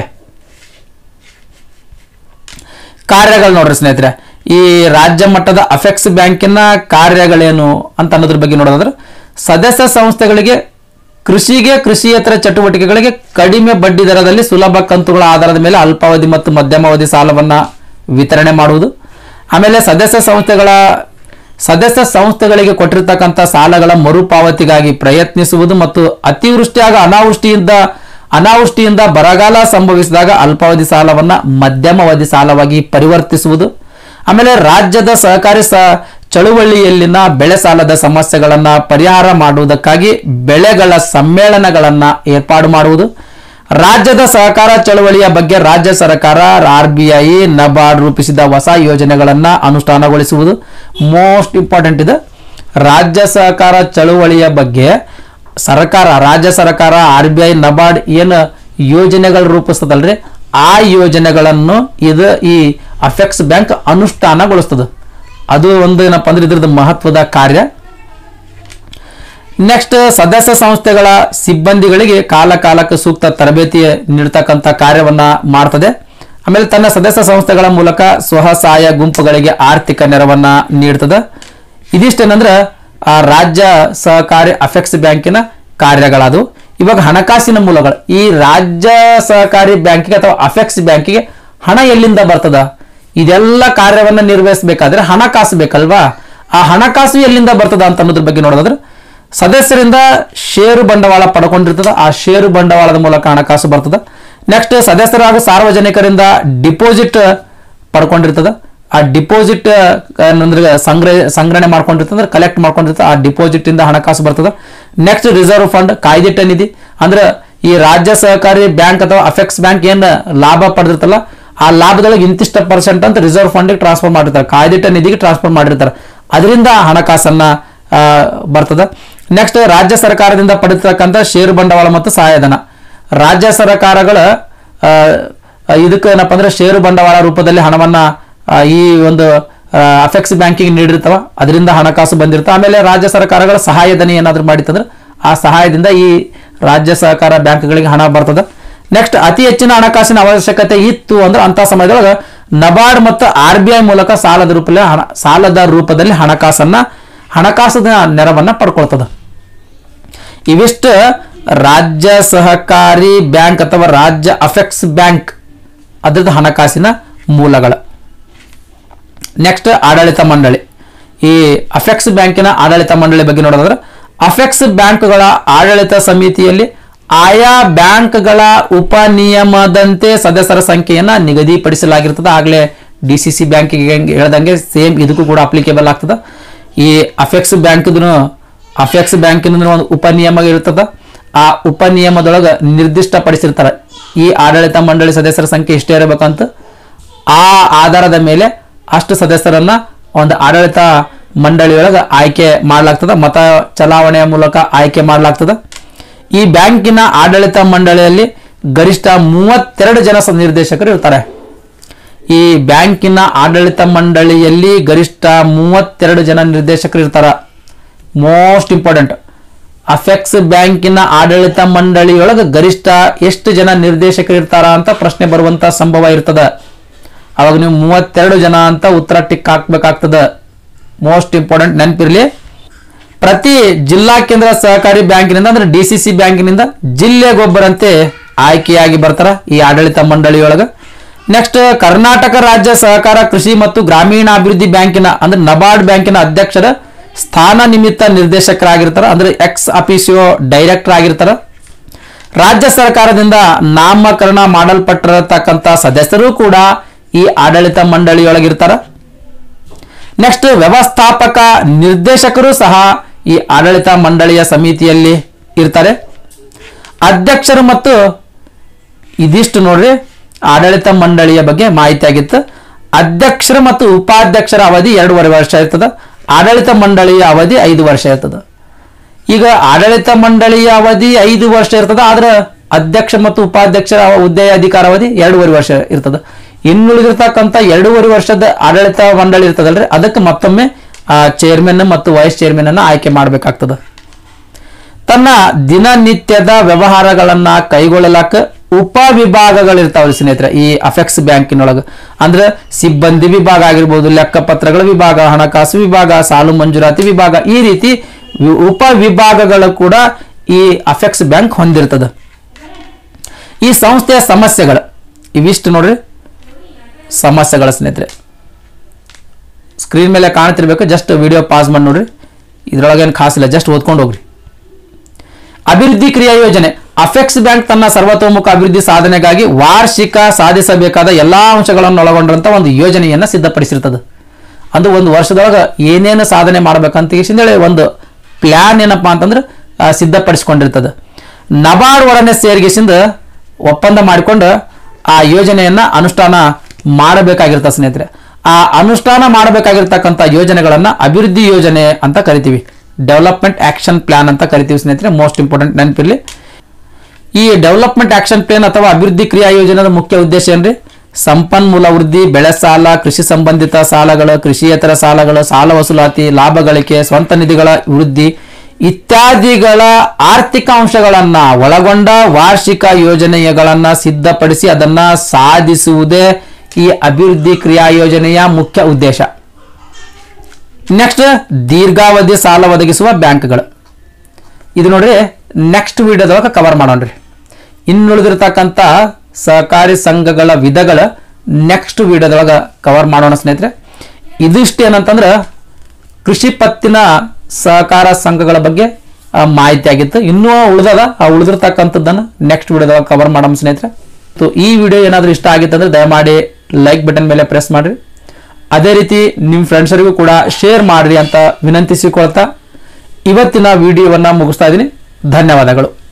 ಕಾರ್ಯಗಳು ನೋಡ್ರಿ ಸ್ನೇಹಿತರೆ ಈ ರಾಜ್ಯ ಮಟ್ಟದ ಅಫೆಕ್ಸ್ ಬ್ಯಾಂಕಿನ ಕಾರ್ಯಗಳೇನು ಅಂತ ಅನ್ನೋದ್ರ ಬಗ್ಗೆ ನೋಡೋದಾದ್ರೆ ಸದಸ್ಯ ಸಂಸ್ಥೆಗಳಿಗೆ ಕೃಷಿಗೆ ಕೃಷಿಯೇತರ ಚಟುವಟಿಕೆಗಳಿಗೆ ಕಡಿಮೆ ಬಡ್ಡಿ ದರದಲ್ಲಿ ಸುಲಭ ಕಂತುಗಳ ಆಧಾರದ ಮೇಲೆ ಅಲ್ಪಾವಧಿ ಮತ್ತು ಮಧ್ಯಮಾವಧಿ ಸಾಲವನ್ನ ವಿತರಣೆ ಮಾಡುವುದು ಆಮೇಲೆ ಸದಸ್ಯ ಸಂಸ್ಥೆಗಳ ಸದಸ್ಯ ಸಂಸ್ಥೆಗಳಿಗೆ ಕೊಟ್ಟಿರ್ತಕ್ಕಂಥ ಸಾಲಗಳ ಮರುಪಾವತಿಗಾಗಿ ಪ್ರಯತ್ನಿಸುವುದು ಮತ್ತು ಅತಿವೃಷ್ಟಿ ಹಾಗೂ ಅನಾವೃಷ್ಟಿಯಿಂದ ಅನಾವೃಷ್ಟಿಯಿಂದ ಬರಗಾಲ ಸಂಭವಿಸಿದಾಗ ಅಲ್ಪಾವಧಿ ಸಾಲವನ್ನ ಮಧ್ಯಮಾವಧಿ ಸಾಲವಾಗಿ ಪರಿವರ್ತಿಸುವುದು ಆಮೇಲೆ ರಾಜ್ಯದ ಸಹಕಾರಿ ಸ ಚಳುವಳಿಯಲ್ಲಿನ ಬೆಳೆ ಸಾಲದ ಸಮಸ್ಯೆಗಳನ್ನ ಪರಿಹಾರ ಮಾಡುವುದಕ್ಕಾಗಿ ಬೆಳೆಗಳ ಸಮ್ಮೇಳನಗಳನ್ನ ಏರ್ಪಾಡು ಮಾಡುವುದು ರಾಜ್ಯದ ಸಹಕಾರ ಚಳವಳಿಯ ಬಗ್ಗೆ ರಾಜ್ಯ ಸರ್ಕಾರ ಆರ್ ಬಿ ಐ ನಬಾರ್ಡ್ ರೂಪಿಸಿದ ಹೊಸ ಯೋಜನೆಗಳನ್ನ ಅನುಷ್ಠಾನಗೊಳಿಸುವುದು ಮೋಸ್ಟ್ ಇಂಪಾರ್ಟೆಂಟ್ ಇದು ರಾಜ್ಯ ಸಹಕಾರ ಚಳುವಳಿಯ ಬಗ್ಗೆ ಸರ್ಕಾರ ರಾಜ್ಯ ಸರ್ಕಾರ ಆರ್ ಬಿ ಐ ನಬಾರ್ಡ್ ಏನು ಯೋಜನೆಗಳು ರೂಪಿಸ್ತದಲ್ರಿ ಆ ಯೋಜನೆಗಳನ್ನು ಇದು ಈ ಅಫೆಕ್ಸ್ ಬ್ಯಾಂಕ್ ಅನುಷ್ಠಾನಗೊಳಿಸ್ತದೆ ಅದು ಒಂದು ಏನಪ್ಪ ಅಂದ್ರೆ ಇದ್ರದ್ದು ಮಹತ್ವದ ಕಾರ್ಯ ನೆಕ್ಸ್ಟ್ ಸದಸ್ಯ ಸಂಸ್ಥೆಗಳ ಸಿಬ್ಬಂದಿಗಳಿಗೆ ಕಾಲ ಕಾಲಕ್ಕೆ ಸೂಕ್ತ ತರಬೇತಿ ನೀಡ್ತಕ್ಕಂಥ ಕಾರ್ಯವನ್ನ ಮಾಡ್ತದೆ ಆಮೇಲೆ ತನ್ನ ಸದಸ್ಯ ಸಂಸ್ಥೆಗಳ ಮೂಲಕ ಸ್ವಸಹಾಯ ಗುಂಪುಗಳಿಗೆ ಆರ್ಥಿಕ ನೆರವನ್ನ ನೀಡ್ತದೆ ಇದಿಷ್ಟೇನಂದ್ರೆ ಆ ರಾಜ್ಯ ಸಹಕಾರಿ ಅಫೆಕ್ಸ್ ಬ್ಯಾಂಕಿನ ಕಾರ್ಯಗಳದು ಇವಾಗ ಹಣಕಾಸಿನ ಮೂಲಗಳು ಈ ರಾಜ್ಯ ಸಹಕಾರಿ ಬ್ಯಾಂಕಿಗೆ ಅಥವಾ ಅಫೆಕ್ಸ್ ಬ್ಯಾಂಕಿಗೆ ಹಣ ಎಲ್ಲಿಂದ ಬರ್ತದ ಇದೆಲ್ಲ ಕಾರ್ಯವನ್ನ ನಿರ್ವಹಿಸಬೇಕಾದ್ರೆ ಹಣಕಾಸು ಬೇಕಲ್ವಾ ಆ ಹಣಕಾಸು ಎಲ್ಲಿಂದ ಬರ್ತದ ಅಂತ ಅನ್ನೋದ್ರ ಬಗ್ಗೆ ನೋಡೋದಾದ್ರೆ ಸದಸ್ಯರಿಂದ ಷೇರು ಬಂಡವಾಳ ಪಡ್ಕೊಂಡಿರ್ತದ ಆ ಷೇರು ಬಂಡವಾಳದ ಮೂಲಕ ಹಣಕಾಸು ಬರ್ತದ ನೆಕ್ಸ್ಟ್ ಸದಸ್ಯರು ಹಾಗೂ ಸಾರ್ವಜನಿಕರಿಂದ ಡಿಪಾಸಿಟ್ ಪಡ್ಕೊಂಡಿರ್ತದ ಆ ಡಿಪಾಸಿಟ್ ಅಂದ್ರೆ ಸಂಗ್ರಹ ಸಂಗ್ರಹಣೆ ಮಾಡ್ಕೊಂಡಿರ್ತದೆ ಅಂದ್ರೆ ಕಲೆಕ್ಟ್ ಮಾಡ್ಕೊಂಡಿರ್ತದೆ ಆ ಡಿಪಾಸಿಟ್ ಇಂದ ಹಣಕಾಸು ಬರ್ತದ ನೆಕ್ಸ್ಟ್ ರಿಸರ್ವ್ ಫಂಡ್ ಕಾಯ್ದಿಟ್ಟ ನಿಧಿ ಅಂದ್ರೆ ಈ ರಾಜ್ಯ ಸಹಕಾರಿ ಬ್ಯಾಂಕ್ ಅಥವಾ ಅಫೆಕ್ಸ್ ಬ್ಯಾಂಕ್ ಏನ್ ಲಾಭ ಪಡೆದಿರ್ತಲ್ಲ ಆ ಲಾಭದೊಳಗೆ ಇಂತಿಷ್ಟ ಪರ್ಸೆಂಟ್ ಅಂತ ರಿಸರ್ವ್ ಫಂಡ್ ಟ್ರಾನ್ಸ್ಫರ್ ಮಾಡಿರ್ತಾರೆ ಕಾಯ್ದಿಟ್ಟ ನಿಧಿಗೆ ಟ್ರಾನ್ಸ್ಫರ್ ಮಾಡಿರ್ತಾರೆ ಅದರಿಂದ ಹಣಕಾಸನ್ನ ಆ, ಬರ್ತದ ನೆಕ್ಸ್ಟ್ ರಾಜ್ಯ ಸರ್ಕಾರದಿಂದ ಪಡೆದಿರ್ತಕ್ಕಂಥ ಷೇರು ಬಂಡವಾಳ ಮತ್ತು ಸಹಾಯಧನ ರಾಜ್ಯ ಸರ್ಕಾರಗಳ ಆ, ಇದಕ್ಕೆ ಏನಪ್ಪ ಅಂದ್ರೆ ಷೇರು ಬಂಡವಾಳ ರೂಪದಲ್ಲಿ ಹಣವನ್ನ ಆ, ಈ ಒಂದು ಅಫೆಕ್ಸ್ ಬ್ಯಾಂಕಿಗೆ ನೀಡಿರ್ತಾವ ಅದರಿಂದ ಹಣಕಾಸು ಬಂದಿರ್ತಾವ ಆಮೇಲೆ ರಾಜ್ಯ ಸರ್ಕಾರಗಳ ಸಹಾಯಧನ ಏನಾದ್ರು ಮಾಡಿತ್ತಂದ್ರೆ ಆ ಸಹಾಯದಿಂದ ಈ ರಾಜ್ಯ ಸಹಕಾರ ಬ್ಯಾಂಕ್ಗಳಿಗೆ ಹಣ ಬರ್ತದ ನೆಕ್ಸ್ಟ್ ಅತಿ ಹೆಚ್ಚಿನ ಹಣಕಾಸಿನ ಅವಶ್ಯಕತೆ ಇತ್ತು ಅಂದ್ರೆ ಅಂತ ಸಮಯದೊಳಗೆ ನಬಾರ್ಡ್ ಮತ್ತು ಆರ್ ಬಿ ಐ ಮೂಲಕ ಸಾಲದ ರೂಪದಲ್ಲಿ ಹಣ ಸಾಲದ ರೂಪದಲ್ಲಿ ಹಣಕಾಸನ್ನ ಹಣಕಾಸು ನೆರವನ್ನ ಪಡ್ಕೊಳ್ತದ ಇವಿಷ್ಟು ರಾಜ್ಯ ಸಹಕಾರಿ ಬ್ಯಾಂಕ್ ಅಥವಾ ರಾಜ್ಯ ಅಫೆಕ್ಸ್ ಬ್ಯಾಂಕ್ ಅದ್ರದ್ದು ಹಣಕಾಸಿನ ಮೂಲಗಳು ನೆಕ್ಸ್ಟ್ ಆಡಳಿತ ಮಂಡಳಿ ಈ ಅಫೆಕ್ಸ್ ಬ್ಯಾಂಕಿನ ಆಡಳಿತ ಮಂಡಳಿ ಬಗ್ಗೆ ನೋಡೋದಾದ್ರೆ ಅಫೆಕ್ಸ್ ಬ್ಯಾಂಕ್ಗಳ ಆಡಳಿತ ಸಮಿತಿಯಲ್ಲಿ ಆಯಾ ಬ್ಯಾಂಕ್ಗಳ ಉಪನಿಯಮದಂತೆ ಸದಸ್ಯರ ಸಂಖ್ಯೆಯನ್ನ ನಿಗದಿಪಡಿಸಲಾಗಿರ್ತದೆ ಆಗಲೇ ಡಿ ಸಿ ಸಿ ಬ್ಯಾಂಕಿಗೆ ಹೆಂಗೆ ಹೇಳ್ದಂಗೆ ಸೇಮ್ ಇದಕ್ಕೂ ಕೂಡ ಅಪ್ಲಿಕೇಬಲ್ ಆಗ್ತದ ಈ ಅಫೆಕ್ಸ್ ಬ್ಯಾಂಕ್ದು ಅಫೆಕ್ಸ್ ಬ್ಯಾಂಕಿನ ಒಂದು ಉಪನಿಯಮ ಇರ್ತದ ಆ ಉಪನಿಯಮದೊಳಗೆ ನಿರ್ದಿಷ್ಟಪಡಿಸಿರ್ತಾರೆ ಈ ಆಡಳಿತ ಮಂಡಳಿ ಸದಸ್ಯರ ಸಂಖ್ಯೆ ಇಷ್ಟೇ ಇರಬೇಕಂತ ಆ ಆಧಾರದ ಮೇಲೆ ಅಷ್ಟು ಸದಸ್ಯರನ್ನ ಒಂದು ಆಡಳಿತ ಮಂಡಳಿಯೊಳಗೆ ಆಯ್ಕೆ ಮಾಡಲಾಗ್ತದ ಮತ ಚಲಾವಣೆಯ ಮೂಲಕ ಆಯ್ಕೆ ಮಾಡಲಾಗ್ತದ ಈ ಬ್ಯಾಂಕಿನ ಆಡಳಿತ ಮಂಡಳಿಯಲ್ಲಿ ಗರಿಷ್ಠ ಮೂವತ್ತೆರಡು ಜನ ಸ- ನಿರ್ದೇಶಕರು ಇರ್ತಾರೆ ಈ ಬ್ಯಾಂಕಿನ ಆಡಳಿತ ಮಂಡಳಿಯಲ್ಲಿ ಗರಿಷ್ಠ ಮೂವತ್ತೆರಡು ಜನ ನಿರ್ದೇಶಕರು ಇರ್ತಾರ ಮೋಸ್ಟ್ ಇಂಪಾರ್ಟೆಂಟ್ ಅಫೆಕ್ಸ್ ಬ್ಯಾಂಕಿನ ಆಡಳಿತ ಮಂಡಳಿಯೊಳಗೆ ಗರಿಷ್ಠ ಎಷ್ಟು ಜನ ನಿರ್ದೇಶಕರು ಇರ್ತಾರ ಅಂತ ಪ್ರಶ್ನೆ ಬರುವಂತ ಸಂಭವ ಇರ್ತದ ಅವಾಗ ನೀವು ಮೂವತ್ತೆರಡು ಜನ ಅಂತ ಉತ್ತರ ಟಿಕ್ ಹಾಕ್ಬೇಕಾಗ್ತದ ಮೋಸ್ಟ್ ಇಂಪಾರ್ಟೆಂಟ್ ನೆನಪಿರ್ಲಿ ಪ್ರತಿ ಜಿಲ್ಲಾ ಕೇಂದ್ರ ಸಹಕಾರಿ ಬ್ಯಾಂಕಿನಿಂದ ಅಂದ್ರೆ ಡಿ ಸಿ ಸಿ ಬ್ಯಾಂಕಿನಿಂದ ಜಿಲ್ಲೆಗೊಬ್ಬರಂತೆ ಆಯ್ಕೆಯಾಗಿ ಬರ್ತಾರ ಈ ಆಡಳಿತ ಮಂಡಳಿಯೊಳಗ ನೆಕ್ಸ್ಟ್ ಕರ್ನಾಟಕ ರಾಜ್ಯ ಸಹಕಾರ ಕೃಷಿ ಮತ್ತು ಗ್ರಾಮೀಣಾಭಿವೃದ್ಧಿ ಬ್ಯಾಂಕಿನ ಅಂದ್ರೆ ನಬಾರ್ಡ್ ಬ್ಯಾಂಕಿನ ಅಧ್ಯಕ್ಷರ ಸ್ಥಾನ ನಿಮಿತ್ತ ನಿರ್ದೇಶಕರಾಗಿರ್ತಾರ ಅಂದ್ರೆ ಎಕ್ಸ್ ಅಫಿಸಿಯೋ ಡೈರೆಕ್ಟರ್ ಆಗಿರ್ತಾರ ರಾಜ್ಯ ಸರ್ಕಾರದಿಂದ ನಾಮಕರಣ ಮಾಡಲ್ಪಟ್ಟಿರತಕ್ಕಂಥ ಸದಸ್ಯರು ಕೂಡ ಈ ಆಡಳಿತ ಮಂಡಳಿಯೊಳಗಿರ್ತಾರ ನೆಕ್ಸ್ಟ್ ವ್ಯವಸ್ಥಾಪಕ ನಿರ್ದೇಶಕರು ಸಹ ಈ ಆಡಳಿತ ಮಂಡಳಿಯ ಸಮಿತಿಯಲ್ಲಿ ಇರ್ತಾರೆ ಅಧ್ಯಕ್ಷರು ಮತ್ತು ಇದಿಷ್ಟು ನೋಡ್ರಿ ಆಡಳಿತ ಮಂಡಳಿಯ ಬಗ್ಗೆ ಮಾಹಿತಿ ಆಗಿತ್ತು ಅಧ್ಯಕ್ಷರ ಮತ್ತು ಉಪಾಧ್ಯಕ್ಷರ ಅವಧಿ ಎರಡೂವರೆ ವರ್ಷ ಇರ್ತದ ಆಡಳಿತ ಮಂಡಳಿಯ ಅವಧಿ ಐದು ವರ್ಷ ಇರ್ತದ ಈಗ ಆಡಳಿತ ಮಂಡಳಿಯ ಅವಧಿ ಐದು ವರ್ಷ ಇರ್ತದ ಆದ್ರೆ ಅಧ್ಯಕ್ಷ ಮತ್ತು ಉಪಾಧ್ಯಕ್ಷರ ಹುದ್ದೆಯ ಅಧಿಕಾರಾವಧಿ ಎರಡೂವರೆ ವರ್ಷ ಇರ್ತದ ಇನ್ನುಳಿದಿರ್ತಕ್ಕಂಥ ಎರಡೂವರೆ ವರ್ಷದ ಆಡಳಿತ ಮಂಡಳಿ ಇರ್ತದಲ್ರಿ ಅದಕ್ಕೆ ಮತ್ತೊಮ್ಮೆ ಚೇರ್ಮನ್ ಮತ್ತು ವೈಸ್ ಚೇರ್ಮನ್ ಅನ್ನ ಆಯ್ಕೆ ಮಾಡಬೇಕಾಗ್ತದ ತನ್ನ ದಿನನಿತ್ಯದ ವ್ಯವಹಾರಗಳನ್ನ ಕೈಗೊಳ್ಳಲಾಕ ಉಪ ವಿಭಾಗಗಳಿರ್ತಾವ್ರಿ ಸ್ನೇಹಿತರೆ ಈ ಅಫೆಕ್ಸ್ ಬ್ಯಾಂಕಿನೊಳಗೆ ಅಂದ್ರೆ ಸಿಬ್ಬಂದಿ ವಿಭಾಗ ಆಗಿರ್ಬೋದು ಲೆಕ್ಕಪತ್ರಗಳ ವಿಭಾಗ ಹಣಕಾಸು ವಿಭಾಗ ಸಾಲು ಮಂಜೂರಾತಿ ವಿಭಾಗ ಈ ರೀತಿ ವಿ- ಉಪ ವಿಭಾಗಗಳು ಕೂಡ ಈ ಅಫೆಕ್ಸ್ ಬ್ಯಾಂಕ್ ಹೊಂದಿರ್ತದ ಈ ಸಂಸ್ಥೆಯ ಸಮಸ್ಯೆಗಳು ಇವಿಷ್ಟು ನೋಡ್ರಿ ಸಮಸ್ಯೆಗಳ ಸ್ನೇಹಿತರೆ ಸ್ಕ್ರೀನ್ ಮೇಲೆ ಕಾಣ್ತಿರ್ಬೇಕು ಜಸ್ಟ್ ವಿಡಿಯೋ ಪಾಸ್ ಮಾಡಿ ನೋಡ್ರಿ ಇದ್ರೊಳಗೇನು ಖಾಸಿಲ್ಲ ಜಸ್ಟ್ ಓದ್ಕೊಂಡು ಹೋಗ್ರಿ ಅಭಿವೃದ್ಧಿ ಕ್ರಿಯಾ ಯೋಜನೆ ಅಫೆಕ್ಸ್ ಬ್ಯಾಂಕ್ ತನ್ನ ಸರ್ವತೋಮುಖ ಅಭಿವೃದ್ಧಿ ಸಾಧನೆಗಾಗಿ ವಾರ್ಷಿಕ ಸಾಧಿಸಬೇಕಾದ ಎಲ್ಲಾ ಅಂಶಗಳನ್ನು ಒಳಗೊಂಡಂತ ಒಂದು ಯೋಜನೆಯನ್ನ ಸಿದ್ಧಪಡಿಸಿರ್ತದೆ ಅದು ಒಂದು ವರ್ಷದೊಳಗೆ ಏನೇನು ಸಾಧನೆ ಮಾಡ್ಬೇಕಂತ ಹೇಳಿ ಒಂದು ಪ್ಲಾನ್ ಏನಪ್ಪಾ ಅಂತಂದ್ರೆ ಆ, ಸಿದ್ಧಪಡಿಸ್ಕೊಂಡಿರ್ತದೆ ನಬಾರ್ಡ್ ಒಡನೆ ಸೇರಿಗೆಸಿಂದ ಒಪ್ಪಂದ ಮಾಡಿಕೊಂಡು ಆ ಯೋಜನೆಯನ್ನ ಅನುಷ್ಠಾನ ಮಾಡಬೇಕಾಗಿರ್ತದೆ ಸ್ನೇಹಿತರೆ ಆ ಅನುಷ್ಠಾನ ಮಾಡಬೇಕಾಗಿರ್ತಕ್ಕಂಥ ಯೋಜನೆಗಳನ್ನ ಅಭಿವೃದ್ಧಿ ಯೋಜನೆ ಅಂತ ಕರಿತೀವಿ ಡೆವಲಪ್ಮೆಂಟ್ ಆಕ್ಷನ್ ಪ್ಲಾನ್ ಅಂತ ಕರಿತೀವಿ ಸ್ನೇಹಿತರೆ ಮೋಸ್ಟ್ ಇಂಪಾರ್ಟೆಂಟ್ ನೆನಪಿರ್ಲಿ ಈ ಡೆವಲಪ್ಮೆಂಟ್ ಆಕ್ಷನ್ ಪ್ಲಾನ್ ಅಥವಾ ಅಭಿವೃದ್ಧಿ ಕ್ರಿಯಾ ಯೋಜನೆಯ ಮುಖ್ಯ ಉದ್ದೇಶ ಏನ್ರಿ ಸಂಪನ್ಮೂಲ ವೃದ್ಧಿ ಬೆಳೆ ಸಾಲ ಕೃಷಿ ಸಂಬಂಧಿತ ಸಾಲಗಳು ಕೃಷಿಯೇತರ ಸಾಲಗಳು ಸಾಲ ವಸೂಲಾತಿ ಲಾಭ ಗಳಿಕೆ ಸ್ವಂತ ನಿಧಿಗಳ ವೃದ್ಧಿ ಇತ್ಯಾದಿಗಳ ಆರ್ಥಿಕ ಅಂಶಗಳನ್ನ ಒಳಗೊಂಡ ವಾರ್ಷಿಕ ಯೋಜನೆಗಳನ್ನ ಸಿದ್ಧಪಡಿಸಿ ಅದನ್ನ ಸಾಧಿಸುವುದೇ ಈ ಅಭಿವೃದ್ಧಿ ಕ್ರಿಯಾ ಯೋಜನೆಯ ಮುಖ್ಯ ಉದ್ದೇಶ ನೆಕ್ಸ್ಟ್ ದೀರ್ಘಾವಧಿ ಸಾಲ ಒದಗಿಸುವ ಬ್ಯಾಂಕ್ಗಳು ಇದು ನೋಡ್ರಿ ನೆಕ್ಸ್ಟ್ ವಿಡಿಯೋದೊಳಗೆ ಕವರ್ ಮಾಡೋಣ್ರಿ ಇನ್ನುಳಿದಿರ್ತಕ್ಕಂಥ ಸಹಕಾರಿ ಸಂಘಗಳ ವಿಧಗಳ ನೆಕ್ಸ್ಟ್ ವಿಡಿಯೋದೊಳಗೆ ಕವರ್ ಮಾಡೋಣ ಸ್ನೇಹಿತರೆ ಇದಿಷ್ಟು ಏನಂತಂದ್ರೆ ಕೃಷಿ ಪತ್ತಿನ ಸಹಕಾರ ಸಂಘಗಳ ಬಗ್ಗೆ ಆ, ಮಾಹಿತಿ ಆಗಿತ್ತು ಇನ್ನೂ ಉಳಿದದ ಆ ಉಳಿದಿರ್ತಕ್ಕಂಥದ್ದನ್ನು ನೆಕ್ಸ್ಟ್ ವಿಡಿಯೋದಾಗ ಕವರ್ ಮಾಡೋಣ ಸ್ನೇಹಿತರೆ ಸೊ ಈ ವಿಡಿಯೋ ಏನಾದರೂ ಇಷ್ಟ ಆಗಿತ್ತಂದ್ರೆ ದಯಮಾಡಿ ಲೈಕ್ ಬಟನ್ ಮೇಲೆ ಪ್ರೆಸ್ ಮಾಡಿರಿ ಅದೇ ರೀತಿ ನಿಮ್ಮ ಫ್ರೆಂಡ್ಸರಿಗೂ ಕೂಡ ಶೇರ್ ಮಾಡಿರಿ ಅಂತ ವಿನಂತಿಸಿಕೊಳ್ತಾ ಇವತ್ತಿನ ವಿಡಿಯೋವನ್ನು ಮುಗಿಸ್ತಾ ಇದ್ದೀನಿ ಧನ್ಯವಾದಗಳು